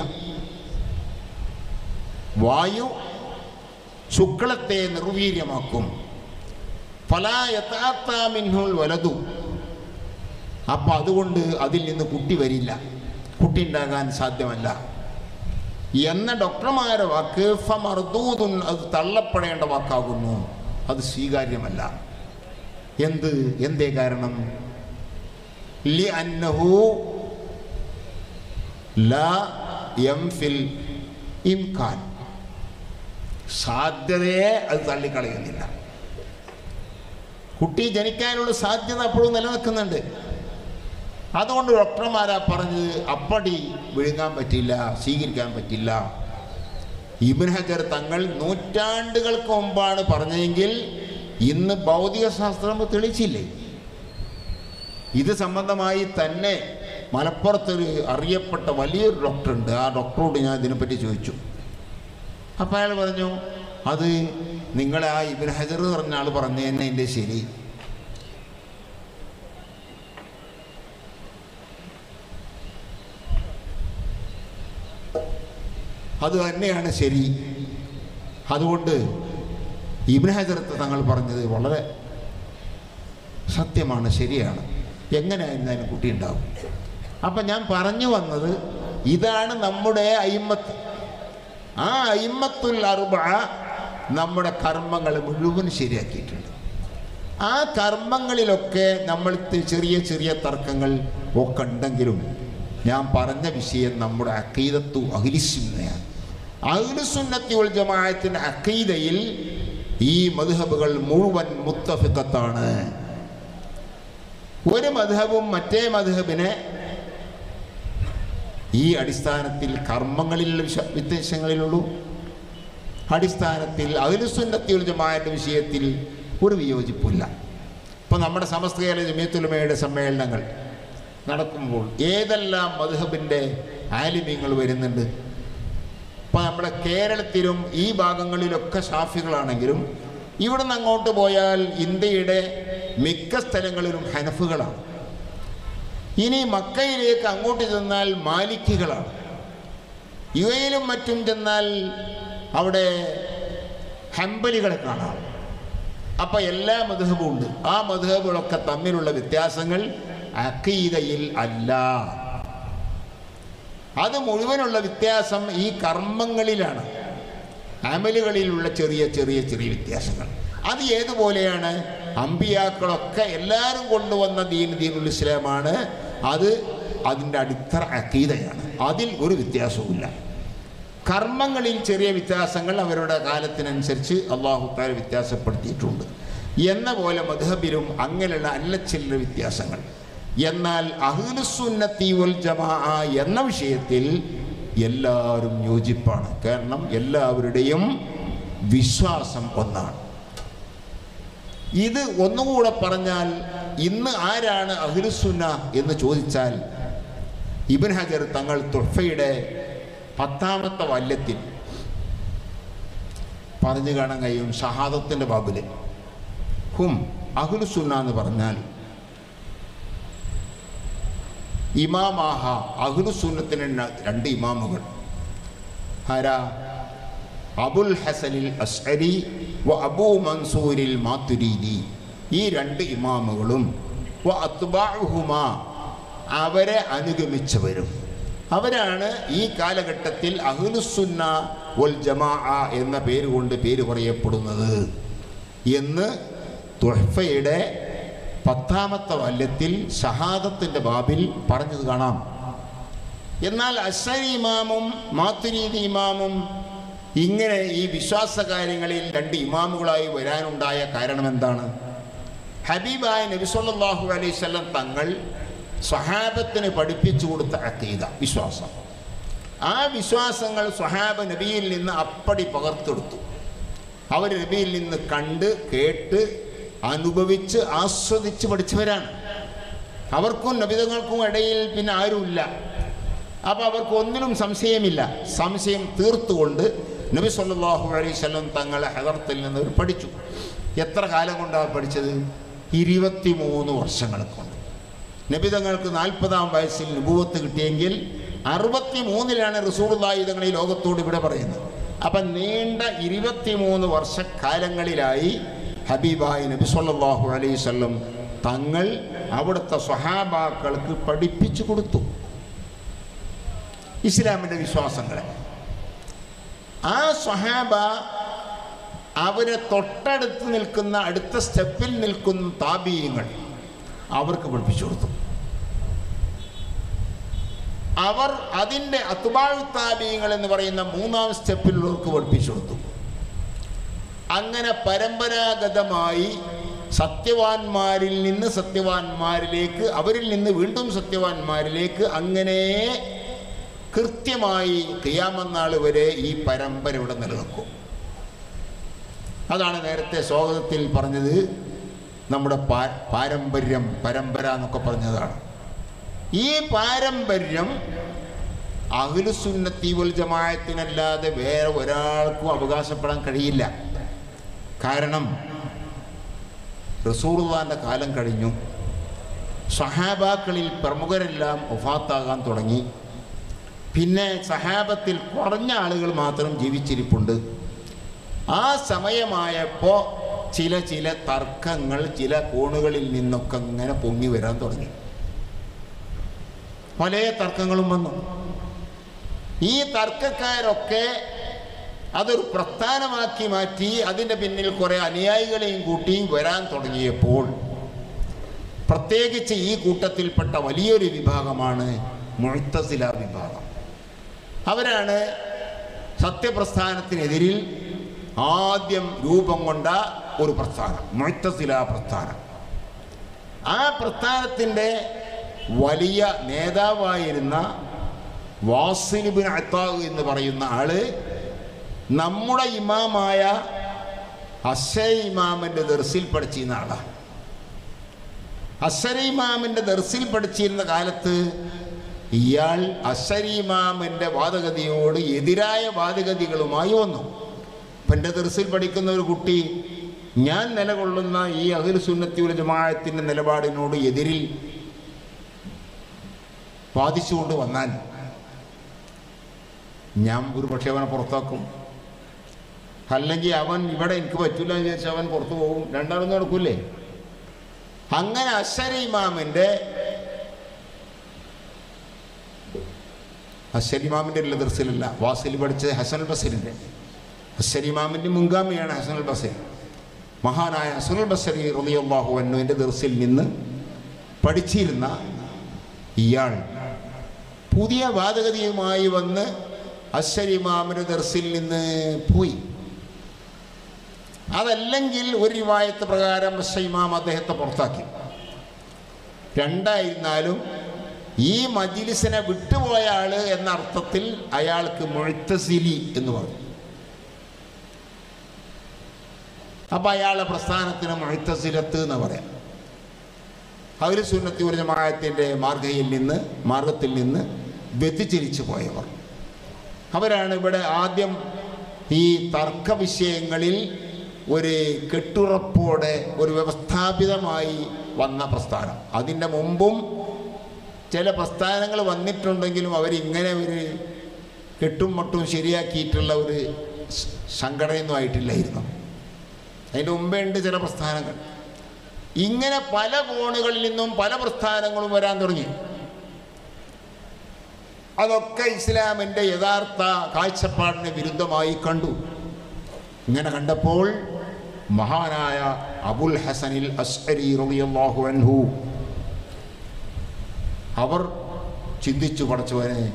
[SPEAKER 2] വായു ശുക്ലത്തെ നിർവീര്യമാക്കും ഫലാ യഥാത്താ മിൻഹുൽ വലതു അപ്പം അതുകൊണ്ട് അതിൽ നിന്ന് കുട്ടി വരില്ല കുട്ടി ഉണ്ടാകാൻ സാധ്യമല്ല എന്ന ഡോക്ടർമാരുടെ വാക്ക് ഫമർദൂദുൻ അത് തള്ളപ്പെടേണ്ട വാക്കാകുന്നു അത് സ്വീകാര്യമല്ല എന്ത് എന്തേ കാരണം ലി അന്നഹു ലാ എംഫിൽ ഇംകാൻ സാധ്യതയെ അത് തള്ളിക്കളയുന്നില്ല കുട്ടി ജനിക്കാനുള്ള സാധ്യത അപ്പോഴും നിലനിൽക്കുന്നുണ്ട് അതുകൊണ്ട് ഡോക്ടർമാരാ പറഞ്ഞത് അപ്പടി വിഴുങ്ങാൻ പറ്റില്ല സ്വീകരിക്കാൻ പറ്റില്ല ഇബിൻ ഹജർ തങ്ങൾ നൂറ്റാണ്ടുകൾക്ക് മുമ്പാണ് പറഞ്ഞതെങ്കിൽ ഇന്ന് ഭൗതിക ശാസ്ത്രം തെളിച്ചില്ലേ ഇത് സംബന്ധമായി തന്നെ മലപ്പുറത്തൊരു അറിയപ്പെട്ട വലിയൊരു ഡോക്ടറുണ്ട് ആ ഡോക്ടറോട് ഞാൻ ഇതിനെപ്പറ്റി ചോദിച്ചു അപ്പോൾ അയാൾ പറഞ്ഞു അത് നിങ്ങളെ ആ ഇബിൻ ഹജർ പറഞ്ഞ ആൾ പറഞ്ഞു തന്നെ എൻ്റെ ശരി അത് തന്നെയാണ് ശരി അതുകൊണ്ട് ഇബിൻ ഹജറത്ത് തങ്ങൾ പറഞ്ഞത് വളരെ സത്യമാണ് ശരിയാണ് എങ്ങനെയായിരുന്നാലും കുട്ടി ഉണ്ടാവും അപ്പം ഞാൻ പറഞ്ഞു വന്നത് ഇതാണ് നമ്മുടെ അയിമത്ത് ആ അയിമത്തുൽ അറുബ നമ്മുടെ കർമ്മങ്ങൾ മുഴുവൻ ശരിയാക്കിയിട്ടുണ്ട് ആ കർമ്മങ്ങളിലൊക്കെ നമ്മൾ ചെറിയ ചെറിയ തർക്കങ്ങൾ ഒക്കെ ഉണ്ടെങ്കിലും ഞാൻ പറഞ്ഞ വിഷയം നമ്മുടെ അക്കീദത്തു അഖിലിസുന്നയാണ് അഖിലുസുന്നത്തി ഉൽ ജമാഅത്തിൻ്റെ അക്കീദയിൽ ഈ മധുഹബുകൾ മുഴുവൻ മുത്തഫിക്കത്താണ് ഒരു മധുഹബും മറ്റേ മധുഹബിനെ ഈ അടിസ്ഥാനത്തിൽ കർമ്മങ്ങളിലുള്ള വിശ വ്യത്യാസങ്ങളിലുള്ളൂ അടിസ്ഥാനത്തിൽ അഖിലുസുന്നത്തി ജമാഅന്റെ വിഷയത്തിൽ ഒരു വിയോജിപ്പില്ല ഇപ്പോൾ നമ്മുടെ സമസ്ത കേരള ജമിയത്തുലമയുടെ സമ്മേളനങ്ങൾ നടക്കുമ്പോൾ ഏതെല്ലാം മധുഹബിൻ്റെ ആലിമ്യങ്ങൾ വരുന്നുണ്ട് ഇപ്പം നമ്മുടെ കേരളത്തിലും ഈ ഭാഗങ്ങളിലൊക്കെ ഷാഫികളാണെങ്കിലും ഇവിടെ നിന്ന് അങ്ങോട്ട് പോയാൽ ഇന്ത്യയുടെ മിക്ക സ്ഥലങ്ങളിലും ഹനഫുകളാണ് ഇനി മക്കയിലേക്ക് അങ്ങോട്ട് ചെന്നാൽ മാലിക്കുകളാണ് യു എയിലും മറ്റും ചെന്നാൽ അവിടെ ഹംബലികളെ കാണാം അപ്പം എല്ലാ മധുഹബും ഉണ്ട് ആ മധുഹബുകളൊക്കെ തമ്മിലുള്ള വ്യത്യാസങ്ങൾ അക്കീതയിൽ അല്ല അത് മുഴുവനുള്ള വ്യത്യാസം ഈ കർമ്മങ്ങളിലാണ് അമലുകളിലുള്ള ചെറിയ ചെറിയ ചെറിയ വ്യത്യാസങ്ങൾ അത് ഏതുപോലെയാണ് അമ്പിയാക്കളൊക്കെ എല്ലാവരും കൊണ്ടുവന്ന ദീൻ ദീനുൽ ഇസ്ലാമാണ് അത് അതിൻ്റെ അടിത്തറ അക്കീതയാണ് അതിൽ ഒരു വ്യത്യാസവുമില്ല കർമ്മങ്ങളിൽ ചെറിയ വ്യത്യാസങ്ങൾ അവരുടെ കാലത്തിനനുസരിച്ച് അള്ളാഹു താല വ്യത്യാസപ്പെടുത്തിയിട്ടുണ്ട് എന്ന പോലെ മധുഹബിലും അങ്ങനെയുള്ള അല്ലച്ചില്ലറ വ്യത്യാസങ്ങൾ എന്നാൽ അഹ്ലുസുന്നത്തി വൽ ജമാ എന്ന വിഷയത്തിൽ എല്ലാവരും യോജിപ്പാണ് കാരണം എല്ലാവരുടെയും വിശ്വാസം ഒന്നാണ് ഇത് ഒന്നുകൂടെ പറഞ്ഞാൽ ഇന്ന് ആരാണ് അഹ്ലുസുന്ന എന്ന് ചോദിച്ചാൽ ഇബൻ ഹജർ തങ്ങൾ തുഫയുടെ പത്താമത്തെ വല്യത്തിൽ പറഞ്ഞു കാണാൻ കഴിയും ഷഹാദത്തിൻ്റെ ബാബില് ഹും അഹ്ലുസുന്ന എന്ന് പറഞ്ഞാൽ ഇമാമാഹ അഹ്ലുസുന്നത്തിന് രണ്ട് ഇമാമുകൾ ആരാ അബുൽ ഹസനിൽ അസ്അരി വ അബൂ മൻസൂരിൽ മാത്തുരീദി ഈ രണ്ട് ഇമാമുകളും വ അത്ബാഹുമ അവരെ അനുഗമിച്ചവരും അവരാണ് ഈ കാലഘട്ടത്തിൽ അഹ്ലുസുന്ന വൽ ജമാ എന്ന പേര് കൊണ്ട് പേര് പറയപ്പെടുന്നത് എന്ന് തുഹഫയുടെ പത്താമത്തെ വല്യത്തിൽ ഷഹാദത്തിൻ്റെ ബാബിൽ പറഞ്ഞത് കാണാം എന്നാൽ അഷരി ഇമാമും മാത്തുരീതി ഇമാമും ഇങ്ങനെ ഈ വിശ്വാസ കാര്യങ്ങളിൽ രണ്ട് ഇമാമുകളായി വരാനുണ്ടായ കാരണം എന്താണ് ഹബീബായ നബി സല്ലല്ലാഹു അലൈഹി വസല്ലം തങ്ങൾ സ്വഹാബത്തിന് പഠിപ്പിച്ചു കൊടുത്ത അക്കീദ വിശ്വാസം ആ വിശ്വാസങ്ങൾ സ്വഹാബ നബിയിൽ നിന്ന് അപ്പടി പകർത്തെടുത്തു അവർ നബിയിൽ നിന്ന് കണ്ട് കേട്ട് അനുഭവിച്ച് ആസ്വദിച്ച് പഠിച്ചവരാണ് അവർക്കും നബിതങ്ങൾക്കും ഇടയിൽ പിന്നെ ആരുമില്ല അപ്പോൾ അവർക്ക് ഒന്നിലും സംശയമില്ല സംശയം തീർത്തുകൊണ്ട് നബി സല്ലല്ലാഹു അലൈഹി വസല്ലം തങ്ങളെ ഹദർത്തിൽ നിന്ന് അവർ പഠിച്ചു എത്ര കാലം കൊണ്ടാണ് പഠിച്ചത് ഇരുപത്തിമൂന്ന് വർഷങ്ങൾ കൊണ്ട് നബി തങ്ങൾക്ക് നാൽപ്പതാം വയസ്സിൽ നുപൂവത്ത് കിട്ടിയെങ്കിൽ അറുപത്തി മൂന്നിലാണ് റസൂറുല്ലാഹി തങ്ങൾ ഈ ലോകത്തോട് ഇവിടെ പറയുന്നത് അപ്പം നീണ്ട ഇരുപത്തിമൂന്ന് വർഷക്കാലങ്ങളിലായി ഹബീബായി നബി സല്ലല്ലാഹു അലൈഹി വസല്ലം തങ്ങൾ അവിടുത്തെ സ്വഹാബാക്കൾക്ക് പഠിപ്പിച്ചു കൊടുത്തു ഇസ്ലാമിൻ്റെ വിശ്വാസങ്ങളെ ആ സ്വഹാബ അവരെ തൊട്ടടുത്ത് നിൽക്കുന്ന അടുത്ത സ്റ്റെപ്പിൽ നിൽക്കുന്ന താപീയങ്ങൾ അവർക്ക് പഠിപ്പിച്ചു കൊടുത്തു അവർ അതിൻ്റെ അത്തുബാഴ് താപീയങ്ങൾ എന്ന് പറയുന്ന മൂന്നാം സ്റ്റെപ്പിലുള്ളവർക്ക് പഠിപ്പിച്ചു കൊടുത്തു അങ്ങനെ പരമ്പരാഗതമായി സത്യവാന്മാരിൽ നിന്ന് സത്യവാന്മാരിലേക്ക് അവരിൽ നിന്ന് വീണ്ടും സത്യവാന്മാരിലേക്ക് അങ്ങനെ കൃത്യമായി ക്രിയാമന്നാൾ വരെ ഈ പരമ്പര ഇവിടെ നിലനിൽക്കും അതാണ് നേരത്തെ സ്വാഗതത്തിൽ പറഞ്ഞത് നമ്മുടെ പാ പാരമ്പര്യം പരമ്പര എന്നൊക്കെ പറഞ്ഞതാണ് ഈ പാരമ്പര്യം അഖിലുസുന്നത്തി വൽ ജമായത്തിനല്ലാതെ വേറെ ഒരാൾക്കും അവകാശപ്പെടാൻ കഴിയില്ല കാരണം റസൂറുള്ളാൻ്റെ കാലം കഴിഞ്ഞു സഹാബാക്കളിൽ പ്രമുഖരെല്ലാം ഒഫാത്താകാൻ തുടങ്ങി പിന്നെ സഹാബത്തിൽ കുറഞ്ഞ ആളുകൾ മാത്രം ജീവിച്ചിരിപ്പുണ്ട് ആ സമയമായപ്പോൾ ചില ചില തർക്കങ്ങൾ ചില കോണുകളിൽ നിന്നൊക്കെ ഇങ്ങനെ പൊങ്ങി വരാൻ തുടങ്ങി പല തർക്കങ്ങളും വന്നു ഈ തർക്കക്കാരൊക്കെ അതൊരു പ്രസ്ഥാനമാക്കി മാറ്റി അതിൻ്റെ പിന്നിൽ കുറേ അനുയായികളെയും കൂട്ടി വരാൻ തുടങ്ങിയപ്പോൾ പ്രത്യേകിച്ച് ഈ കൂട്ടത്തിൽപ്പെട്ട വലിയൊരു വിഭാഗമാണ് മുഴുത്തസില വിഭാഗം അവരാണ് സത്യപ്രസ്ഥാനത്തിനെതിരിൽ ആദ്യം രൂപം കൊണ്ട ഒരു പ്രസ്ഥാനം മുഴുത്തസില പ്രസ്ഥാനം ആ പ്രസ്ഥാനത്തിൻ്റെ വലിയ നേതാവായിരുന്ന വാസിലിബിൻ അത്താവ് എന്ന് പറയുന്ന ആള് നമ്മുടെ ഇമാമായ അസ ഇമാമിൻ്റെ ദർസിൽ പഠിച്ചിരുന്ന ആളാണ് അസരി ഇമാമിൻ്റെ ദർസിൽ പഠിച്ചിരുന്ന കാലത്ത് ഇയാൾ അസരി ഇമാമിൻ്റെ വാദഗതിയോട് എതിരായ വാദഗതികളുമായി വന്നു അപ്പം എൻ്റെ ദർസിൽ പഠിക്കുന്ന ഒരു കുട്ടി ഞാൻ നിലകൊള്ളുന്ന ഈ അഖിൽ സുന്നത്തിയുടെ ജമാഅത്തിൻ്റെ നിലപാടിനോട് എതിരിൽ വാദിച്ചുകൊണ്ട് വന്നാൽ ഞാൻ ഒരു പക്ഷേ അവനെ പുറത്താക്കും അല്ലെങ്കിൽ അവൻ ഇവിടെ എനിക്ക് പറ്റില്ല എന്ന് വിചാരിച്ച് അവൻ പുറത്തു പോകും രണ്ടാളൊന്നും നടക്കൂലേ അങ്ങനെ അശരി ഇമാമിൻ്റെ അശരി ഇമാമിൻ്റെ ഉള്ള ദർസിലല്ല വാസിൽ പഠിച്ചത് ഹസനുൽ ബസരിൻ്റെ അശരി ഇമാമിൻ്റെ മുൻഗാമിയാണ് ഹസനുൽ ബസരി മഹാനായ ഹസനുൽ ബസരി റളിയല്ലാഹു അന്നുവിൻ്റെ ദർസിൽ നിന്ന് പഠിച്ചിരുന്ന ഇയാൾ പുതിയ വാദഗതിയുമായി വന്ന് അശരി ഇമാമിൻ്റെ ദർസിൽ നിന്ന് പോയി അതല്ലെങ്കിൽ ഒരു റിവായത്ത് പ്രകാരം ഇമാം അദ്ദേഹത്തെ പുറത്താക്കി രണ്ടായിരുന്നാലും ഈ മജിലിസിനെ വിട്ടുപോയ ആള് എന്ന അർത്ഥത്തിൽ അയാൾക്ക് മുഴുത്തസിലി എന്ന് പറഞ്ഞു അപ്പൊ അയാളെ പ്രസ്ഥാനത്തിന് മുഴുത്തസിലത്ത് എന്ന് പറയാം അവർ സുന്നത്തി ഒരു ജമാഅത്തിൻ്റെ മാർഗയിൽ നിന്ന് മാർഗത്തിൽ നിന്ന് വ്യതിചരിച്ചു പോയവർ അവരാണ് ഇവിടെ ആദ്യം ഈ തർക്ക വിഷയങ്ങളിൽ ഒരു കെട്ടുറപ്പോടെ ഒരു വ്യവസ്ഥാപിതമായി വന്ന പ്രസ്ഥാനം അതിൻ്റെ മുമ്പും ചില പ്രസ്ഥാനങ്ങൾ വന്നിട്ടുണ്ടെങ്കിലും അവരിങ്ങനെ ഒരു കെട്ടും മട്ടും ശരിയാക്കിയിട്ടുള്ള ഒരു സ- സംഘടനയൊന്നും ആയിട്ടില്ലായിരുന്നു അതിൻ്റെ മുമ്പേ ഉണ്ട് ചില പ്രസ്ഥാനങ്ങൾ ഇങ്ങനെ പല കോണുകളിൽ നിന്നും പല പ്രസ്ഥാനങ്ങളും വരാൻ തുടങ്ങി അതൊക്കെ ഇസ്ലാമിൻ്റെ യഥാർത്ഥ കാഴ്ചപ്പാടിന് വിരുദ്ധമായി കണ്ടു ഇങ്ങനെ കണ്ടപ്പോൾ മഹാനായ അബുൽ ഹസനിൽ അസ്അരി റളിയല്ലാഹു അൻഹു അവർ ചിന്തിച്ചു പഠിച്ചവനെ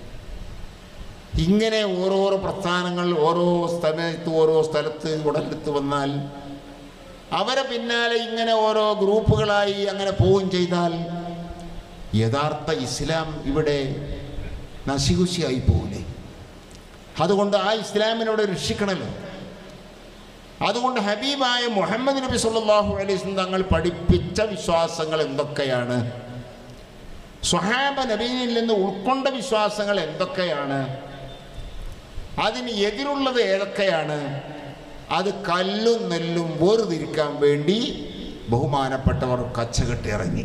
[SPEAKER 2] ഇങ്ങനെ ഓരോരോ പ്രസ്ഥാനങ്ങൾ ഓരോ സ്ഥലത്ത് ഓരോ സ്ഥലത്ത് ഉടലെടുത്ത് വന്നാൽ അവരെ പിന്നാലെ ഇങ്ങനെ ഓരോ ഗ്രൂപ്പുകളായി അങ്ങനെ പോവുകയും ചെയ്താൽ യഥാർത്ഥ ഇസ്ലാം ഇവിടെ നശികുശിയായി പോകില്ലേ അതുകൊണ്ട് ആ ഇസ്ലാമിനോട് രക്ഷിക്കണമല്ലോ അതുകൊണ്ട് ഹബീബായ മുഹമ്മദ് നബി സല്ലല്ലാഹു അലൈഹി വസല്ലം തങ്ങൾ പഠിപ്പിച്ച വിശ്വാസങ്ങൾ എന്തൊക്കെയാണ് സ്വഹാബ നബീനിൽ നിന്ന് ഉൾക്കൊണ്ട വിശ്വാസങ്ങൾ എന്തൊക്കെയാണ് അതിന് എതിരുള്ളത് ഏതൊക്കെയാണ് അത് കല്ലും നെല്ലും വേർതിരിക്കാൻ വേണ്ടി ബഹുമാനപ്പെട്ടവർ കച്ചകെട്ടി ഇറങ്ങി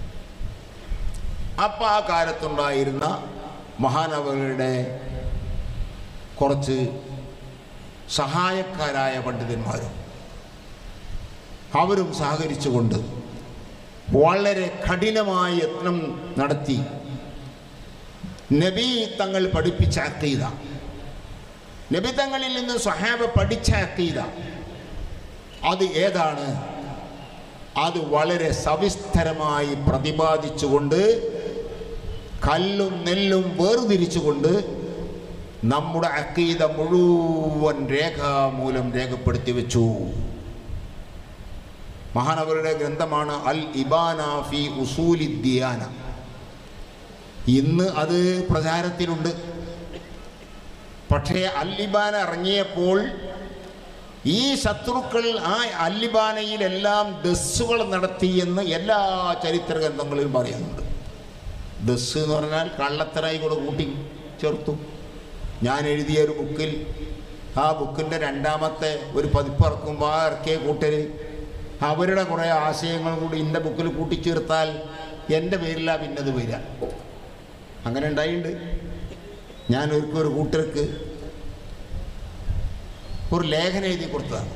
[SPEAKER 2] അപ്പം ആ കാലത്തുണ്ടായിരുന്ന മഹാനവരുടെ കുറച്ച് സഹായക്കാരായ പണ്ഡിതന്മാരും അവരും സഹകരിച്ചുകൊണ്ട് വളരെ കഠിനമായ യത്നം നടത്തി നബി തങ്ങൾ പഠിപ്പിച്ച അക്കീത നബി തങ്ങളിൽ നിന്ന് സഹാബ പഠിച്ച അക്കീത അത് ഏതാണ് അത് വളരെ സവിസ്തരമായി പ്രതിപാദിച്ചുകൊണ്ട് കല്ലും നെല്ലും വേർതിരിച്ചുകൊണ്ട് നമ്മുടെ അക്കീത മുഴുവൻ രേഖാമൂലം രേഖപ്പെടുത്തി വെച്ചു മഹാനവരുടെ ഗ്രന്ഥമാണ് അൽ ഇബാന ഫി ഉസൂലി ദിയാന ഇന്ന് അത് പ്രചാരത്തിലുണ്ട് പക്ഷേ അൽ ഇബാന ഇറങ്ങിയപ്പോൾ ഈ ശത്രുക്കൾ ആ അല്ലിബാനയിലെല്ലാം ദസ്സുകൾ നടത്തി എന്ന് എല്ലാ ചരിത്ര ഗ്രന്ഥങ്ങളിലും പറയുന്നുണ്ട് ദസ് എന്ന് പറഞ്ഞാൽ കള്ളത്തരായി കൂടെ കൂട്ടി ചേർത്തു ഞാൻ എഴുതിയ ഒരു ബുക്കിൽ ആ ബുക്കിൻ്റെ രണ്ടാമത്തെ ഒരു പതിപ്പ് ഇറക്കുമ്പോൾ ആ ഇറക്കിയ കൂട്ടർ അവരുടെ കുറേ ആശയങ്ങൾ കൂടി എൻ്റെ ബുക്കിൽ കൂട്ടിച്ചേർത്താൽ എൻ്റെ പേരിലാ പിന്നത് വരിക അങ്ങനെ ഉണ്ടായിട്ടുണ്ട് ഞാൻ ഒരിക്കൽ ഒരു കൂട്ടർക്ക് ഒരു ലേഖനം എഴുതി കൊടുത്തതാണ്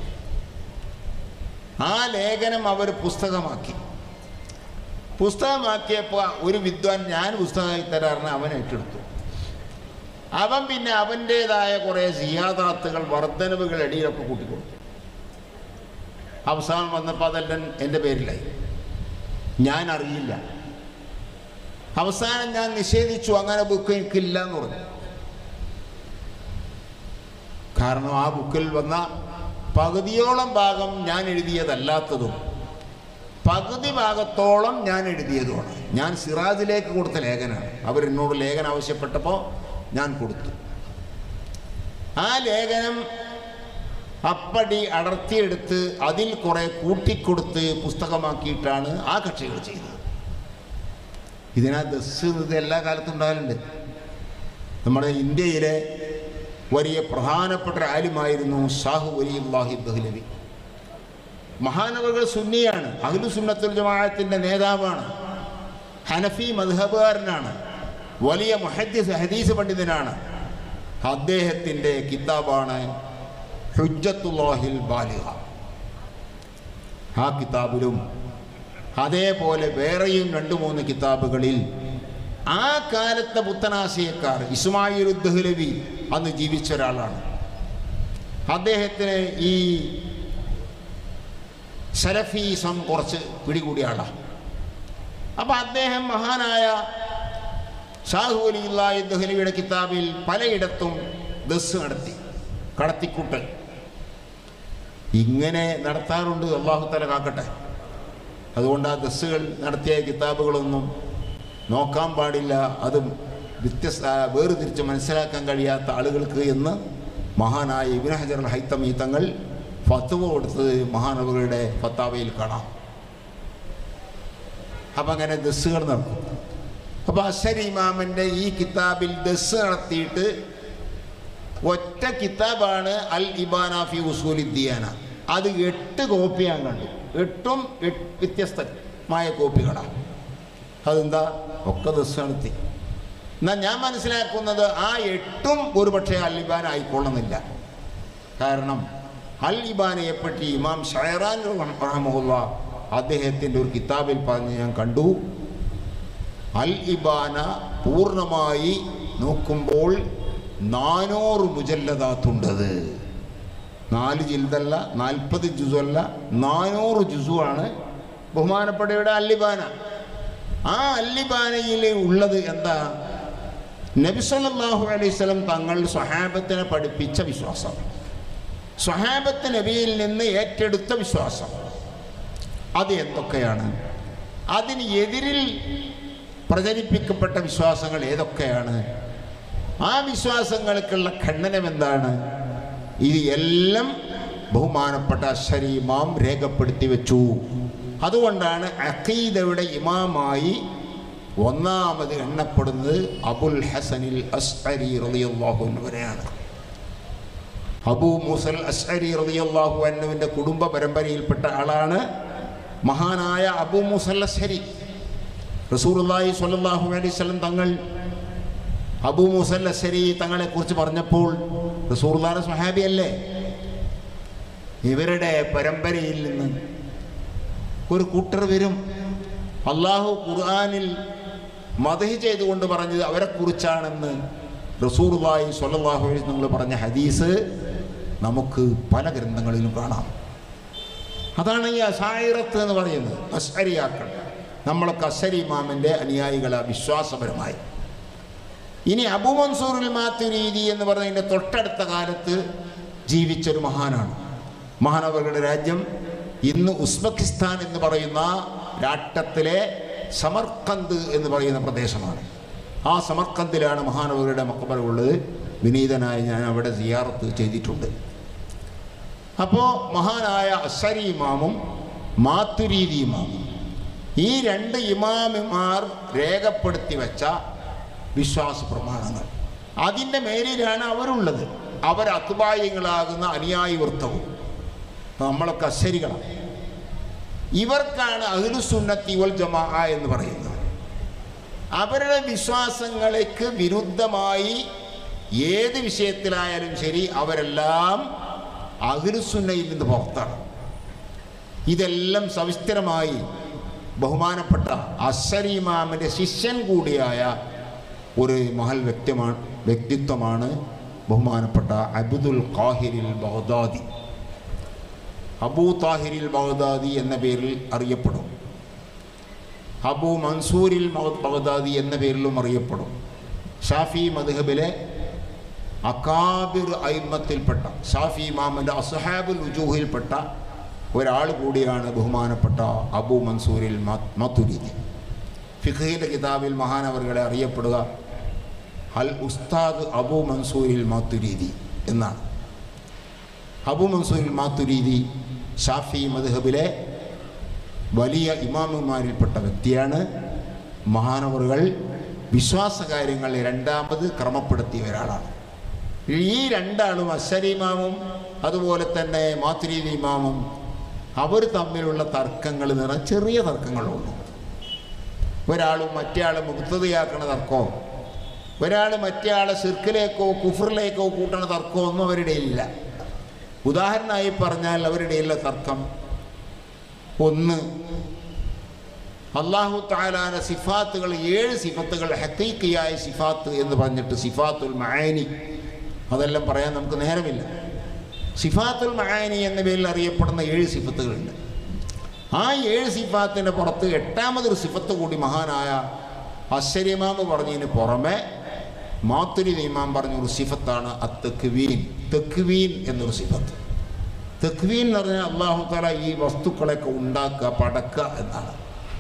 [SPEAKER 2] ആ ലേഖനം അവർ പുസ്തകമാക്കി പുസ്തകമാക്കിയപ്പോൾ ഒരു വിദ്വാൻ ഞാൻ പുസ്തകമായി തരാറിന് അവൻ ഏറ്റെടുത്തു അവൻ പിന്നെ അവൻ്റേതായ കുറേ സിയാദാത്തുകൾ വർധനവുകൾ അടിയിലൊക്കെ കൂട്ടിക്കൊടുത്തു അവസാനം വന്നപ്പോൾ അതെല്ലാം എൻ്റെ പേരിലായി ഞാൻ അറിയില്ല അവസാനം ഞാൻ നിഷേധിച്ചു അങ്ങനെ ബുക്ക് എനിക്കില്ല എന്ന് പറഞ്ഞു കാരണം ആ ബുക്കിൽ വന്ന പകുതിയോളം ഭാഗം ഞാൻ എഴുതിയതല്ലാത്തതും പകുതി ഭാഗത്തോളം ഞാൻ എഴുതിയതുമാണ് ഞാൻ സിറാജിലേക്ക് കൊടുത്ത ലേഖനാണ് അവർ എന്നോട് ലേഖനം ആവശ്യപ്പെട്ടപ്പോൾ ഞാൻ കൊടുത്തു ആ ലേഖനം അപ്പടി അടർത്തിയെടുത്ത് അതിൽ കുറെ കൂട്ടിക്കൊടുത്ത് പുസ്തകമാക്കിയിട്ടാണ് ആ കക്ഷികൾ ചെയ്തത് ഇതിനാ ദസ് ഇത് എല്ലാ കാലത്തും ഉണ്ടാകലുണ്ട് നമ്മുടെ ഇന്ത്യയിലെ വലിയ പ്രധാനപ്പെട്ട ഒരു ആലിമായിരുന്നു ഷാഹു വലിയുല്ലാഹി ദഹ്ലവി മഹാനവകൾ സുന്നിയാണ് അഹ്ലു സുന്നത്തുൽ ജമാഅത്തിൻ്റെ നേതാവാണ് ഹനഫി മദ്ഹബുകാരനാണ് വലിയ മുഹദ്ദിസ് ഹദീസ് പണ്ഡിതനാണ് അദ്ദേഹത്തിൻ്റെ കിതാബാണ് ഹുജ്ജത്തുല്ലാഹിൽ ബാലിഹ ആ കിതാബിലും അതേപോലെ വേറെയും രണ്ട് മൂന്ന് കിതാബുകളിൽ ആ കാലത്തെ പുത്തനാശയക്കാർ ഇസ്മായിൽ ദഹ്ലവി അന്ന് ജീവിച്ച ഒരാളാണ് അദ്ദേഹത്തിന് ഈ സലഫീസം കുറച്ച് പിടികൂടിയ ആളാണ് അപ്പം അദ്ദേഹം മഹാനായ ഷാഹു അലിയുല്ലാഹി ദഹ്ലവിയുടെ കിതാബിൽ പലയിടത്തും ദസ് നടത്തി കടത്തിക്കൂട്ടൽ ഇങ്ങനെ നടത്താറുണ്ട് അള്ളാഹു തല കാക്കട്ടെ അതുകൊണ്ട് ആ ദസ്സുകൾ നടത്തിയ കിതാബുകളൊന്നും നോക്കാൻ പാടില്ല അതും വ്യത്യസ്ത വേർതിരിച്ച് മനസ്സിലാക്കാൻ കഴിയാത്ത ആളുകൾക്ക് എന്ന് മഹാനായ ഇബിൻ ഹജർ അൽ ഹൈത്തമി തങ്ങൾ ഫത്തുവ കൊടുത്തത് മഹാനവകളുടെ ഫത്താവയിൽ കാണാം അപ്പം അങ്ങനെ ദസ്സുകൾ നടക്കും അപ്പോൾ അഷരി ഇമാമിൻ്റെ ഈ കിതാബിൽ ദസ് നടത്തിയിട്ട് ഒറ്റ കിതാബാണ് അൽ ഇബാന ഫി ഉസൂലി ദിയാന അത് എട്ട് കോപ്പി ഞാൻ കണ്ടു എട്ടും എട്ട് വ്യത്യസ്തമായ കോപ്പികളാണ് അതെന്താ ഒക്കെ ദസ് നടത്തി എന്നാൽ ഞാൻ മനസ്സിലാക്കുന്നത് ആ എട്ടും ഒരുപക്ഷെ അൽ ഇബാൻ ആയിക്കൊള്ളുന്നില്ല കാരണം അൽ ഇബാനയെ പറ്റി ഇമാം ഷൈറാൻ റഹമുല്ല അദ്ദേഹത്തിൻ്റെ ഒരു കിതാബിൽ പറഞ്ഞ് ഞാൻ കണ്ടു അൽ ഇബാന പൂർണ്ണമായി നോക്കുമ്പോൾ നാനൂറ് മുജല്ലദാത്തുണ്ടത് നാല് ജിൽദല്ല നാൽപ്പത് ജുസല്ല നാനൂറ് ജുസുവാണ് ബഹുമാനപ്പെട്ടവയുടെ അല്ലിബാന ആ അല്ലിബാനയിൽ ഉള്ളത് എന്താ നബിസല്ലാഹു അലൈഹി സ്വലം തങ്ങൾ സ്വഹാബത്തിനെ പഠിപ്പിച്ച വിശ്വാസം സ്വഹാബത്ത് നബിയിൽ നിന്ന് ഏറ്റെടുത്ത വിശ്വാസം അത് എന്തൊക്കെയാണ് അതിന് എതിരിൽ പ്രചരിപ്പിക്കപ്പെട്ട വിശ്വാസങ്ങൾ ഏതൊക്കെയാണ് ആ വിശ്വാസങ്ങൾക്കുള്ള ഖണ്ഡനം എന്താണ് ഇത് എല്ലാം ബഹുമാനപ്പെട്ട ശരീമാം രേഖപ്പെടുത്തി വെച്ചു അതുകൊണ്ടാണ് അഖീദയുടെ ഇമാമായി ഒന്നാമത് എണ്ണപ്പെടുന്നത് അബുൽ ഹസനിൽ അസ്അരി റളിയല്ലാഹു വരെയാണ് അബൂ മുസൽ അസ്അരി റളിയല്ലാഹു അന്നുവിൻ്റെ കുടുംബ പരമ്പരയിൽപ്പെട്ട ആളാണ് മഹാനായ അബൂ മുസൽ അസ്ഹരി റസൂറുല്ലാഹി സ്വല്ലല്ലാഹു അലൈഹി വസല്ലം തങ്ങൾ അബൂ മുസൽ അസ്ഹരി തങ്ങളെക്കുറിച്ച് പറഞ്ഞപ്പോൾ റസൂറുല്ലാഹി സ്വഹാബിയല്ലേ ഇവരുടെ പരമ്പരയിൽ നിന്ന് ഒരു കൂട്ടർ വരും അള്ളാഹു ഖുർആാനിൽ മതഹ് ചെയ്തുകൊണ്ട് പറഞ്ഞത് അവരെക്കുറിച്ചാണെന്ന് റസൂർലായി സ്വല്ലല്ലാഹു അലൈഹി നിങ്ങൾ പറഞ്ഞ ഹദീസ് നമുക്ക് പല ഗ്രന്ഥങ്ങളിലും കാണാം അതാണ് ഈ അസായിറത്ത് എന്ന് പറയുന്നത് അസ്ഹരിയാക്കൾ നമ്മളൊക്കെ അസരി ഇമാമിൻ്റെ അനുയായികള വിശ്വാസപരമായി ഇനി അബു മൻസൂറുൽ മാത്തുരീതി എന്ന് പറയുന്നതിൻ്റെ തൊട്ടടുത്ത കാലത്ത് ജീവിച്ചൊരു മഹാനാണ് മഹാനവരുടെ രാജ്യം ഇന്ന് ഉസ്ബെക്കിസ്ഥാൻ എന്ന് പറയുന്ന രാഷ്ട്രത്തിലെ സമർക്കന്ത് എന്ന് പറയുന്ന പ്രദേശമാണ് ആ സമർക്കന്തിലാണ് മഹാനവരുടെ മക്കബറ ഉള്ളത് വിനീതനായി ഞാൻ അവിടെ സിയാറത്ത് ചെയ്തിട്ടുണ്ട് അപ്പോൾ മഹാനായ അസരി ഇമാമും മാത്തുരീതി ഇമാമും ഈ രണ്ട് ഇമാമിമാർ രേഖപ്പെടുത്തി വെച്ച വിശ്വാസ പ്രമാണങ്ങൾ അതിൻ്റെ മേലിലാണ് അവരുള്ളത് അവർ അത്തുബായങ്ങളാകുന്ന അനുയായി വൃത്തവും നമ്മളൊക്കെ അശരികളാണ് ഇവർക്കാണ് അഹ്ലുസുന്നത്തി വൽ ജമാ എന്ന് പറയുന്നത് അവരുടെ വിശ്വാസങ്ങൾക്ക് വിരുദ്ധമായി ഏത് വിഷയത്തിലായാലും ശരി അവരെല്ലാം അഹ്ലുസുന്നയിൽ നിന്ന് പുറത്താണ് ഇതെല്ലാം സവിസ്തരമായി ബഹുമാനപ്പെട്ട അസരിമാമിൻ്റെ ശിഷ്യൻ കൂടിയായ ഒരു മഹൽ വ്യക്തിമാണ് വ്യക്തിത്വമാണ് ബഹുമാനപ്പെട്ട അബ്ദുൽ ഖാഹിരിൽ ബഗ്ദാദി അബൂ താഹിരിൽ ബഗ്ദാദി എന്ന പേരിൽ അറിയപ്പെടും അബൂ മൻസൂരിൽ മഗ് ബഗ്ദാദി എന്ന പേരിലും അറിയപ്പെടും ഷാഫി മദ്ഹബിലെ അക്കാബിർ ഐമത്തിൽപ്പെട്ട ഷാഫി ഇമാമിൻ്റെ അസുഹാബുൽ ഉജൂഹിൽപ്പെട്ട ഒരാൾ കൂടിയാണ് ബഹുമാനപ്പെട്ട അബു മൻസൂരിൽ മത്തുരീതി ഫിഖയിലെ കിതാബിൽ മഹാനവറുകളെ അറിയപ്പെടുക അൽ ഉസ്താദ് അബു മൻസൂരിൽ മാത്തുരീതി എന്നാണ് അബു മൻസൂരിൽ മാത്തുരീതി ഷാഫി മദ്ഹബിലെ വലിയ ഇമാമുമാരിൽപ്പെട്ട വ്യക്തിയാണ് മഹാനവറുകൾ വിശ്വാസകാര്യങ്ങൾ രണ്ടാമത് ക്രമപ്പെടുത്തിയ ഒരാളാണ് ഈ രണ്ടാളും അശ്വരി ഇമാമും അതുപോലെ തന്നെ മാത്തുരീതി ഇമാമും അവർ തമ്മിലുള്ള തർക്കങ്ങൾ എന്ന് പറഞ്ഞാൽ ചെറിയ തർക്കങ്ങളുള്ളൂ ഒരാളും മറ്റേ ആളെ മുക്തതയാക്കണ തർക്കമോ ഒരാൾ മറ്റേ ആളെ സിർക്കിലേക്കോ കുഫറിലേക്കോ കൂട്ടണ തർക്കമോ ഒന്നും അവരുടെ ഇല്ല ഉദാഹരണമായി പറഞ്ഞാൽ അവരുടെ ഇല്ല തർക്കം ഒന്ന് അള്ളാഹു താലാന സിഫാത്തുകൾ ഏഴ് സിഫത്തുകൾ ഹക്കൈക്കിയായ സിഫാത്ത് എന്ന് പറഞ്ഞിട്ട് സിഫാത്തുൽ മഹാനി അതെല്ലാം പറയാൻ നമുക്ക് നേരമില്ല സിഫാത്തുൽ മഹാനി എന്ന പേരിൽ അറിയപ്പെടുന്ന ഏഴ് സിഫത്തുകളുണ്ട് ആ ഏഴ് സിഫാത്തിൻ്റെ പുറത്ത് എട്ടാമതൊരു സിഫത്ത് കൂടി മഹാനായ അശ്വര്യമാമ് പറഞ്ഞതിന് പുറമെ മാത്തുരി ഇമാം പറഞ്ഞൊരു സിഫത്താണ് അത്തക്വീൻ തെക്വീൻ എന്നൊരു സിഫത്ത് തെക്വീൻ എന്ന് പറഞ്ഞാൽ അള്ളാഹു താല ഈ വസ്തുക്കളൊക്കെ ഉണ്ടാക്കുക പടക്കുക എന്നാണ്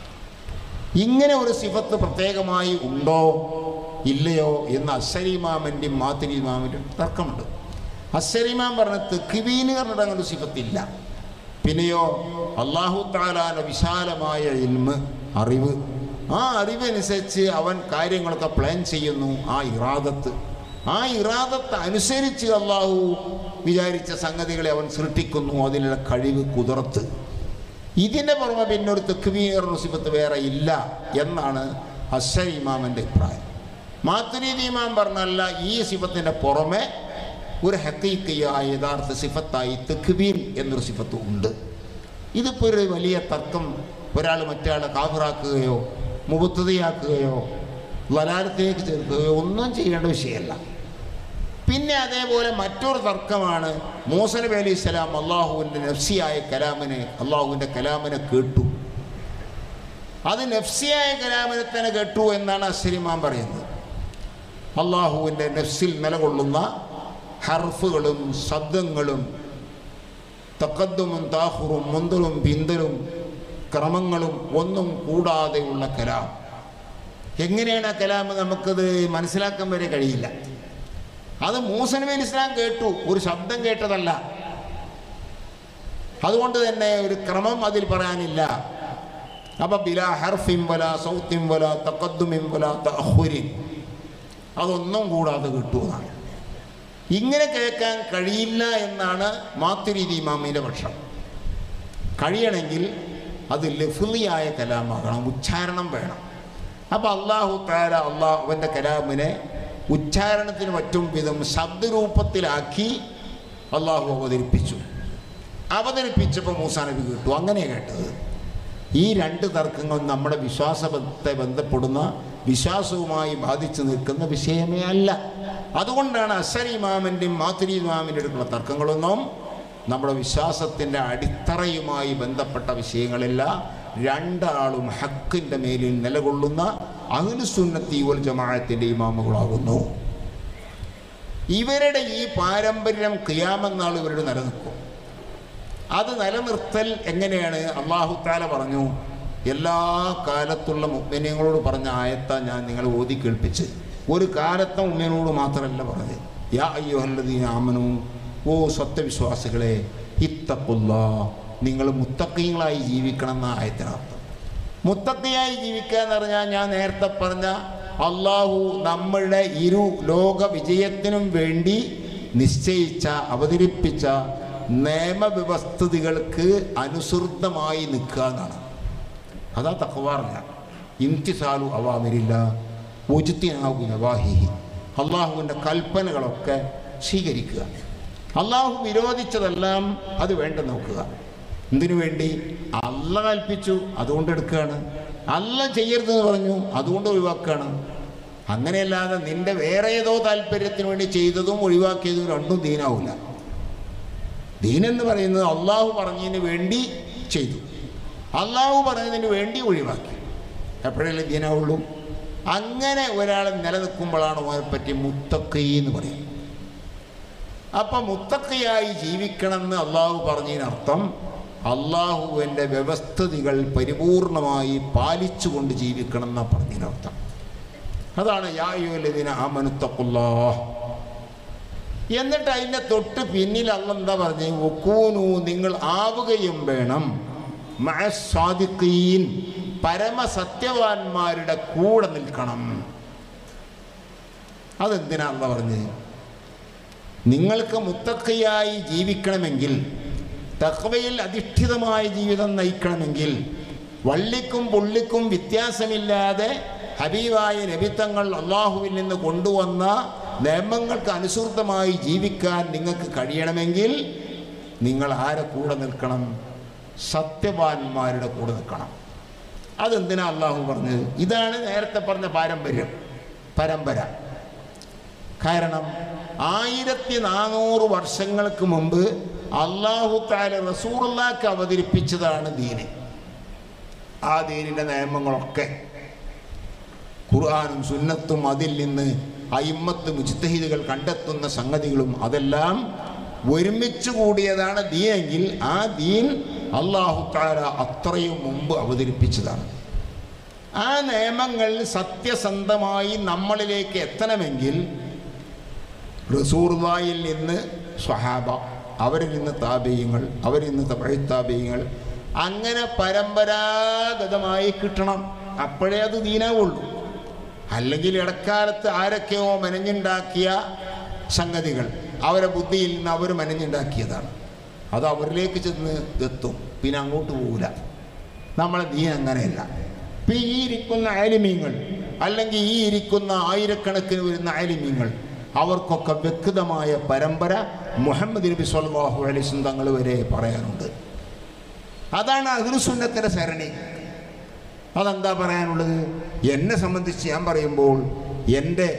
[SPEAKER 2] ഇങ്ങനെ ഒരു സിഫത്ത് പ്രത്യേകമായി ഉണ്ടോ ഇല്ലയോ എന്ന് അശ്വരിമാമൻ്റെയും മാത്തിരി ഇമാമിൻ്റെയും തർക്കമുണ്ട് അശ്വരിമാൻ പറഞ്ഞ തെക്വീന് പറഞ്ഞിട്ട് അങ്ങനെ ഒരു സിഫത്തില്ല പിന്നെയോ അള്ളാഹു താലാന വിശാലമായ ഇൽമ് അറിവ് ആ അറിവനുസരിച്ച് അവൻ കാര്യങ്ങളൊക്കെ പ്ലാൻ ചെയ്യുന്നു ആ ഇറാദത്ത് ആ ഇറാദത്ത് അനുസരിച്ച് അള്ളാഹു വിചാരിച്ച സംഗതികളെ അവൻ സൃഷ്ടിക്കുന്നു അതിനുള്ള കഴിവ് കുതിർത്ത് ഇതിൻ്റെ പുറമെ പിന്നെ ഒരു തെക്കുവീർ സിഫത്ത് വേറെ ഇല്ല എന്നാണ് അശ്വരി ഇമാമൻ്റെ അഭിപ്രായം മാത്തുരീതി ഇമാം പറഞ്ഞല്ല ഈ സിഫത്തിൻ്റെ പുറമെ ഒരു ഹക്കീക്കയായ യഥാർത്ഥ സിഫത്തായി തെക്കുവീൻ എന്നൊരു സിഫത്ത് ഉണ്ട് ഇതിപ്പോൾ ഒരു വലിയ തർക്കം ഒരാൾ മറ്റേ കാഫിറാക്കുകയോ മുബത്തതയാക്കുകയോ വലാലത്തേക്ക് ചേർക്കുകയോ ഒന്നും ചെയ്യേണ്ട വിഷയമല്ല പിന്നെ അതേപോലെ മറ്റൊരു തർക്കമാണ് മൂസ നബി അലൈഹി സ്വലാം അള്ളാഹുവിൻ്റെ നഫ്സിയായ കലാമിനെ അള്ളാഹുവിൻ്റെ കലാമിനെ കേട്ടു അത് നഫ്സിയായ കലാമിനെ തന്നെ കേട്ടു എന്നാണ് അശ്വരിമാൻ പറയുന്നത് അള്ളാഹുവിൻ്റെ നഫ്സിൽ നിലകൊള്ളുന്ന ഹർഫുകളും ശബ്ദങ്ങളും തക്കദ്ദുമും താഹുറും മുന്തലും പിന്തലും ക്രമങ്ങളും ഒന്നും കൂടാതെയുള്ള കലാം എങ്ങനെയാണ് ആ കലാം നമുക്കത് മനസ്സിലാക്കാൻ വരെ കഴിയില്ല അത് മൂസ നബി അലി ഇസ്ലാം കേട്ടു ഒരു ശബ്ദം കേട്ടതല്ല അതുകൊണ്ട് തന്നെ ഒരു ക്രമം അതിൽ പറയാനില്ല അപ്പൊ ബിലാ ഹർഫിം വല സൗത്തിം വല തക്കദ്ദുമിം വല തഹുരിൻ അതൊന്നും കൂടാതെ കിട്ടുമെന്നാണ് ഇങ്ങനെ കേൾക്കാൻ കഴിയില്ല എന്നാണ് മാത്തുരീതി ഇമാമിൻ്റെ പക്ഷം കഴിയണമെങ്കിൽ അത് ലഫുലിയായ കലാമാകണം ഉച്ചാരണം വേണം അപ്പോൾ അള്ളാഹു താര അള്ളാഹുവിൻ്റെ കലാമിനെ ഉച്ചാരണത്തിന് പറ്റും വിധം ശബ്ദരൂപത്തിലാക്കി അള്ളാഹു അവതരിപ്പിച്ചു അവതരിപ്പിച്ചപ്പോൾ മൂസാ നബി കേട്ടു അങ്ങനെ കേട്ടത് ഈ രണ്ട് തർക്കങ്ങൾ നമ്മുടെ വിശ്വാസത്തെ ബന്ധപ്പെടുന്ന വിശ്വാസവുമായി ബാധിച്ചു നിൽക്കുന്ന വിഷയമേ അല്ല അതുകൊണ്ടാണ് അസരി ഇമാമിൻ്റെയും മാത്തുരി ഇമാമിൻ്റെ അടുക്കുള്ള തർക്കങ്ങളൊന്നും നമ്മുടെ വിശ്വാസത്തിൻ്റെ അടിത്തറയുമായി ബന്ധപ്പെട്ട വിഷയങ്ങളില്ല രണ്ടാളും ഹക്കിൻ്റെ മേലിൽ നിലകൊള്ളുന്ന അഹ്ലുസുന്നത്തി വൽ ജമാഅത്തിൻ്റെ ഇമാമുകളാകുന്നു ഇവരുടെ ഈ പാരമ്പര്യം ക്രിയാമെന്നാൾ ഇവരുടെ നിലനിൽക്കും അത് നിലനിർത്തൽ എങ്ങനെയാണ് അള്ളാഹു താല പറഞ്ഞു എല്ലാ കാലത്തുള്ള മുഗ്മിനിയങ്ങളോട് പറഞ്ഞ ആയത്ത ഞാൻ നിങ്ങളെ ഓതി കേൾപ്പിച്ച് ഒരു കാലത്തെ മുഗ്മിനോട് മാത്രമല്ല പറഞ്ഞത് യാ അയ്യോഹല്ലദീന ആമനു ഓ സത്യവിശ്വാസികളെ ഇത്തപ്പുല്ല നിങ്ങൾ മുത്തക്കീങ്ങളായി ജീവിക്കണം എന്ന ആയത്തിനർത്ഥം മുത്തക്കയായി ജീവിക്കുക എന്ന് പറഞ്ഞാൽ ഞാൻ നേരത്തെ പറഞ്ഞ അള്ളാഹു നമ്മളുടെ ഇരു ലോക വിജയത്തിനും വേണ്ടി നിശ്ചയിച്ച അവതരിപ്പിച്ച നിയമവ്യവസ്ഥിതികൾക്ക് അനുസൃതമായി നിൽക്കുക എന്നാണ് അതാ തക്കവാറില്ല ഇംതിസാലു അവാമിരില്ല ഉചിത്തിനാകു നവാഹിഹി അള്ളാഹുവിൻ്റെ കൽപ്പനകളൊക്കെ സ്വീകരിക്കുക അള്ളാഹു വിരോധിച്ചതെല്ലാം അത് വേണ്ട നോക്കുക എന്തിനു വേണ്ടി അല്ല കൽപ്പിച്ചു അതുകൊണ്ട് എടുക്കുകയാണ് അല്ല ചെയ്യരുതെന്ന് പറഞ്ഞു അതുകൊണ്ട് ഒഴിവാക്കുകയാണ് അങ്ങനെയല്ലാതെ നിന്റെ വേറെ ഏതോ താല്പര്യത്തിന് വേണ്ടി ചെയ്തതും ഒഴിവാക്കിയതും രണ്ടും ദീനാവില്ല ദീനെന്ന് പറയുന്നത് അള്ളാഹു പറഞ്ഞതിന് വേണ്ടി ചെയ്തു അള്ളാഹു പറഞ്ഞതിന് വേണ്ടി ഒഴിവാക്കി എപ്പോഴല്ലേ ദീനാവുള്ളൂ അങ്ങനെ ഒരാൾ നിലനിൽക്കുമ്പോഴാണ് അവനെപ്പറ്റി മുത്തക്കൈ എന്ന് പറയുന്നത് അപ്പം മുത്തക്കയായി ജീവിക്കണമെന്ന് അള്ളാഹു പറഞ്ഞതിനർത്ഥം അള്ളാഹുവിൻ്റെ വ്യവസ്ഥിതികൾ പരിപൂർണമായി പാലിച്ചുകൊണ്ട് ജീവിക്കണം എന്നാണ് പറഞ്ഞതിനർത്ഥം അതാണ് യായുലതിന് ആമനുത്തക്കുല്ലാ എന്നിട്ട് അതിൻ്റെ തൊട്ട് പിന്നിൽ അല്ല എന്താ പറഞ്ഞ് ഒക്കൂനു നിങ്ങൾ ആവുകയും വേണം മഴസ്വാദിക്കീൻ പരമസത്യവാന്മാരുടെ കൂടെ നിൽക്കണം അതെന്തിനാ അല്ല പറഞ്ഞ് നിങ്ങൾക്ക് മുത്തക്കയായി ജീവിക്കണമെങ്കിൽ തക്വയിൽ അധിഷ്ഠിതമായ ജീവിതം നയിക്കണമെങ്കിൽ വള്ളിക്കും പുള്ളിക്കും വ്യത്യാസമില്ലാതെ ഹബീബായ നബിത്തങ്ങൾ അള്ളാഹുവിൽ നിന്ന് കൊണ്ടുവന്ന നിയമങ്ങൾക്ക് അനുസൃതമായി ജീവിക്കാൻ നിങ്ങൾക്ക് കഴിയണമെങ്കിൽ നിങ്ങൾ ആരെ കൂടെ നിൽക്കണം സത്യവാന്മാരുടെ കൂടെ നിൽക്കണം അതെന്തിനാ അള്ളാഹു പറഞ്ഞത് ഇതാണ് നേരത്തെ പറഞ്ഞ പാരമ്പര്യം പരമ്പര കാരണം ആയിരത്തി നാനൂറ് വർഷങ്ങൾക്ക് മുമ്പ് അള്ളാഹു താല റസൂറുല്ലാക്ക് അവതരിപ്പിച്ചതാണ് ദീന് ആ ദീനിൻ്റെ നിയമങ്ങളൊക്കെ ഖുർആാനും സുന്നത്തും അതിൽ നിന്ന് അയിമ്മത്ത് മുജിത്തഹിദുകൾ കണ്ടെത്തുന്ന സംഗതികളും അതെല്ലാം ഒരുമിച്ച് കൂടിയതാണ് ദീനെങ്കിൽ ആ ദീൻ അള്ളാഹു താല അത്രയും മുമ്പ് അവതരിപ്പിച്ചതാണ് ആ നിയമങ്ങൾ സത്യസന്ധമായി നമ്മളിലേക്ക് എത്തണമെങ്കിൽ റസൂർവായിൽ നിന്ന് സ്വഹാബ അവരിൽ നിന്ന് താപീയങ്ങൾ അവരിൽ നിന്ന് തമിഴ് താപീയങ്ങൾ അങ്ങനെ പരമ്പരാഗതമായി കിട്ടണം അപ്പോഴേ അത് ദീനാവുള്ളൂ അല്ലെങ്കിൽ ഇടക്കാലത്ത് ആരൊക്കെയോ മെനഞ്ഞുണ്ടാക്കിയ സംഗതികൾ അവരെ ബുദ്ധിയിൽ നിന്ന് അവർ മെനഞ്ഞുണ്ടാക്കിയതാണ് അത് അവരിലേക്ക് ചെന്ന് എത്തും പിന്നെ അങ്ങോട്ട് പോകില്ല നമ്മളെ ദീൻ അങ്ങനെയല്ല ഇപ്പം ഈ ഇരിക്കുന്ന ആലിമീങ്ങൾ അല്ലെങ്കിൽ ഈ ഇരിക്കുന്ന ആയിരക്കണക്കിന് വരുന്ന ആലിമീങ്ങൾ അവർക്കൊക്കെ വ്യക്തമായ പരമ്പര മുഹമ്മദ് നബി സല്ലല്ലാഹു അലൈഹി വസല്ലം തങ്ങൾ വരെ പറയാനുണ്ട് അതാണ് അഹ്ലുസുന്നത്തിൻ്റെ സരണി അതെന്താ പറയാനുള്ളത് എന്നെ സംബന്ധിച്ച് ഞാൻ പറയുമ്പോൾ എൻ്റെ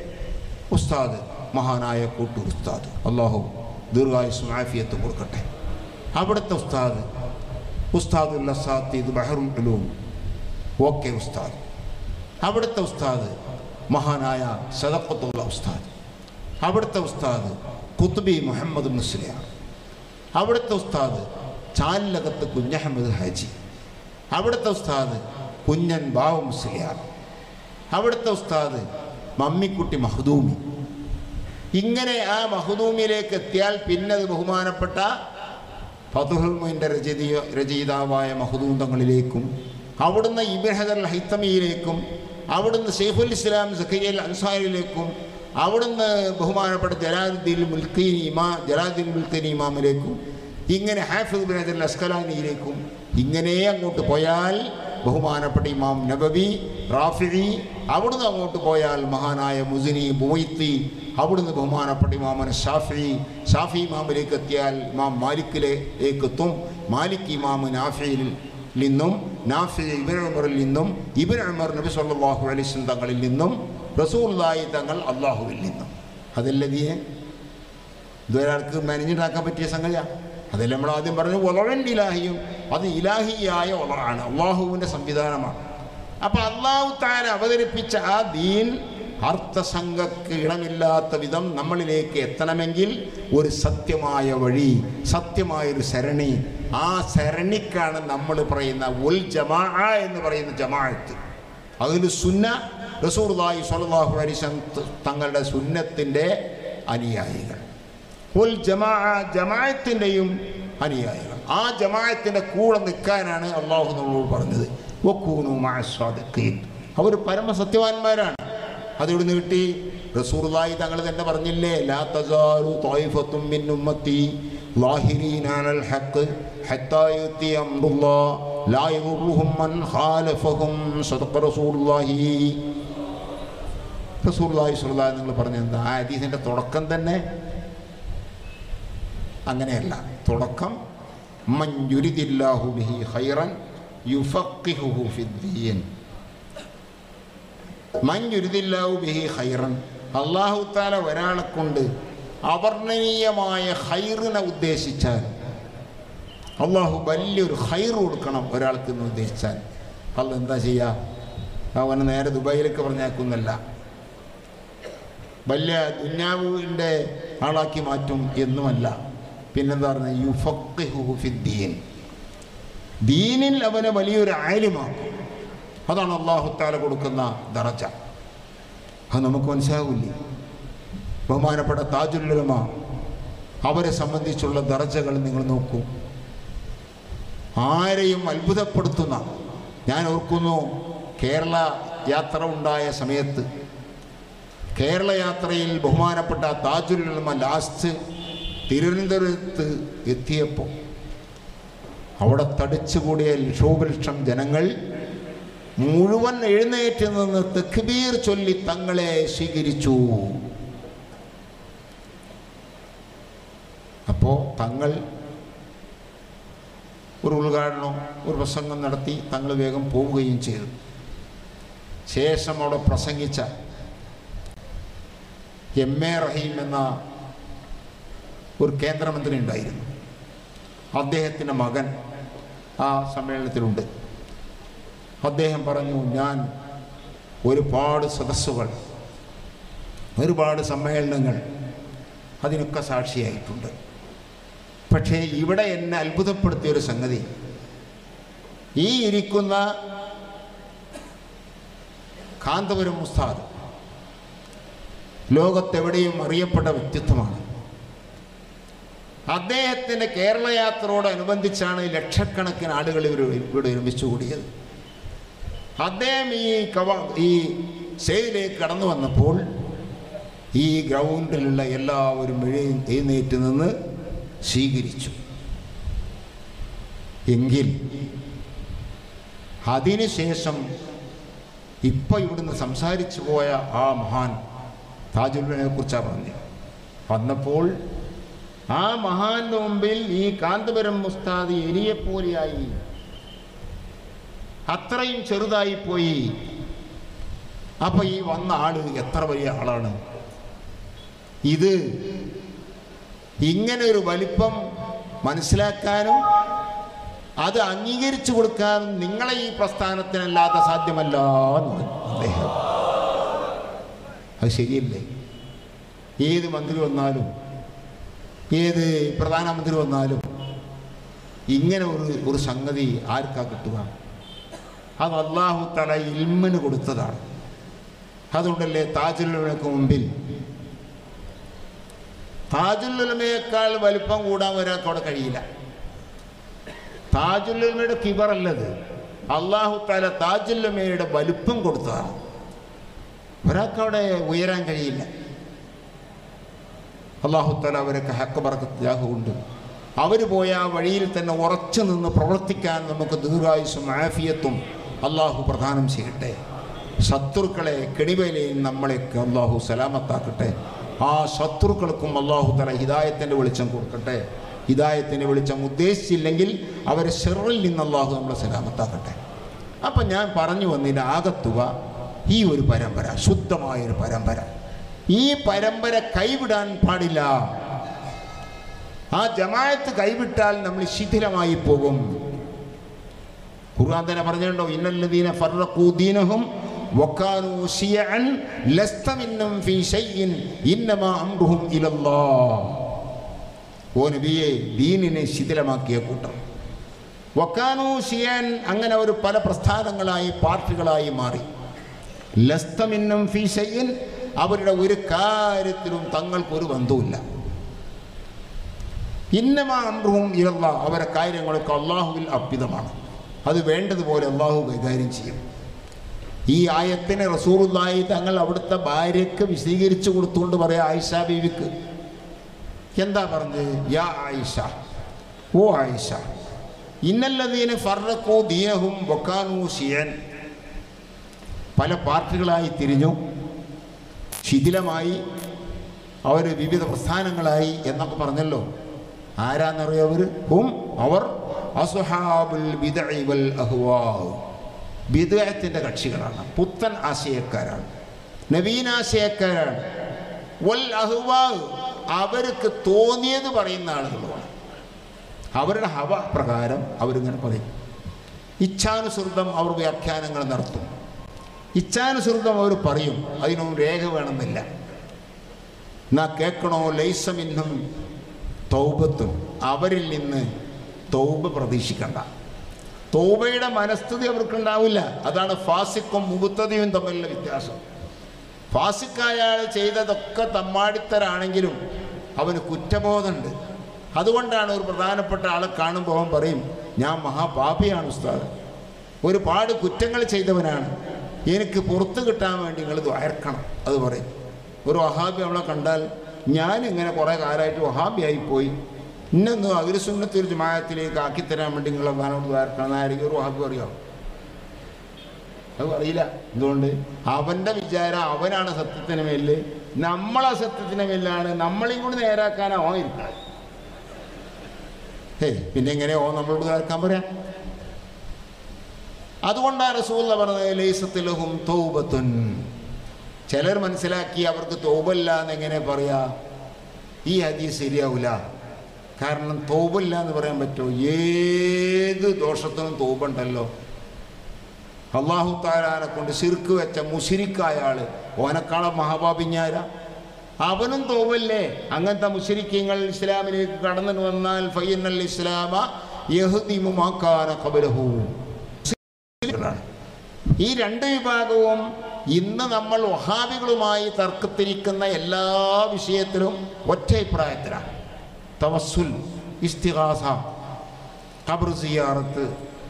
[SPEAKER 2] ഉസ്താദ് മഹാനായ കൂട്ടൂർ ഉസ്താദ് അള്ളാഹു ദീർഘായുസും ആഫിയത്തും കൊടുക്കട്ടെ അവിടുത്തെ ഉസ്താദ് ഉസ്താദുല്ല സാത്തീദ് ബഹറും ഉലൂം ഓക്കെ ഉസ്താദ് അവിടുത്തെ ഉസ്താദ് മഹാനായ സദക്കത്തുള്ള ഉസ്താദ് അവിടുത്തെ ഉസ്താദ് കുത്തുബി മുഹമ്മദ് മുസ്ലിയാർ അവിടുത്തെ ഉസ്താദ് ചാലിലകത്ത് കുഞ്ഞഹമ്മദ് ഹാജി അവിടുത്തെ ഉസ്താദ് കുഞ്ഞൻ ബാവ മുസ്ലിയാർ അവിടുത്തെ ഉസ്താദ് മമ്മിക്കുട്ടി മഹദൂമി ഇങ്ങനെ ആ മഹദൂമിയിലേക്ക് എത്തിയാൽ പിന്നെ അത് ബഹുമാനപ്പെട്ട ഫതുഹുൽമുവിൻ്റെ രചയിത രചയിതാവായ മഹദൂന്തങ്ങളിലേക്കും അവിടുന്ന് ഇബ്രഹദർ ഹൈത്തമിയിലേക്കും അവിടുന്ന് ഷെയ്ഖുൽ ഇസ്ലാം സഖിയൽ അൻസാരിയിലേക്കും അവിടുന്ന് ബഹുമാനപ്പെട്ട ജലാലുദ്ദീൻ മുൽക്കീൻ ഇമാ ജലാലുദ്ദീൻ മുൽക്കീൻ ഇമാമിലേക്കും ഇങ്ങനെ ഹാഫിദ് ബിൻ അദൽ അസ്കലാനിയിലേക്കും ഇങ്ങനെ അങ്ങോട്ട് പോയാൽ ബഹുമാനപ്പെട്ട ഇമാം നബവി റാഫിഇ അവിടുന്ന് അങ്ങോട്ട് പോയാൽ മഹാനായ മുസിനി ബുവൈത്തി അവിടുന്ന് ബഹുമാനപ്പെട്ട ഇമാമൻ ഷാഫി ഷാഫി ഇമാമിലേക്ക് എത്തിയാൽ ഇമാം മാലിക്കിലേക്ക് എത്തും മാലിക് ഇമാം നാഫിയിൽ നിന്നും നാഫി ഇബിൻ ഉമറിൽ നിന്നും ഇബിൻ ഉമർ നബി സല്ലല്ലാഹു അലൈഹി വസല്ലം തങ്ങളിൽ നിന്നും റസൂലുള്ളാഹി തങ്ങൾ അള്ളാഹുവിൽ നിന്നും അതല്ലതിയെ ഇതൊരാൾക്ക് മെനഞ്ഞിട്ടാക്കാൻ പറ്റിയ സംഗതിയാണ് അതല്ല നമ്മൾ ആദ്യം പറഞ്ഞു ഒളവൻ ഇലാഹിയും അത് ഇലാഹിയായ ഒളറാണ് അള്ളാഹുവിൻ്റെ സംവിധാനമാണ് അപ്പം അള്ളാഹു താൻ അവതരിപ്പിച്ച ആ ദീൻ അർത്ഥസംഘക്ക് ഇടമില്ലാത്ത വിധം നമ്മളിലേക്ക് എത്തണമെങ്കിൽ ഒരു സത്യമായ വഴി സത്യമായൊരു സരണി ആ സരണിക്കാണ് നമ്മൾ പറയുന്ന ഉൽ ജമാ എന്ന് പറയുന്ന ജമാഅത്ത് അതിൽ സുന്ന റസൂർലായി സ്വല്ലല്ലാഹു അലൈഹി വസല്ലം തങ്ങളുടെ സുന്നത്തിൻ്റെ അനുയായികൾ ഉൽ ജമാ ജമാഅത്തിൻ്റെയും അനുയായികൾ ആ ജമാഅത്തിൻ്റെ കൂടെ നിൽക്കാനാണ് അള്ളാഹു നമ്മളോട് പറഞ്ഞത് വക്കൂനു മാസ്വാദീൻ അവർ പരമസത്യവാന്മാരാണ് അതിവിടുന്ന് കിട്ടി റസൂർലായി തങ്ങൾ തന്നെ പറഞ്ഞില്ലേ ലാ തസാലു ത്വായിഫത്തും മിൻ ഉമ്മത്തി ലാഹിരീന അലൽ ഹഖ് ഹത്താ യഅതി അംറുല്ലാഹ് ലാ യദുറുഹും മൻ ഖാലഫഹും സദഖ റസൂലുള്ളാഹി റസൂലുള്ളാഹി സ്വല്ലല്ലാഹു അലൈഹി നിങ്ങൾ പറഞ്ഞ എന്താ ആ ഹദീസിൻ്റെ തുടക്കം തന്നെ അങ്ങനെയല്ല തുടക്കം മൻ യുരിദില്ലാഹു ബിഹി ഖൈറൻ യുഫഖിഹുഹു ഫിദ്ദീൻ മൻ യുരിദില്ലാഹു ബിഹി ഖൈറൻ അള്ളാഹു താല ഒരാളെ കൊണ്ട് അവർണ്ണനീയമായ ഹൈറിനെ ഉദ്ദേശിച്ചാൽ അള്ളാഹു വലിയൊരു ഹൈർ കൊടുക്കണം ഒരാൾക്ക് എന്ന് ഉദ്ദേശിച്ചാൽ അല്ല എന്താ ചെയ്യുക അവനെ നേരെ ദുബായിലേക്ക് പറഞ്ഞേക്കുന്നല്ല വലിയ ദുന്യാവിൻ്റെ ആളാക്കി മാറ്റും എന്നുമല്ല പിന്നെന്താ പറഞ്ഞത് യുഫഖിഹു ഫിദ്ദീൻ ദീനിൽ അവനെ വലിയൊരു ആലിമാക്കും അതാണ് അള്ളാഹുത്താല കൊടുക്കുന്ന ദറജ അത് നമുക്ക് മനസ്സിലാവില്ലേ ബഹുമാനപ്പെട്ട താജുല്ലുലമ അവരെ സംബന്ധിച്ചുള്ള ദറജകൾ നിങ്ങൾ നോക്കൂ ആരെയും അത്ഭുതപ്പെടുത്തുന്ന ഞാൻ ഓർക്കുന്നു കേരള യാത്ര ഉണ്ടായ സമയത്ത് കേരള യാത്രയിൽ ബഹുമാനപ്പെട്ട താജുലുലമ ലാസ്റ്റ് തിരുവനന്തപുരത്ത് എത്തിയപ്പോൾ അവിടെ തടിച്ചുകൂടിയ ലക്ഷോപലക്ഷം ജനങ്ങൾ മുഴുവൻ എഴുന്നേറ്റ് നിന്ന് തെക്കുബീർ ചൊല്ലി തങ്ങളെ സ്വീകരിച്ചു അപ്പോൾ തങ്ങൾ ഒരു ഉദ്ഘാടനം ഒരു പ്രസംഗം നടത്തി തങ്ങൾ വേഗം പോവുകയും ചെയ്തു ശേഷം അവിടെ പ്രസംഗിച്ച എം എ റഹീം എന്ന ഒരു കേന്ദ്രമന്ത്രി ഉണ്ടായിരുന്നു അദ്ദേഹത്തിൻ്റെ മകൻ ആ സമ്മേളനത്തിലുണ്ട് അദ്ദേഹം പറഞ്ഞു ഞാൻ ഒരുപാട് സദസ്സുകൾ ഒരുപാട് സമ്മേളനങ്ങൾ അതിനൊക്കെ സാക്ഷിയായിട്ടുണ്ട് പക്ഷേ ഇവിടെ എന്നെ അത്ഭുതപ്പെടുത്തിയ ഒരു സംഗതി ഈ ഇരിക്കുന്ന കാന്തപുരം ഉസ്താദ് ലോകത്തെവിടെയും അറിയപ്പെട്ട വ്യക്തിത്വമാണ് അദ്ദേഹത്തിൻ്റെ കേരള യാത്രയോടനുബന്ധിച്ചാണ് ലക്ഷക്കണക്കിന് ആളുകൾ ഇവർ ഇവിടെ ഒരുമിച്ച് കൂടിയത് അദ്ദേഹം ഈ കവ ഈ സ്റ്റേജിലേക്ക് കടന്നു വന്നപ്പോൾ ഈ ഗ്രൗണ്ടിലുള്ള എല്ലാവരും എഴു എഴുന്നേറ്റ് നിന്ന് സ്വീകരിച്ചു എങ്കിൽ അതിനുശേഷം ഇപ്പം ഇവിടുന്ന് സംസാരിച്ചു പോയ ആ മഹാൻ താജുലിനെ കുറിച്ചാണ് പറഞ്ഞു വന്നപ്പോൾ ആ മഹാന്റെ മുമ്പിൽ ഈ കാന്തപുരം മുസ്താദ് എരിയെപ്പോലെയായി അത്രയും ചെറുതായി പോയി അപ്പൊ ഈ വന്ന ആള് എത്ര വലിയ ആളാണ് ഇത് ഇങ്ങനെ ഒരു വലിപ്പം മനസ്സിലാക്കാനും അത് അംഗീകരിച്ചു കൊടുക്കാനും നിങ്ങളെ ഈ പ്രസ്ഥാനത്തിനല്ലാതെ സാധ്യമല്ല എന്ന് പറഞ്ഞു അദ്ദേഹം അത് ശരിയല്ലേ ഏത് മന്ത്രി വന്നാലും ഏത് പ്രധാനമന്ത്രി വന്നാലും ഇങ്ങനെ ഒരു ഒരു സംഗതി ആർക്കാ കിട്ടുക അത് അള്ളാഹു തല ഇൽമിന് കൊടുത്തതാണ് അതുകൊണ്ടല്ലേ താജുലുലമയ്ക്ക് മുമ്പിൽ താജുലുലമയേക്കാൾ വലിപ്പം കൂടാൻ ഒരാൾക്ക് അവിടെ കഴിയില്ല താജുലുലമയുടെ കിബറല്ലത് അള്ളാഹു താല താജുലുലമയുടെ വലിപ്പം കൊടുത്തതാണ് ഒരാൾക്ക് അവിടെ ഉയരാൻ കഴിയില്ല അള്ളാഹുത്താല അവരൊക്കെ ഹക്ക് പറക്കത്ത് കൊണ്ട് അവർ പോയ ആ വഴിയിൽ തന്നെ ഉറച്ചു നിന്ന് പ്രവർത്തിക്കാൻ നമുക്ക് ദീർഘായുസും ആഫിയത്തും അള്ളാഹു പ്രദാനം ചെയ്യട്ടെ ശത്രുക്കളെ കെണിവേലയും നമ്മളെയൊക്കെ അള്ളാഹു സലാമത്താക്കട്ടെ ആ ശത്രുക്കൾക്കും അള്ളാഹു തല ഹിദായത്തിൻ്റെ വെളിച്ചം കൊടുക്കട്ടെ ഹിദായത്തിൻ്റെ വെളിച്ചം ഉദ്ദേശിച്ചില്ലെങ്കിൽ അവരെ ഷെറിൽ നിന്ന് അള്ളാഹു നമ്മളെ സലാമത്താക്കട്ടെ അപ്പം ഞാൻ പറഞ്ഞു വന്നതിൻ്റെ ആകത്തുക ഈ ഒരു പരമ്പര ശുദ്ധമായൊരു പരമ്പര ഈ പരമ്പര കൈവിടാൻ പാടില്ല ആ ജമായത്ത് കൈവിട്ടാൽ നമ്മൾ ശിഥിലമായി പോകും ഖുർആൻ തന്നെ പറഞ്ഞിട്ടുണ്ടോ ഇന്നല്ലദീന ഫർറഖൂ ദീനഹും വക്കാനൂ ശിയഅൻ ലസ്ത മിന്നും ഫീ ശൈഇൻ ഇന്നമാ അംറുഹും ഇലല്ലാഹ് ഓ നബിയെ ദീനിനെ ശിഥിലമാക്കിയ കൂട്ടം വക്കാനൂ ഷിയാൻ അങ്ങനെ ഒരു പല പ്രസ്ഥാനങ്ങളായി പാർട്ടികളായി മാറി ലസ്തമിന്നും ഫീ ഷൈഇൻ അവരുടെ ഒരു കാര്യത്തിലും തങ്ങൾക്കൊരു ബന്ധവുമില്ല ഇന്നമാ അമ്രുവും ഇരല്ല അവരെ കാര്യങ്ങളൊക്കെ അള്ളാഹുവിൽ അർപ്പിതമാണ് അത് വേണ്ടതുപോലെ അള്ളാഹു കൈകാര്യം ചെയ്യും ഈ ആയത്തിനെ റസൂറുല്ലായി തങ്ങൾ അവിടുത്തെ ഭാര്യയ്ക്ക് വിശദീകരിച്ചു കൊടുത്തുകൊണ്ട് പറയാം ആയിഷ ബീവിക്ക് എന്താ പറഞ്ഞത് യാ ആയിഷ ഓ ആയിഷ ഇന്നല്ലതീന് ഫർറക്കോ ദീനഹും വക്കാനു ഷിയൻ പല പാർട്ടികളായി തിരിഞ്ഞു ശിഥിലമായി അവർ വിവിധ പ്രസ്ഥാനങ്ങളായി എന്നൊക്കെ പറഞ്ഞല്ലോ ആരാന്നറിയോ അവർ ഹും അവർ അസുഹാബുൽ ബിദഇ വൽ അഹ്വാ ബിദഅത്തിന്റെ കക്ഷികളാണ് പുത്തൻ ആശയക്കാരാണ് നവീനാശയക്കാരാണ് വൽ അഹ്വാ അവർക്ക് തോന്നിയത് പറയുന്ന ആളുകളുമാണ് അവരുടെ ഹവ പ്രകാരം അവരിങ്ങനെ പറയും ഇച്ഛാനുസൃതം അവർ വ്യാഖ്യാനങ്ങൾ നടത്തും ഇച്ഛാനുസൃതം അവർ പറയും അതിനൊന്നും രേഖ വേണമെന്നില്ല എന്നാ കേൾക്കണോ ലൈസമിന്നും തൗബത്തും അവരിൽ നിന്ന് തൗബ പ്രതീക്ഷിക്കണ്ട തോബയുടെ മനസ്ഥിതി അവർക്കുണ്ടാവില്ല അതാണ് ഫാസിക്കും മുബുത്തതയും തമ്മിലുള്ള വ്യത്യാസം ഫാസിക്കായ ആൾ ചെയ്തതൊക്കെ തമ്മാടിത്തരാണെങ്കിലും അവന് കുറ്റബോധമുണ്ട് അതുകൊണ്ടാണ് ഒരു പ്രധാനപ്പെട്ട ആളെ കാണുമ്പോൾ അവൻ പറയും ഞാൻ മഹാപാപിയാണ് ഉസ്താദ് ഒരുപാട് കുറ്റങ്ങൾ ചെയ്തവനാണ് എനിക്ക് പുറത്ത് കിട്ടാൻ വേണ്ടി നിങ്ങൾ ദ്വാരക്കണം അത് പറയും ഒരു വഹാബി നമ്മളെ കണ്ടാൽ ഞാൻ ഇങ്ങനെ കുറേ കാലമായിട്ട് വഹാബിയായി പോയി ഇന്നൊന്ന് അവർ സുന്നത്തൊരു ജമായത്തിലേക്ക് ആക്കിത്തരാൻ വേണ്ടി നിങ്ങൾ അവനോട് ദ്വാരക്കണം എന്നായിരിക്കും ഒരു വഹാബി അറിയാം അത് അറിയില്ല എന്തുകൊണ്ട് അവൻ്റെ വിചാരം അവനാണ് സത്യത്തിന് മേല് നമ്മളെ സത്യത്തിന് മേലാണ് നമ്മളെയും കൂടി നേരാക്കാനാ ഓൻ ഇരിക്കണം ഏയ് പിന്നെ എങ്ങനെയോ നമ്മളോട് കേൾക്കാൻ പറയാം അതുകൊണ്ടാണ് റസൂല്ല പറഞ്ഞത് ലൈസത്തിലഹും തൗബത്തുൻ ചിലർ മനസ്സിലാക്കി അവർക്ക് തൗബല്ല എന്നെങ്ങനെ പറയാ ഈ ഹദീസ് ശരിയാവില്ല കാരണം തൗബല്ല എന്ന് പറയാൻ പറ്റുമോ ഏത് ദോഷത്തിനും തൗബുണ്ടല്ലോ അള്ളാഹു താലാനെ കൊണ്ട് ശിർക്ക് വെച്ച മുഷിരിക്കായ ആള് ഓനക്കാളം മഹാപാപിഞ്ഞാര അവനും തോവല്ലേ അങ്ങനത്തെ മുഷിരിക്കങ്ങൾ ഇസ്ലാമിലേക്ക് കടന്നു വന്നാൽ ഫയ്യന്നൽ ഇസ്ലാമ യഹുദിമുമാക്കാന കബലഹു ഈ രണ്ട് വിഭാഗവും ഇന്ന് നമ്മൾ വഹാബികളുമായി തർക്കത്തിരിക്കുന്ന എല്ലാ വിഷയത്തിലും ഒറ്റ അഭിപ്രായത്തിലാണ് തവസുൽ ഇസ്തിഹാസ ഖബർ സിയാറത്ത്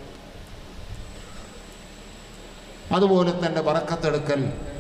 [SPEAKER 2] അതുപോലെ തന്നെ വറക്കത്തെടുക്കൽ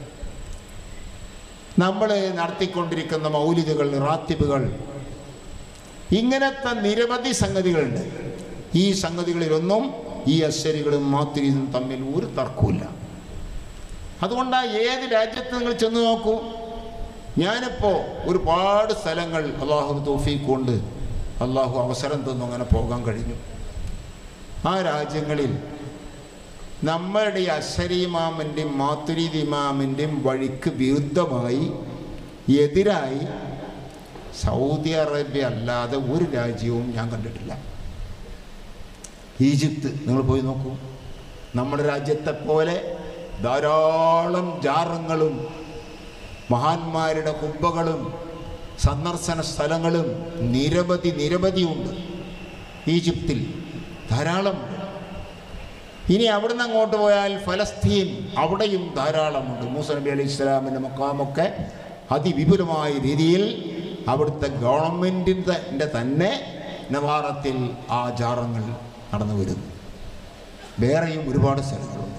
[SPEAKER 2] നമ്മൾ നടത്തിക്കൊണ്ടിരിക്കുന്ന മൗലികകൾ റാത്തിബുകൾ ഇങ്ങനത്തെ നിരവധി സംഗതികളുണ്ട് ഈ സംഗതികളിലൊന്നും ഈ അശ്വരികളും മാത്തിരിയും തമ്മിൽ ഒരു തർക്കമില്ല അതുകൊണ്ടാണ് ഏത് രാജ്യത്ത് നിങ്ങൾ ചെന്ന് നോക്കൂ ഞാനിപ്പോൾ ഒരുപാട് സ്ഥലങ്ങൾ അള്ളാഹു തോഫീക്ക് കൊണ്ട് അള്ളാഹു അവസരം തന്നു അങ്ങനെ പോകാൻ കഴിഞ്ഞു ആ രാജ്യങ്ങളിൽ നമ്മളുടെ ഈ അശരി ഇമാമിൻ്റെയും മാത്തുരീദ് ഇമാമിൻ്റെയും വഴിക്ക് വിരുദ്ധമായി എതിരായി സൗദി അറേബ്യ അല്ലാതെ ഒരു രാജ്യവും ഞാൻ കണ്ടിട്ടില്ല ഈജിപ്ത് നിങ്ങൾ പോയി നോക്കൂ നമ്മുടെ രാജ്യത്തെ പോലെ ധാരാളം ജാറങ്ങളും മഹാന്മാരുടെ കുബ്ബകളും സന്ദർശന സ്ഥലങ്ങളും നിരവധി നിരവധിയുണ്ട് ഈജിപ്തിൽ ധാരാളമുണ്ട് ഇനി അവിടുന്ന് അങ്ങോട്ട് പോയാൽ ഫലസ്തീൻ അവിടെയും ധാരാളമുണ്ട് മൂസ നബി അലൈഹി ഇസ്ലാമിൻ്റെ മക്കാമൊക്കെ അതിവിപുലമായ രീതിയിൽ അവിടുത്തെ ഗവൺമെൻറ്റിൻ്റെ തന്നെ നവാറത്തിൽ ആ ജാറങ്ങൾ നടന്നു വരുന്നു വേറെയും ഒരുപാട് സ്ഥലങ്ങളുണ്ട്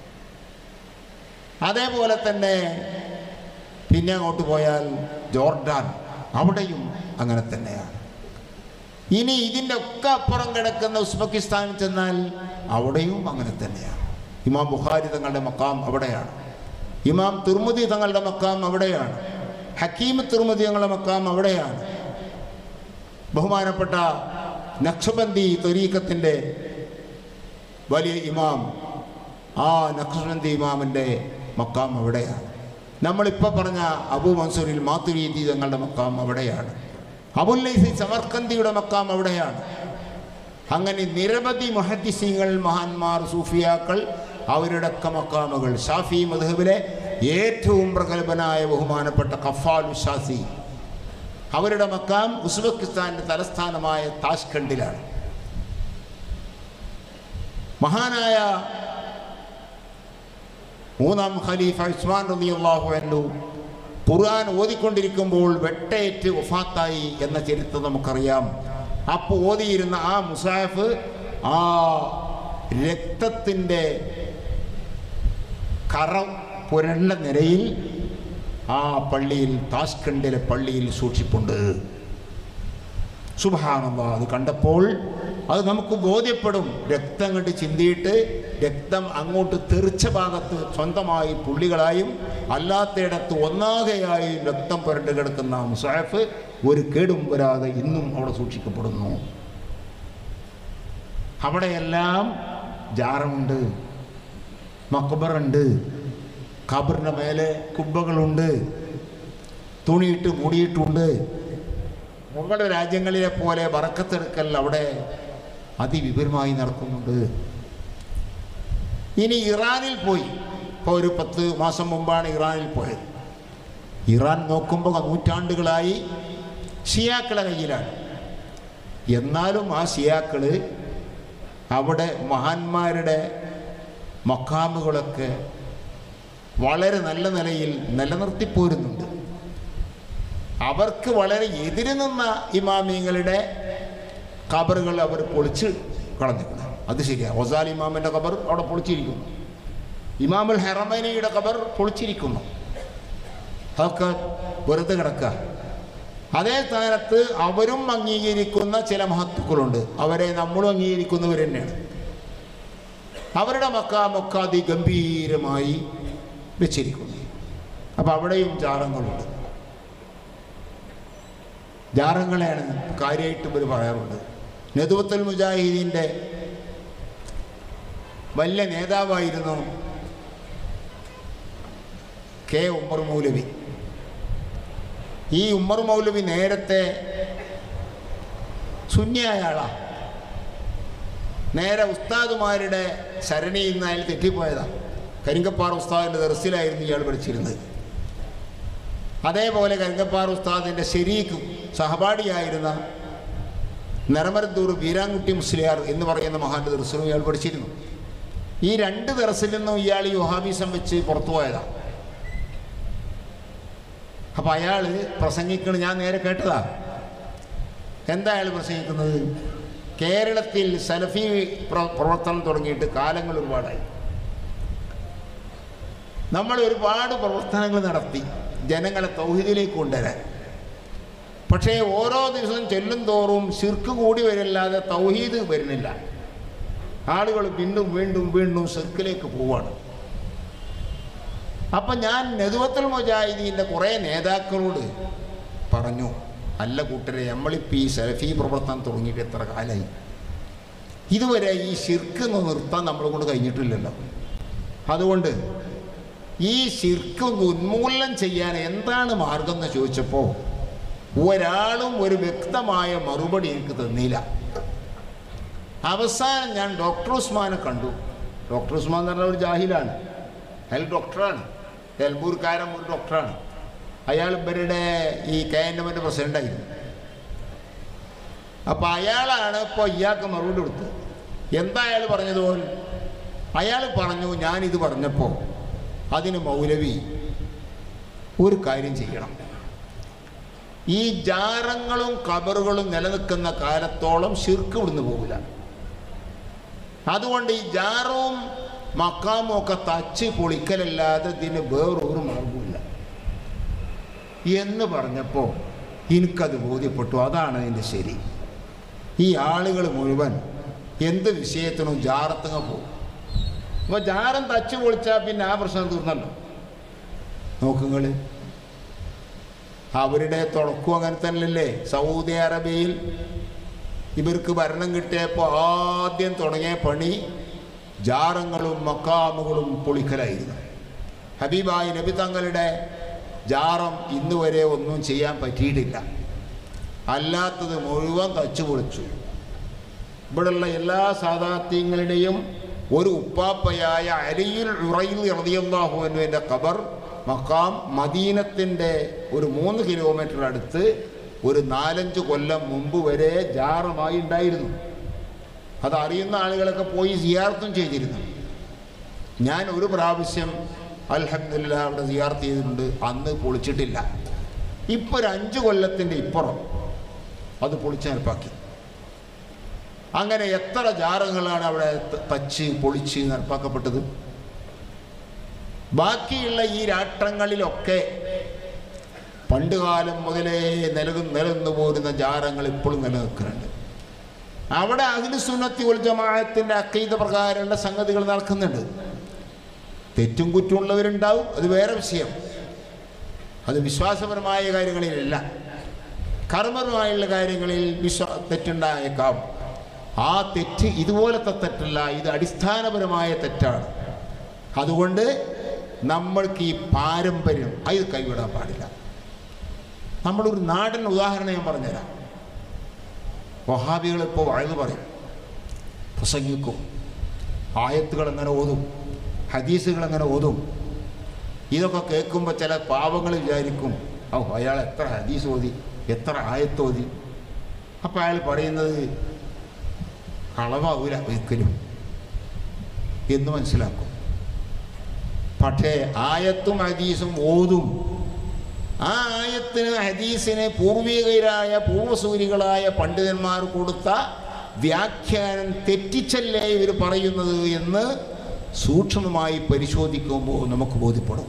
[SPEAKER 2] അതേപോലെ തന്നെ പിന്നെ അങ്ങോട്ട് പോയാൽ ജോർഡാൻ അവിടെയും അങ്ങനെ തന്നെയാണ് ഇനി ഇതിൻ്റെ ഒക്കെ അപ്പുറം കിടക്കുന്ന ഉസ്ബെക്കിസ്ഥാനിൽ ചെന്നാൽ അവിടെയും അങ്ങനെ തന്നെയാണ് ഇമാം ബുഖാരി തങ്ങളുടെ മക്കാം അവിടെയാണ് ഇമാം തുർമുദി തങ്ങളുടെ മക്കാം അവിടെയാണ് ഹക്കീം തുർമുദി തങ്ങളുടെ മക്കാം അവിടെയാണ് ബഹുമാനപ്പെട്ട നക്ഷബന്ദി തൊരീക്കത്തിൻ്റെ വലിയ ഇമാം ആ നക്ഷബന്ദി ഇമാമിൻ്റെ മക്കാം അവിടെയാണ് നമ്മളിപ്പോൾ പറഞ്ഞ അബു മൻസൂരിൽ മാത്തുരീതി തങ്ങളുടെ മക്കാം അവിടെയാണ് അബുല്ലൈസി സമർക്കന്തിയുടെ മക്കാം അവിടെയാണ് അങ്ങനെ നിരവധി മഹദിസീങ്ങൾ മഹാന്മാർ സൂഫിയാക്കൾ അവരുടെ ഒക്കെ മക്കാമുകൾ ഷാഫി മധുബിലെ ഏറ്റവും പ്രഗത്ഭനായ ബഹുമാനപ്പെട്ട കഫാൽ ഷാസി അവരുടെ മക്കാം ഉസ്ബെക്കിസ്ഥാന്റെ തലസ്ഥാനമായ താഷ്ഖണ്ഡിലാണ് മഹാനായ മൂന്നാം ഖലീഫ ഉസ്മാൻ റളിയല്ലാഹു അൻഹു ഖുർആൻ ഓതിക്കൊണ്ടിരിക്കുമ്പോൾ വെട്ടേറ്റ് വഫാത്തായി എന്ന ചരിത്രം നമുക്കറിയാം അപ്പോൾ ഓതിയിരുന്ന ആ മുസാഫ് ആ രക്തത്തിൻ്റെ കറ പുരണ്ട നിരയിൽ ആ പള്ളിയിൽ താഷ്കണ്ടിലെ പള്ളിയിൽ സൂക്ഷിപ്പുണ്ട് സുബാനന്ദ അത് കണ്ടപ്പോൾ അത് നമുക്ക് ബോധ്യപ്പെടും രക്തം കണ്ട് ചിന്തിയിട്ട് രക്തം അങ്ങോട്ട് തെറിച്ച ഭാഗത്ത് സ്വന്തമായി പുള്ളികളായും അല്ലാത്തയിടത്ത് ഒന്നാകെയായും രക്തം പുരണ്ട് കിടക്കുന്ന മുസാഫ് ഒരു കേടും വരാതെ ഇന്നും അവിടെ സൂക്ഷിക്കപ്പെടുന്നു അവിടെയെല്ലാം ജാറമുണ്ട് മക്കബറുണ്ട് ഖബറിൻ്റെ മേലെ കുബ്ബകളുണ്ട് തുണിയിട്ട് മൂടിയിട്ടുണ്ട് നമ്മുടെ രാജ്യങ്ങളിലെ പോലെ വറക്കത്തെടുക്കൽ അവിടെ അതിവിപുലമായി നടക്കുന്നുണ്ട് ഇനി ഇറാനിൽ പോയി ഇപ്പോൾ ഒരു പത്ത് മാസം മുമ്പാണ് ഇറാനിൽ പോയത് ഇറാൻ നോക്കുമ്പോൾ നൂറ്റാണ്ടുകളായി ഷിയാക്കളെ കയ്യിലാണ് എന്നാലും ആ ഷിയാക്കൾ അവിടെ മഹാന്മാരുടെ മക്കാമുകളൊക്കെ വളരെ നല്ല നിലയിൽ നിലനിർത്തിപ്പോരുന്നുണ്ട് അവർക്ക് വളരെ എതിര് നിന്ന ഇമാമിങ്ങളുടെ ഖബറുകൾ അവർ പൊളിച്ച് കളഞ്ഞിരിക്കുന്നു അത് ശരിയാണ് ഒസാൽ ഇമാമിൻ്റെ ഖബർ അവിടെ പൊളിച്ചിരിക്കുന്നു ഇമാമുൽ ഹെറമൈനയുടെ ഖബർ പൊളിച്ചിരിക്കുന്നു അതൊക്കെ വെറുതെ കിടക്കുക അതേ സ്ഥാനത്ത് അവരും അംഗീകരിക്കുന്ന ചില മഹത്വക്കളുണ്ട് അവരെ നമ്മളും അംഗീകരിക്കുന്നവർ തന്നെയാണ് അവരുടെ മക്കാമൊക്കെ അതിഗംഭീരമായി വെച്ചിരിക്കുന്നു അപ്പം അവിടെയും ജാറങ്ങളുണ്ട് ജാറങ്ങളെയാണ് കാര്യമായിട്ട് ഇവർ പറയാറുണ്ട് നെതുവത്തുൽ മുജാഹിദീൻ്റെ വലിയ നേതാവായിരുന്നു കെ ഉമ്മർ മൗലവി ഈ ഉമ്മർ മൗലവി നേരത്തെ ശൂന്യായ ആളാ നേരെ ഉസ്താദുമാരുടെ ശരണിയിൽ നിന്ന് അയാൾ തെറ്റിപ്പോയതാ കരിങ്കപ്പാറ ഉസ്താദിൻ്റെ ദർസിലായിരുന്നു ഇയാൾ പഠിച്ചിരുന്നത് അതേപോലെ കരിങ്കപ്പാറ ഉസ്താദിൻ്റെ ശരീക്കും സഹപാഠിയായിരുന്ന നെറമരത്തൂർ വീരാൻകുട്ടി മുസ്ലിയാർ എന്ന് പറയുന്ന മഹാന്റെ ദർസിലും ഇയാൾ പഠിച്ചിരുന്നു ഈ രണ്ട് ദർസിൽ നിന്നും ഇയാൾ ഈ വഹാബീസം വെച്ച് പുറത്തു പോയതാണ് അപ്പം അയാൾ പ്രസംഗിക്കണ ഞാൻ നേരെ കേട്ടതാ എന്താ അയാൾ പ്രസംഗിക്കുന്നത് കേരളത്തിൽ സലഫി പ്ര- പ്രവർത്തനം തുടങ്ങിയിട്ട് കാലങ്ങൾ ഒരുപാടായി നമ്മൾ ഒരുപാട് പ്രവർത്തനങ്ങൾ നടത്തി ജനങ്ങളെ തൗഹീദിലേക്ക് കൊണ്ടുവരാൻ പക്ഷേ ഓരോ ദിവസവും ചെല്ലും തോറും ശിർക്ക് കൂടി വരില്ലാതെ തൗഹീദ് വരുന്നില്ല ആളുകൾ വീണ്ടും വീണ്ടും വീണ്ടും ശിർക്കിലേക്ക് പോവാണ് അപ്പം ഞാൻ നെതുവത്തുൽ മുജാഹിദീൻ്റെ കുറേ നേതാക്കളോട് പറഞ്ഞു അല്ല കൂട്ടരെ നമ്മളിപ്പോൾ ഈ സെൽഫി പ്രവർത്തനം തുടങ്ങിയിട്ട് എത്ര കാലമായി ഇതുവരെ ഈ ശിർക്ക് ഒന്ന് നിർത്താൻ നമ്മളെ കൊണ്ട് കഴിഞ്ഞിട്ടില്ലല്ലോ അതുകൊണ്ട് ഈ ശിർക്ക് ഒന്ന് ഉന്മൂലനം ചെയ്യാൻ എന്താണ് മാർഗം എന്ന് ചോദിച്ചപ്പോൾ ഒരാളും ഒരു വ്യക്തമായ മറുപടി എനിക്ക് തന്നില്ല അവസാനം ഞാൻ ഡോക്ടർ ഉസ്മാനെ കണ്ടു ഡോക്ടർ ഉസ്മാൻ എന്ന് പറഞ്ഞ ഒരു ജാഹിലാണ് അയാൾ ഡോക്ടറാണ് എൽബൂർക്കാരൻ ഒരു ഡോക്ടറാണ് അയാൾ ഇവരുടെ ഈ കെ എൻ എമ്മിൻ്റെ പ്രസിഡൻ്റായിരുന്നു അപ്പോൾ അയാളാണ് ഇപ്പോൾ ഇയാൾക്ക് മറുപടി കൊടുത്തത് എന്താ അയാൾ പറഞ്ഞതുപോലെ അയാൾ പറഞ്ഞു ഞാനിത് പറഞ്ഞപ്പോൾ അതിന് മൗലവി ഒരു കാര്യം ചെയ്യണം ഈ ജാറങ്ങളും കബറുകളും നിലനിൽക്കുന്ന കാലത്തോളം ശിർക്ക് ഇവിടുന്ന് പോകില്ല അതുകൊണ്ട് ഈ ജാറവും മക്കാമും ഒക്കെ തച്ച് പൊളിക്കലല്ലാതെ ഇതിന് വേറൊരു മാർഗമില്ല എന്ന് പറഞ്ഞപ്പോൾ എനിക്കത് ബോധ്യപ്പെട്ടു അതാണ് അതിൻ്റെ ശരി ഈ ആളുകൾ മുഴുവൻ എന്ത് വിഷയത്തിനും ജാറത്തങ്ങ പോകും അപ്പോൾ ജാറം തച്ച് പൊളിച്ചാൽ പിന്നെ ആ പ്രശ്നം തീർന്നല്ലോ നോക്കുങ്ങൾ അവരുടെ തുടക്കം അങ്ങനെ തന്നെയല്ലേ സൗദി അറേബ്യയിൽ ഇവർക്ക് ഭരണം കിട്ടിയപ്പോൾ ആദ്യം തുടങ്ങിയ പണി ജാറങ്ങളും മക്കാമുകളും പൊളിക്കലായിരുന്നു ഹബീബായി നബി തങ്ങളുടെ ജാറം ഇന്ന് വരെ ഒന്നും ചെയ്യാൻ പറ്റിയിട്ടില്ല അല്ലാത്തത് മുഴുവൻ തച്ചു പൊളിച്ചു ഇവിടെയുള്ള എല്ലാ സാധാത്യങ്ങളുടെയും ഒരു ഉപ്പാപ്പയായ അലിയിൽ ഉറയിൽ ഇറതിയല്ലാഹുവിൻ്റെ ഖബർ മക്കാം മദീനത്തിൻ്റെ ഒരു മൂന്ന് കിലോമീറ്റർ അടുത്ത് ഒരു നാലഞ്ച് കൊല്ലം മുമ്പ് വരെ ജാറമായി ഉണ്ടായിരുന്നു അത് അറിയുന്ന ആളുകളൊക്കെ പോയി സിയാർത്തും ചെയ്തിരുന്നു ഞാൻ ഒരു പ്രാവശ്യം അൽഹംദുലില്ലാ അവിടെ സിയാർത്ത് ചെയ്തിട്ടുണ്ട് അന്ന് പൊളിച്ചിട്ടില്ല ഇപ്പോൾ ഒരു അഞ്ച് കൊല്ലത്തിൻ്റെ ഇപ്പുറം അത് പൊളിച്ച് നിരപ്പാക്കി അങ്ങനെ എത്ര ജാറങ്ങളാണ് അവിടെ ത- തച്ച് പൊളിച്ച് നിരപ്പാക്കപ്പെട്ടത് ബാക്കിയുള്ള ഈ രാഷ്ട്രങ്ങളിലൊക്കെ പണ്ടുകാലം മുതലേ നിലനിന്ന് നിലനിന്ന് പോരുന്ന ജാറങ്ങൾ ഇപ്പോഴും നിലനിൽക്കുന്നുണ്ട് അവിടെ അഖില സുന്നത്തി ഉൽ ജമാഅത്തിൻ്റെ അക്കീത പ്രകാരമുള്ള സംഗതികൾ നടക്കുന്നുണ്ട് തെറ്റും കുറ്റമുള്ളവരുണ്ടാവും അത് വേറെ വിഷയം അത് വിശ്വാസപരമായ കാര്യങ്ങളിലല്ല കർമ്മപരമായുള്ള കാര്യങ്ങളിൽ വിശ്വാ തെറ്റുണ്ടായേക്കാം ആ തെറ്റ് ഇതുപോലത്തെ തെറ്റല്ല ഇത് അടിസ്ഥാനപരമായ തെറ്റാണ് അതുകൊണ്ട് നമ്മൾക്ക് ഈ പാരമ്പര്യം അത് കൈവിടാൻ പാടില്ല നമ്മളൊരു നാടൻ ഉദാഹരണം ഞാൻ പറഞ്ഞുതരാം വഹാബികൾ ഇപ്പോൾ വഴന്ന് പറയും പ്രസംഗിക്കും ആയത്തുകൾ എങ്ങനെ ഓതും ഹദീസുകൾ എങ്ങനെ ഓതും ഇതൊക്കെ കേൾക്കുമ്പോൾ ചില പാവങ്ങൾ വിചാരിക്കും ഓ അയാൾ എത്ര ഹദീസ് ഓതി എത്ര ആയത്ത് ഓതി അപ്പോൾ അയാൾ പറയുന്നത് കളവാവൂല ഒരിക്കലും എന്ന് മനസ്സിലാക്കും പക്ഷേ ആയത്തും ഹദീസും ഓതും ആ ആയത്തിന് ഹദീസിന് പൂർവികരായ പൂർവസൂരികളായ പണ്ഡിതന്മാർ കൊടുത്ത വ്യാഖ്യാനം തെറ്റിച്ചല്ലേ ഇവർ പറയുന്നത് എന്ന് സൂക്ഷ്മമായി പരിശോധിക്കുമ്പോൾ നമുക്ക് ബോധ്യപ്പെടും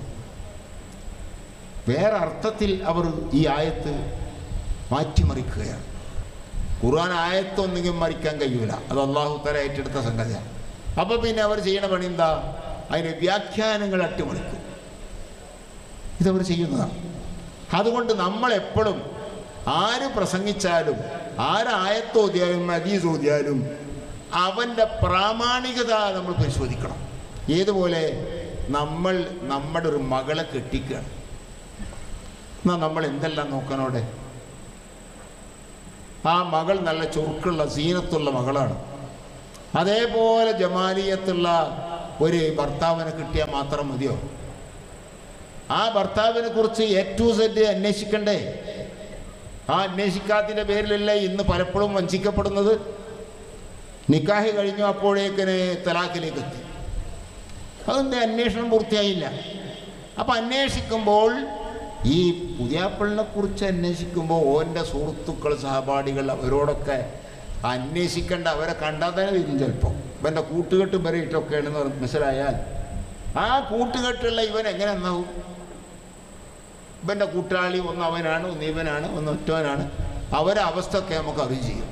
[SPEAKER 2] വേറെ അർത്ഥത്തിൽ അവർ ഈ ആയത്ത് മാറ്റിമറിക്കുകയാണ് ഖുർആൻ ആയത്തൊന്നെങ്കിലും മറിക്കാൻ കഴിയൂല അത് അള്ളാഹു തല ഏറ്റെടുത്ത സംഗതിയാണ് അപ്പോൾ പിന്നെ അവർ ചെയ്യണ പണി എന്താ അതിന് വ്യാഖ്യാനങ്ങൾ അട്ടിമറിക്കും ഇതവർ ചെയ്യുന്നതാണ് അതുകൊണ്ട് നമ്മൾ എപ്പോഴും ആര് പ്രസംഗിച്ചാലും ആരായത്തോതിയാലും ഹദീസ് ഓതിയാലും അവൻ്റെ പ്രാമാണികത നമ്മൾ പരിശോധിക്കണം ഏതുപോലെ നമ്മൾ നമ്മുടെ ഒരു മകളെ കെട്ടിക്കുകയാണ് എന്നാൽ നമ്മൾ എന്തെല്ലാം നോക്കാനോടെ ആ മകൾ നല്ല ചുറുക്കുള്ള സീനത്തുള്ള മകളാണ് അതേപോലെ ജമാലിയത്തുള്ള ഒരു ഭർത്താവിനെ കിട്ടിയാൽ മാത്രം മതിയോ ആ ഭർത്താവിനെ കുറിച്ച് എ ടു സെറ്റ് അന്വേഷിക്കണ്ടേ ആ അന്വേഷിക്കാത്തതിൻ്റെ പേരിലല്ലേ ഇന്ന് പലപ്പോഴും വഞ്ചിക്കപ്പെടുന്നത് നിക്കാഹ് കഴിഞ്ഞു അപ്പോഴേക്കിന് തലാഖിലേക്ക് എത്തി അതെന്താ അന്വേഷണം പൂർത്തിയായില്ല അപ്പം അന്വേഷിക്കുമ്പോൾ ഈ പുതിയാപ്പിളിനെ കുറിച്ച് അന്വേഷിക്കുമ്പോൾ ഓൻ്റെ സുഹൃത്തുക്കൾ സഹപാഠികൾ അവരോടൊക്കെ അന്വേഷിക്കേണ്ട അവരെ കണ്ടാൽ തന്നെ വരും ചിലപ്പോൾ ഇവൻ്റെ കൂട്ടുകെട്ട് വരെയിട്ടൊക്കെയാണെന്ന് മനസ്സിലായാൽ ആ കൂട്ടുകെട്ടുള്ള ഇവൻ എങ്ങനെ എന്നാവും ഇവൻ്റെ കൂട്ടാളി ഒന്ന് അവനാണ് ഒന്ന് ഇവനാണ് ഒന്ന് ഒറ്റവനാണ് അവരെ അവസ്ഥയൊക്കെ നമുക്ക് അറിയുകയും ചെയ്യും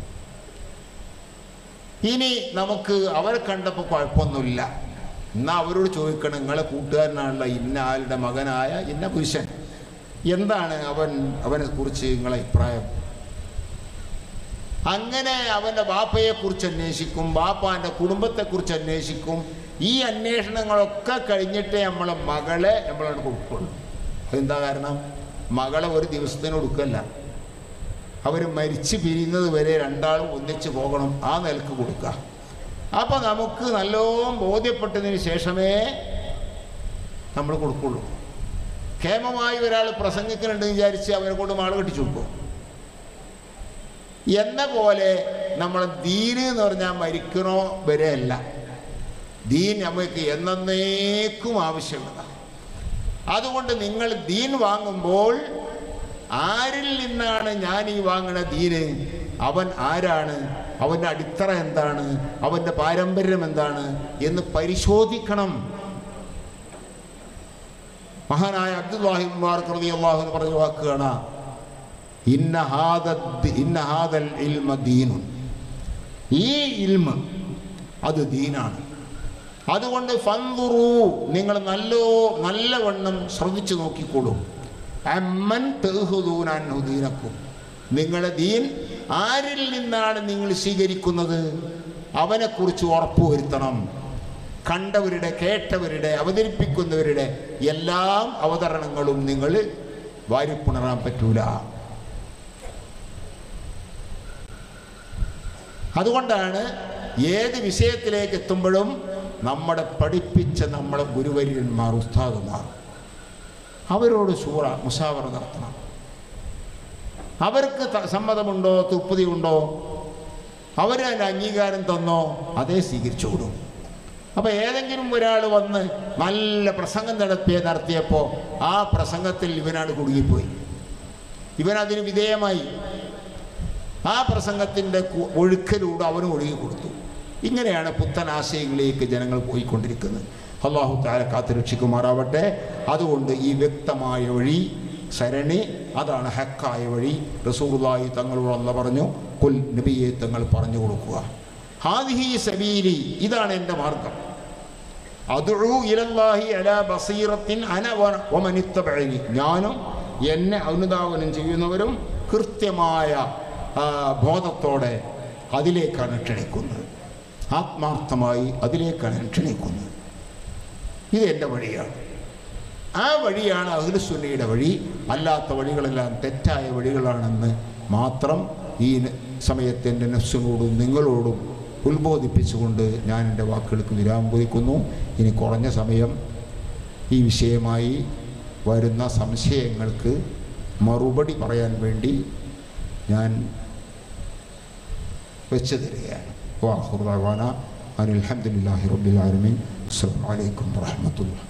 [SPEAKER 2] ഇനി നമുക്ക് അവരെ കണ്ടപ്പോൾ കുഴപ്പമൊന്നുമില്ല എന്നാൽ അവരോട് ചോദിക്കണം നിങ്ങളെ കൂട്ടുകാരനാണല്ലോ ഇന്ന ആളുടെ മകനായ ഇന്ന പുരുഷൻ എന്താണ് അവൻ അവനെ കുറിച്ച് നിങ്ങളെ അഭിപ്രായം അങ്ങനെ അവൻ്റെ ബാപ്പയെക്കുറിച്ച് അന്വേഷിക്കും ബാപ്പാൻ്റെ കുടുംബത്തെക്കുറിച്ച് അന്വേഷിക്കും ഈ അന്വേഷണങ്ങളൊക്കെ കഴിഞ്ഞിട്ടേ നമ്മളെ മകളെ നമ്മളോട് കൊടുക്കുള്ളൂ എന്താ കാരണം മകളെ ഒരു ദിവസത്തിന് കൊടുക്കല്ല അവർ മരിച്ചു പിരിയുന്നത് വരെ രണ്ടാളും ഒന്നിച്ച് പോകണം ആ നിലക്ക് കൊടുക്കുക അപ്പം നമുക്ക് നല്ലോണം ബോധ്യപ്പെട്ടതിന് ശേഷമേ നമ്മൾ കൊടുക്കുള്ളൂ ക്ഷേമമായി ഒരാൾ പ്രസംഗിക്കുന്നുണ്ടെന്ന് വിചാരിച്ച് അവനെ കൊണ്ട് മാള് കെട്ടിച്ചു കൊടുക്കും എന്ന പോലെ നമ്മൾ ദീന് എന്ന് പറഞ്ഞാൽ മരിക്കണോ വരെയല്ല ദീൻ നമുക്ക് എന്നേക്കും ആവശ്യമുള്ളതാണ് അതുകൊണ്ട് നിങ്ങൾ ദീൻ വാങ്ങുമ്പോൾ ആരിൽ നിന്നാണ് ഞാൻ ഈ വാങ്ങണ ദീന് അവൻ ആരാണ് അവൻ്റെ അടിത്തറ എന്താണ് അവൻ്റെ പാരമ്പര്യം എന്താണ് എന്ന് പരിശോധിക്കണം മഹാനായ അബ്ദുല്ലാഹി മുബാർക്ക് റളിയല്ലാഹു അൻഹു പറഞ്ഞ വാക്കുകളാണ് ഇന്ന ഹാദ ഇന്ന ഹാദൽ ഇൽമ ദീനുൻ ഈ ഇൽമ അത് ദീനാണ് അതുകൊണ്ട് ഫന്തുറു നിങ്ങൾ നല്ലോ നല്ലവണ്ണം ശ്രദ്ധിച്ചു നോക്കിക്കോളൂ അമ്മൻ തെഹുദൂനക്കും നിങ്ങളുടെ ദീൻ ആരിൽ നിന്നാണ് നിങ്ങൾ സ്വീകരിക്കുന്നത് അവനെക്കുറിച്ച് ഉറപ്പുവരുത്തണം കണ്ടവരുടെ കേട്ടവരുടെ അവതരിപ്പിക്കുന്നവരുടെ എല്ലാം അവതരണങ്ങളും നിങ്ങൾ വാരിപ്പുണരാൻ പറ്റൂല അതുകൊണ്ടാണ് ഏത് വിഷയത്തിലേക്ക് എത്തുമ്പോഴും നമ്മളെ പഠിപ്പിച്ച നമ്മളെ ഗുരുവര്യന്മാർ ഉസ്താദുമാർ അവരോട് സൂറ മുസാവറ നടത്തണം അവർക്ക് ത- സമ്മതമുണ്ടോ തൃപ്തിയുണ്ടോ അവരതിന് അംഗീകാരം തന്നോ അതേ സ്വീകരിച്ചോളൂ അപ്പോൾ ഏതെങ്കിലും ഒരാൾ വന്ന് നല്ല പ്രസംഗം നടത്തിയ നടത്തിയപ്പോൾ ആ പ്രസംഗത്തിൽ ഇവനാണ് കുടുങ്ങിപ്പോയി ഇവൻ അതിന് വിധേയമായി ആ പ്രസംഗത്തിൻ്റെ കു- ഒഴുക്കലൂടെ അവനും ഒഴുകി കൊടുത്തു ഇങ്ങനെയാണ് പുത്തൻ ആശയങ്ങളിലേക്ക് ജനങ്ങൾ പോയിക്കൊണ്ടിരിക്കുന്നത് അള്ളാഹു താര കാത്തുരക്ഷിക്കുമാറാവട്ടെ അതുകൊണ്ട് ഈ വ്യക്തമായ വഴി സരണി അതാണ് ഹക്കായ വഴി റസൂറുള്ളാഹി തങ്ങളോട് അല്ല പറഞ്ഞു കുൽ നബിയെ തങ്ങൾ പറഞ്ഞു കൊടുക്കുക ഹാദിഹി സബീലി ഇതാണ് എൻ്റെ മാർഗം അദുഉ ഇലല്ലാഹി അലാ ബസീറത്തിൻ അന വ- വമനിത്തബഅനി ഞാനും എന്നെ അനുധാവനം ചെയ്യുന്നവരും കൃത്യമായ ആ, ബോധത്തോടെ അതിലേക്കാണ് ക്ഷണിക്കുന്നത് ആത്മാർത്ഥമായി അതിലേക്കാണ് ഞാൻ ക്ഷണിക്കുന്നത് ഇത് എൻ്റെ വഴിയാണ് ആ വഴിയാണ് അഖിലുസുന്നയുടെ വഴി അല്ലാത്ത വഴികളെല്ലാം തെറ്റായ വഴികളാണെന്ന് മാത്രം ഈ ന- സമയത്ത് എൻ്റെ നഫ്സിനോടും നിങ്ങളോടും ഉത്ബോധിപ്പിച്ചുകൊണ്ട് ഞാൻ എൻ്റെ വാക്കുകൾക്ക് വിരാമം കുറിക്കുന്നു ഇനി കുറഞ്ഞ സമയം ഈ വിഷയമായി വരുന്ന സംശയങ്ങൾക്ക് മറുപടി പറയാൻ വേണ്ടി ഞാൻ വെച്ചു തരികയാണ് വാഹുർ ദഅവാന അനിൽ അൽഹംദുലില്ലാഹി റബ്ബിൽ ആലമീൻ അസ്സലാമു അലൈക്കും വറഹ്മത്തുള്ളാഹി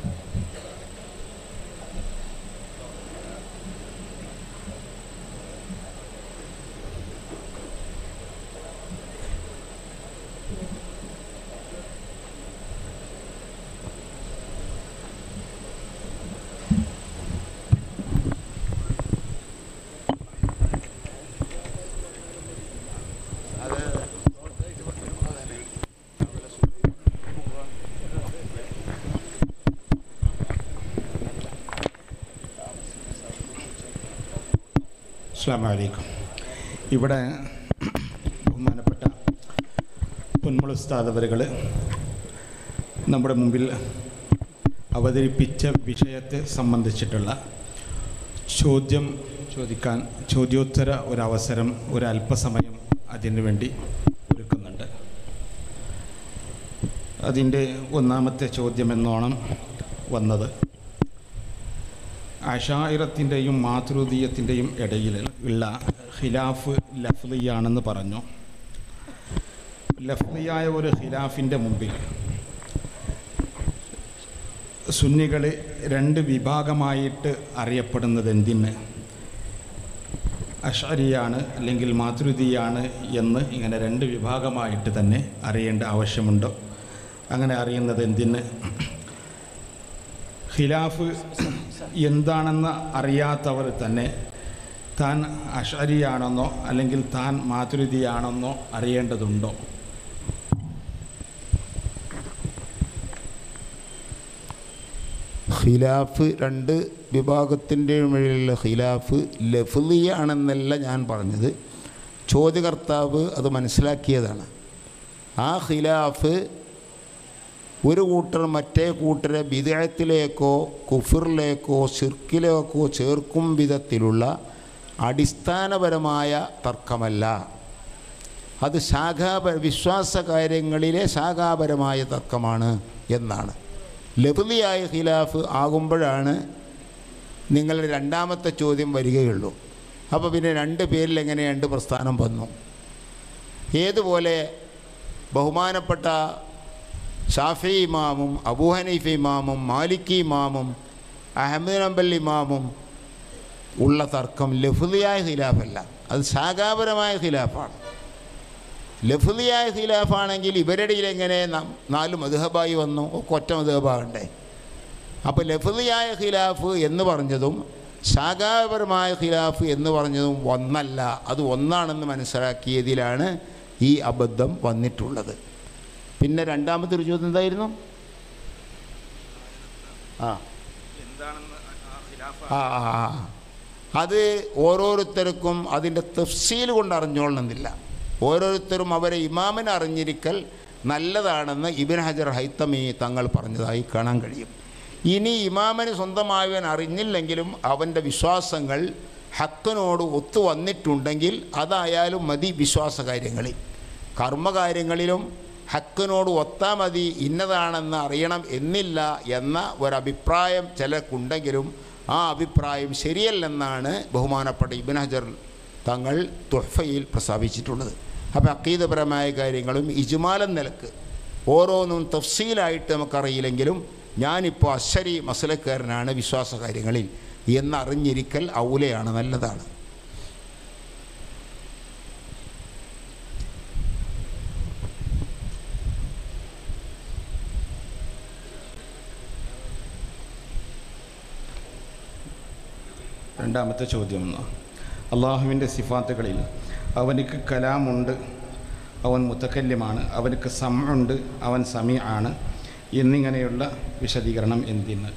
[SPEAKER 3] അസ്സാം വലൈക്കും ഇവിടെ ബഹുമാനപ്പെട്ട പൊന്മുള ഉസ്താദവരുകൾ നമ്മുടെ മുമ്പിൽ അവതരിപ്പിച്ച വിഷയത്തെ സംബന്ധിച്ചിട്ടുള്ള ചോദ്യം ചോദിക്കാൻ ചോദ്യോത്തര ഒരവസരം ഒരല്പസമയം അതിനു വേണ്ടി ഒരുക്കുന്നുണ്ട് അതിൻ്റെ ഒന്നാമത്തെ ചോദ്യമെന്നോണം വന്നത് അഷായിറത്തിൻ്റെയും മാതൃതീയത്തിൻ്റെയും ഇടയിൽ ഉള്ള ഖിലാഫ് ലഫ്ലിയാണെന്ന് പറഞ്ഞു ലഫ്ലിയായ ഒരു ഖിലാഫിൻ്റെ മുമ്പിൽ സുന്നികൾ രണ്ട് വിഭാഗമായിട്ട് അറിയപ്പെടുന്നത് എന്തിന് അഷരിയാണ് അല്ലെങ്കിൽ മാതൃതിയാണ് എന്ന് ഇങ്ങനെ രണ്ട് വിഭാഗമായിട്ട് തന്നെ അറിയേണ്ട ആവശ്യമുണ്ടോ അങ്ങനെ അറിയുന്നത് എന്തിന് ഖിലാഫ് എന്താണെന്ന് അറിയാത്തവർ തന്നെ താൻ അഷരിയാണെന്നോ അല്ലെങ്കിൽ താൻ മാതുരിതിയാണെന്നോ അറിയേണ്ടതുണ്ടോ
[SPEAKER 2] ഖിലാഫ് രണ്ട് വിഭാഗത്തിൻ്റെയും ഇടയിലുള്ള ഖിലാഫ് ലഫ്ലിയാണെന്നല്ല ഞാൻ പറഞ്ഞത് ചോദ്യകർത്താവ് അത് മനസ്സിലാക്കിയതാണ് ആ ഖിലാഫ് ഒരു കൂട്ടർ മറ്റേ കൂട്ടരെ വിദേഹത്തിലേക്കോ കുഫിറിലേക്കോ ഷിർക്കിലേക്കോ ചേർക്കും വിധത്തിലുള്ള അടിസ്ഥാനപരമായ തർക്കമല്ല അത് ശാഖാപ വിശ്വാസ കാര്യങ്ങളിലെ ശാഖാപരമായ തർക്കമാണ് എന്നാണ് ലഫ്ലിയായ ഖിലാഫ് ആകുമ്പോഴാണ് നിങ്ങളുടെ രണ്ടാമത്തെ ചോദ്യം വരികയുള്ളൂ അപ്പോൾ പിന്നെ രണ്ട് പേരിൽ എങ്ങനെ രണ്ട് പ്രസ്ഥാനം വന്നു ഏതുപോലെ ബഹുമാനപ്പെട്ട ഷാഫി ഇമാമും അബൂ ഹനീഫ ഇമാമും മാലിക്കി ഇമാമും അഹമ്മദ് നമ്പൽ ഇമാമും ഉള്ള തർക്കം ലഫ്ലിയായ ഖിലാഫല്ല അത് ശാഖാപരമായ ഖിലാഫാണ് ലഫ്ലിയായ ഖിലാഫാണെങ്കിൽ ഇവരുടെ ഇടയിൽ എങ്ങനെ ന- നാല് മധുഹബായി വന്നു ഒക്കെ ഒറ്റ മധുഹബാകണ്ടേ അപ്പോൾ ലഫ്ലിയായ ഖിലാഫ് എന്ന് പറഞ്ഞതും ശാഖാപരമായ ഖിലാഫ് എന്ന് പറഞ്ഞതും ഒന്നല്ല അത് ഒന്നാണെന്ന് മനസ്സിലാക്കിയതിലാണ് ഈ അബദ്ധം വന്നിട്ടുള്ളത് പിന്നെ രണ്ടാമത്തെ ഒരു ചോദ്യം എന്തായിരുന്നു ആ ആ ആ, ആ. അത് ഓരോരുത്തർക്കും അതിൻ്റെ തഫ്സീൽ കൊണ്ട് അറിഞ്ഞോളണമെന്നില്ല ഓരോരുത്തരും അവരെ ഇമാമിനെ അറിഞ്ഞിരിക്കൽ നല്ലതാണെന്ന് ഇബിൻ ഹജർ ഹൈത്തമി തങ്ങൾ പറഞ്ഞതായി കാണാൻ കഴിയും ഇനി ഇമാമിന് സ്വന്തമായവൻ അറിഞ്ഞില്ലെങ്കിലും അവൻ്റെ വിശ്വാസങ്ങൾ ഹക്കിനോട് ഒത്തു വന്നിട്ടുണ്ടെങ്കിൽ അതായാലും മതി വിശ്വാസ കാര്യങ്ങളിൽ കർമ്മകാര്യങ്ങളിലും ഹക്കിനോട് ഒത്താ മതി ഇന്നതാണെന്ന് അറിയണം എന്നില്ല എന്ന ഒരഭിപ്രായം ചിലർക്കുണ്ടെങ്കിലും ആ അഭിപ്രായം ശരിയല്ലെന്നാണ് ബഹുമാനപ്പെട്ട ഇബിൻ ഹജർ തങ്ങൾ തുഹഫയിൽ പ്രസ്താവിച്ചിട്ടുള്ളത് അപ്പോൾ അക്കീതപരമായ കാര്യങ്ങളും ഇജുമാലം നിലക്ക് ഓരോന്നും തഫ്സീലായിട്ട് നമുക്കറിയില്ലെങ്കിലും ഞാനിപ്പോൾ അശ്വരി മസലക്കാരനാണ് വിശ്വാസ കാര്യങ്ങളിൽ എന്നറിഞ്ഞിരിക്കൽ ഔലയാണ് നല്ലതാണ്
[SPEAKER 3] രണ്ടാമത്തെ ചോദ്യം ഒന്ന് അള്ളാഹുവിൻ്റെ സിഫാത്തുകളിൽ അവനിക്ക് കലാമുണ്ട് അവൻ മുത്തക്കല്യമാണ് അവനക്ക് സമുണ്ട് അവൻ സമി ആണ് എന്നിങ്ങനെയുള്ള വിശദീകരണം എന്തിന്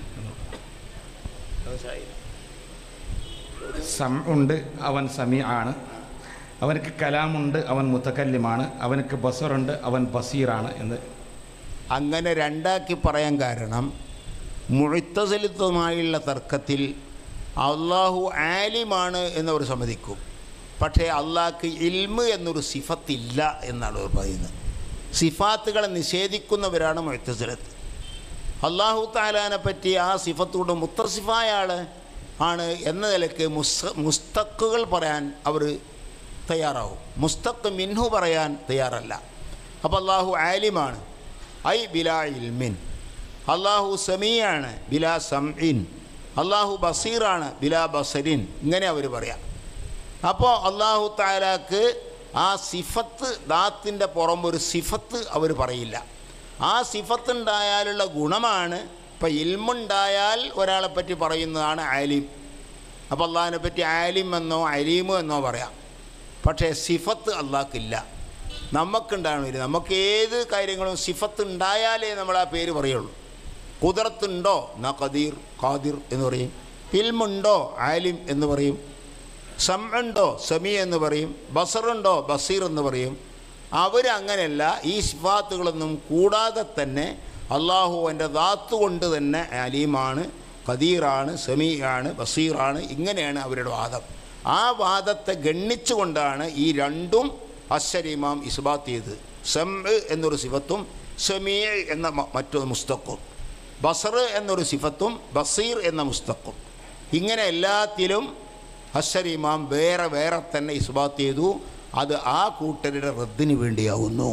[SPEAKER 3] സം ഉണ്ട് അവൻ സമി ആണ് അവനക്ക് കലാമുണ്ട് അവൻ മുത്തക്കല്യമാണ് അവനക്ക് ബസറുണ്ട് അവൻ ബസീറാണ് എന്ന്
[SPEAKER 2] അങ്ങനെ രണ്ടാക്കി പറയാൻ കാരണം മുഴുത്തസലിത്വമായുള്ള തർക്കത്തിൽ അള്ളാഹു ആലിമാണ് എന്നവർ സമ്മതിക്കും പക്ഷേ അള്ളാഹ്ക്ക് ഇൽമ് എന്നൊരു സിഫത്തില്ല എന്നാണ് അവർ പറയുന്നത് സിഫാത്തുകളെ നിഷേധിക്കുന്നവരാണ് മുഴുത്തസലത്ത് അള്ളാഹു താലാനെ പറ്റി ആ സിഫത്തോട് മുത്തസിഫായ ആൾ ആണ് എന്ന നിലയ്ക്ക് മുസ് മുസ്തക്കുകൾ പറയാൻ അവർ തയ്യാറാവും മുസ്തക്ക് മിൻഹു പറയാൻ തയ്യാറല്ല അപ്പോൾ അള്ളാഹു ആലിമാണ് ഐ ബിലാ ഇൽമിൻ അള്ളാഹു സമീയാണ് ബിലാ സംഇൻ അള്ളാഹു ബസീറാണ് ബിലാ ബസരിൻ ഇങ്ങനെ അവർ പറയാം അപ്പോൾ അള്ളാഹു താലാക്ക് ആ സിഫത്ത് ദാത്തിൻ്റെ പുറം ഒരു സിഫത്ത് അവർ പറയില്ല ആ സിഫത്ത് ഉണ്ടായാലുള്ള ഗുണമാണ് ഇപ്പം ഇൽമുണ്ടായാൽ ഒരാളെ പറ്റി പറയുന്നതാണ് ആലിം അപ്പോൾ അള്ളാഹിനെ പറ്റി ആലിം എന്നോ അലീമോ എന്നോ പറയാം പക്ഷേ സിഫത്ത് അള്ളാഹ്ക്കില്ല നമുക്കുണ്ടാകണില്ല നമുക്ക് ഏത് കാര്യങ്ങളും സിഫത്ത് ഉണ്ടായാലേ നമ്മൾ ആ പേര് പറയുള്ളൂ കുതിരത്തുണ്ടോ എന്നാ ഖദീർ ഖാദിർ എന്ന് പറയും ഇൽമുണ്ടോ ആലിം എന്ന് പറയും സമുണ്ടോ സമി എന്ന് പറയും ബസറുണ്ടോ ബസീർ എന്ന് പറയും അവരങ്ങനെയല്ല ഈ സിഫാത്തുകളൊന്നും കൂടാതെ തന്നെ അള്ളാഹു എൻ്റെ ദാത്ത് കൊണ്ട് തന്നെ അലീമാണ് ഖദീറാണ് സമീയാണ് ബസീറാണ് ഇങ്ങനെയാണ് അവരുടെ വാദം ആ വാദത്തെ ഗണ്ണിച്ചുകൊണ്ടാണ് ഈ രണ്ടും അശ്വരിമാം ഇസ്ബാത്ത് ചെയ്ത് സം എന്നൊരു സിഫത്തും സമീ എന്ന മ- മറ്റൊരു മുസ്തഖും ബസർ എന്നൊരു സിഫത്തും ബസീർ എന്ന മുസ്തഖും ഇങ്ങനെ എല്ലാത്തിലും ഹസർ ഇമാം വേറെ വേറെ തന്നെ ഇസ്ബാത്ത് ചെയ്തു അത് ആ കൂട്ടരുടെ റദ്ദിന് വേണ്ടിയാവുന്നു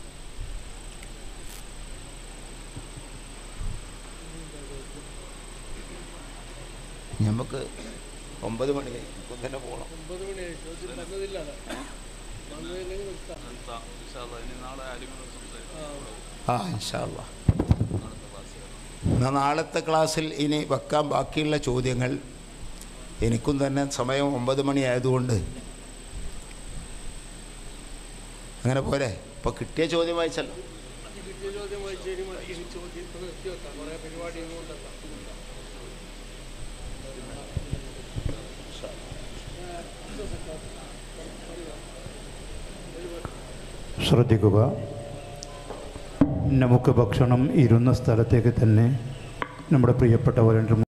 [SPEAKER 2] നമുക്ക് ഒമ്പത് മണി ഇപ്പം തന്നെ പോകണം ആ ഇൻഷാല്ല എന്നാൽ നാളത്തെ ക്ലാസ്സിൽ ഇനി വെക്കാൻ ബാക്കിയുള്ള ചോദ്യങ്ങൾ എനിക്കും തന്നെ സമയം ഒമ്പത് മണി ആയതുകൊണ്ട് അങ്ങനെ പോരെ ഇപ്പോൾ കിട്ടിയ ചോദ്യം വായിച്ചല്ലോ
[SPEAKER 4] ശ്രദ്ധിക്കുക നമുക്ക് ഭക്ഷണം ഇരുന്ന സ്ഥലത്തേക്ക് തന്നെ നമ്മുടെ പ്രിയപ്പെട്ടവരെ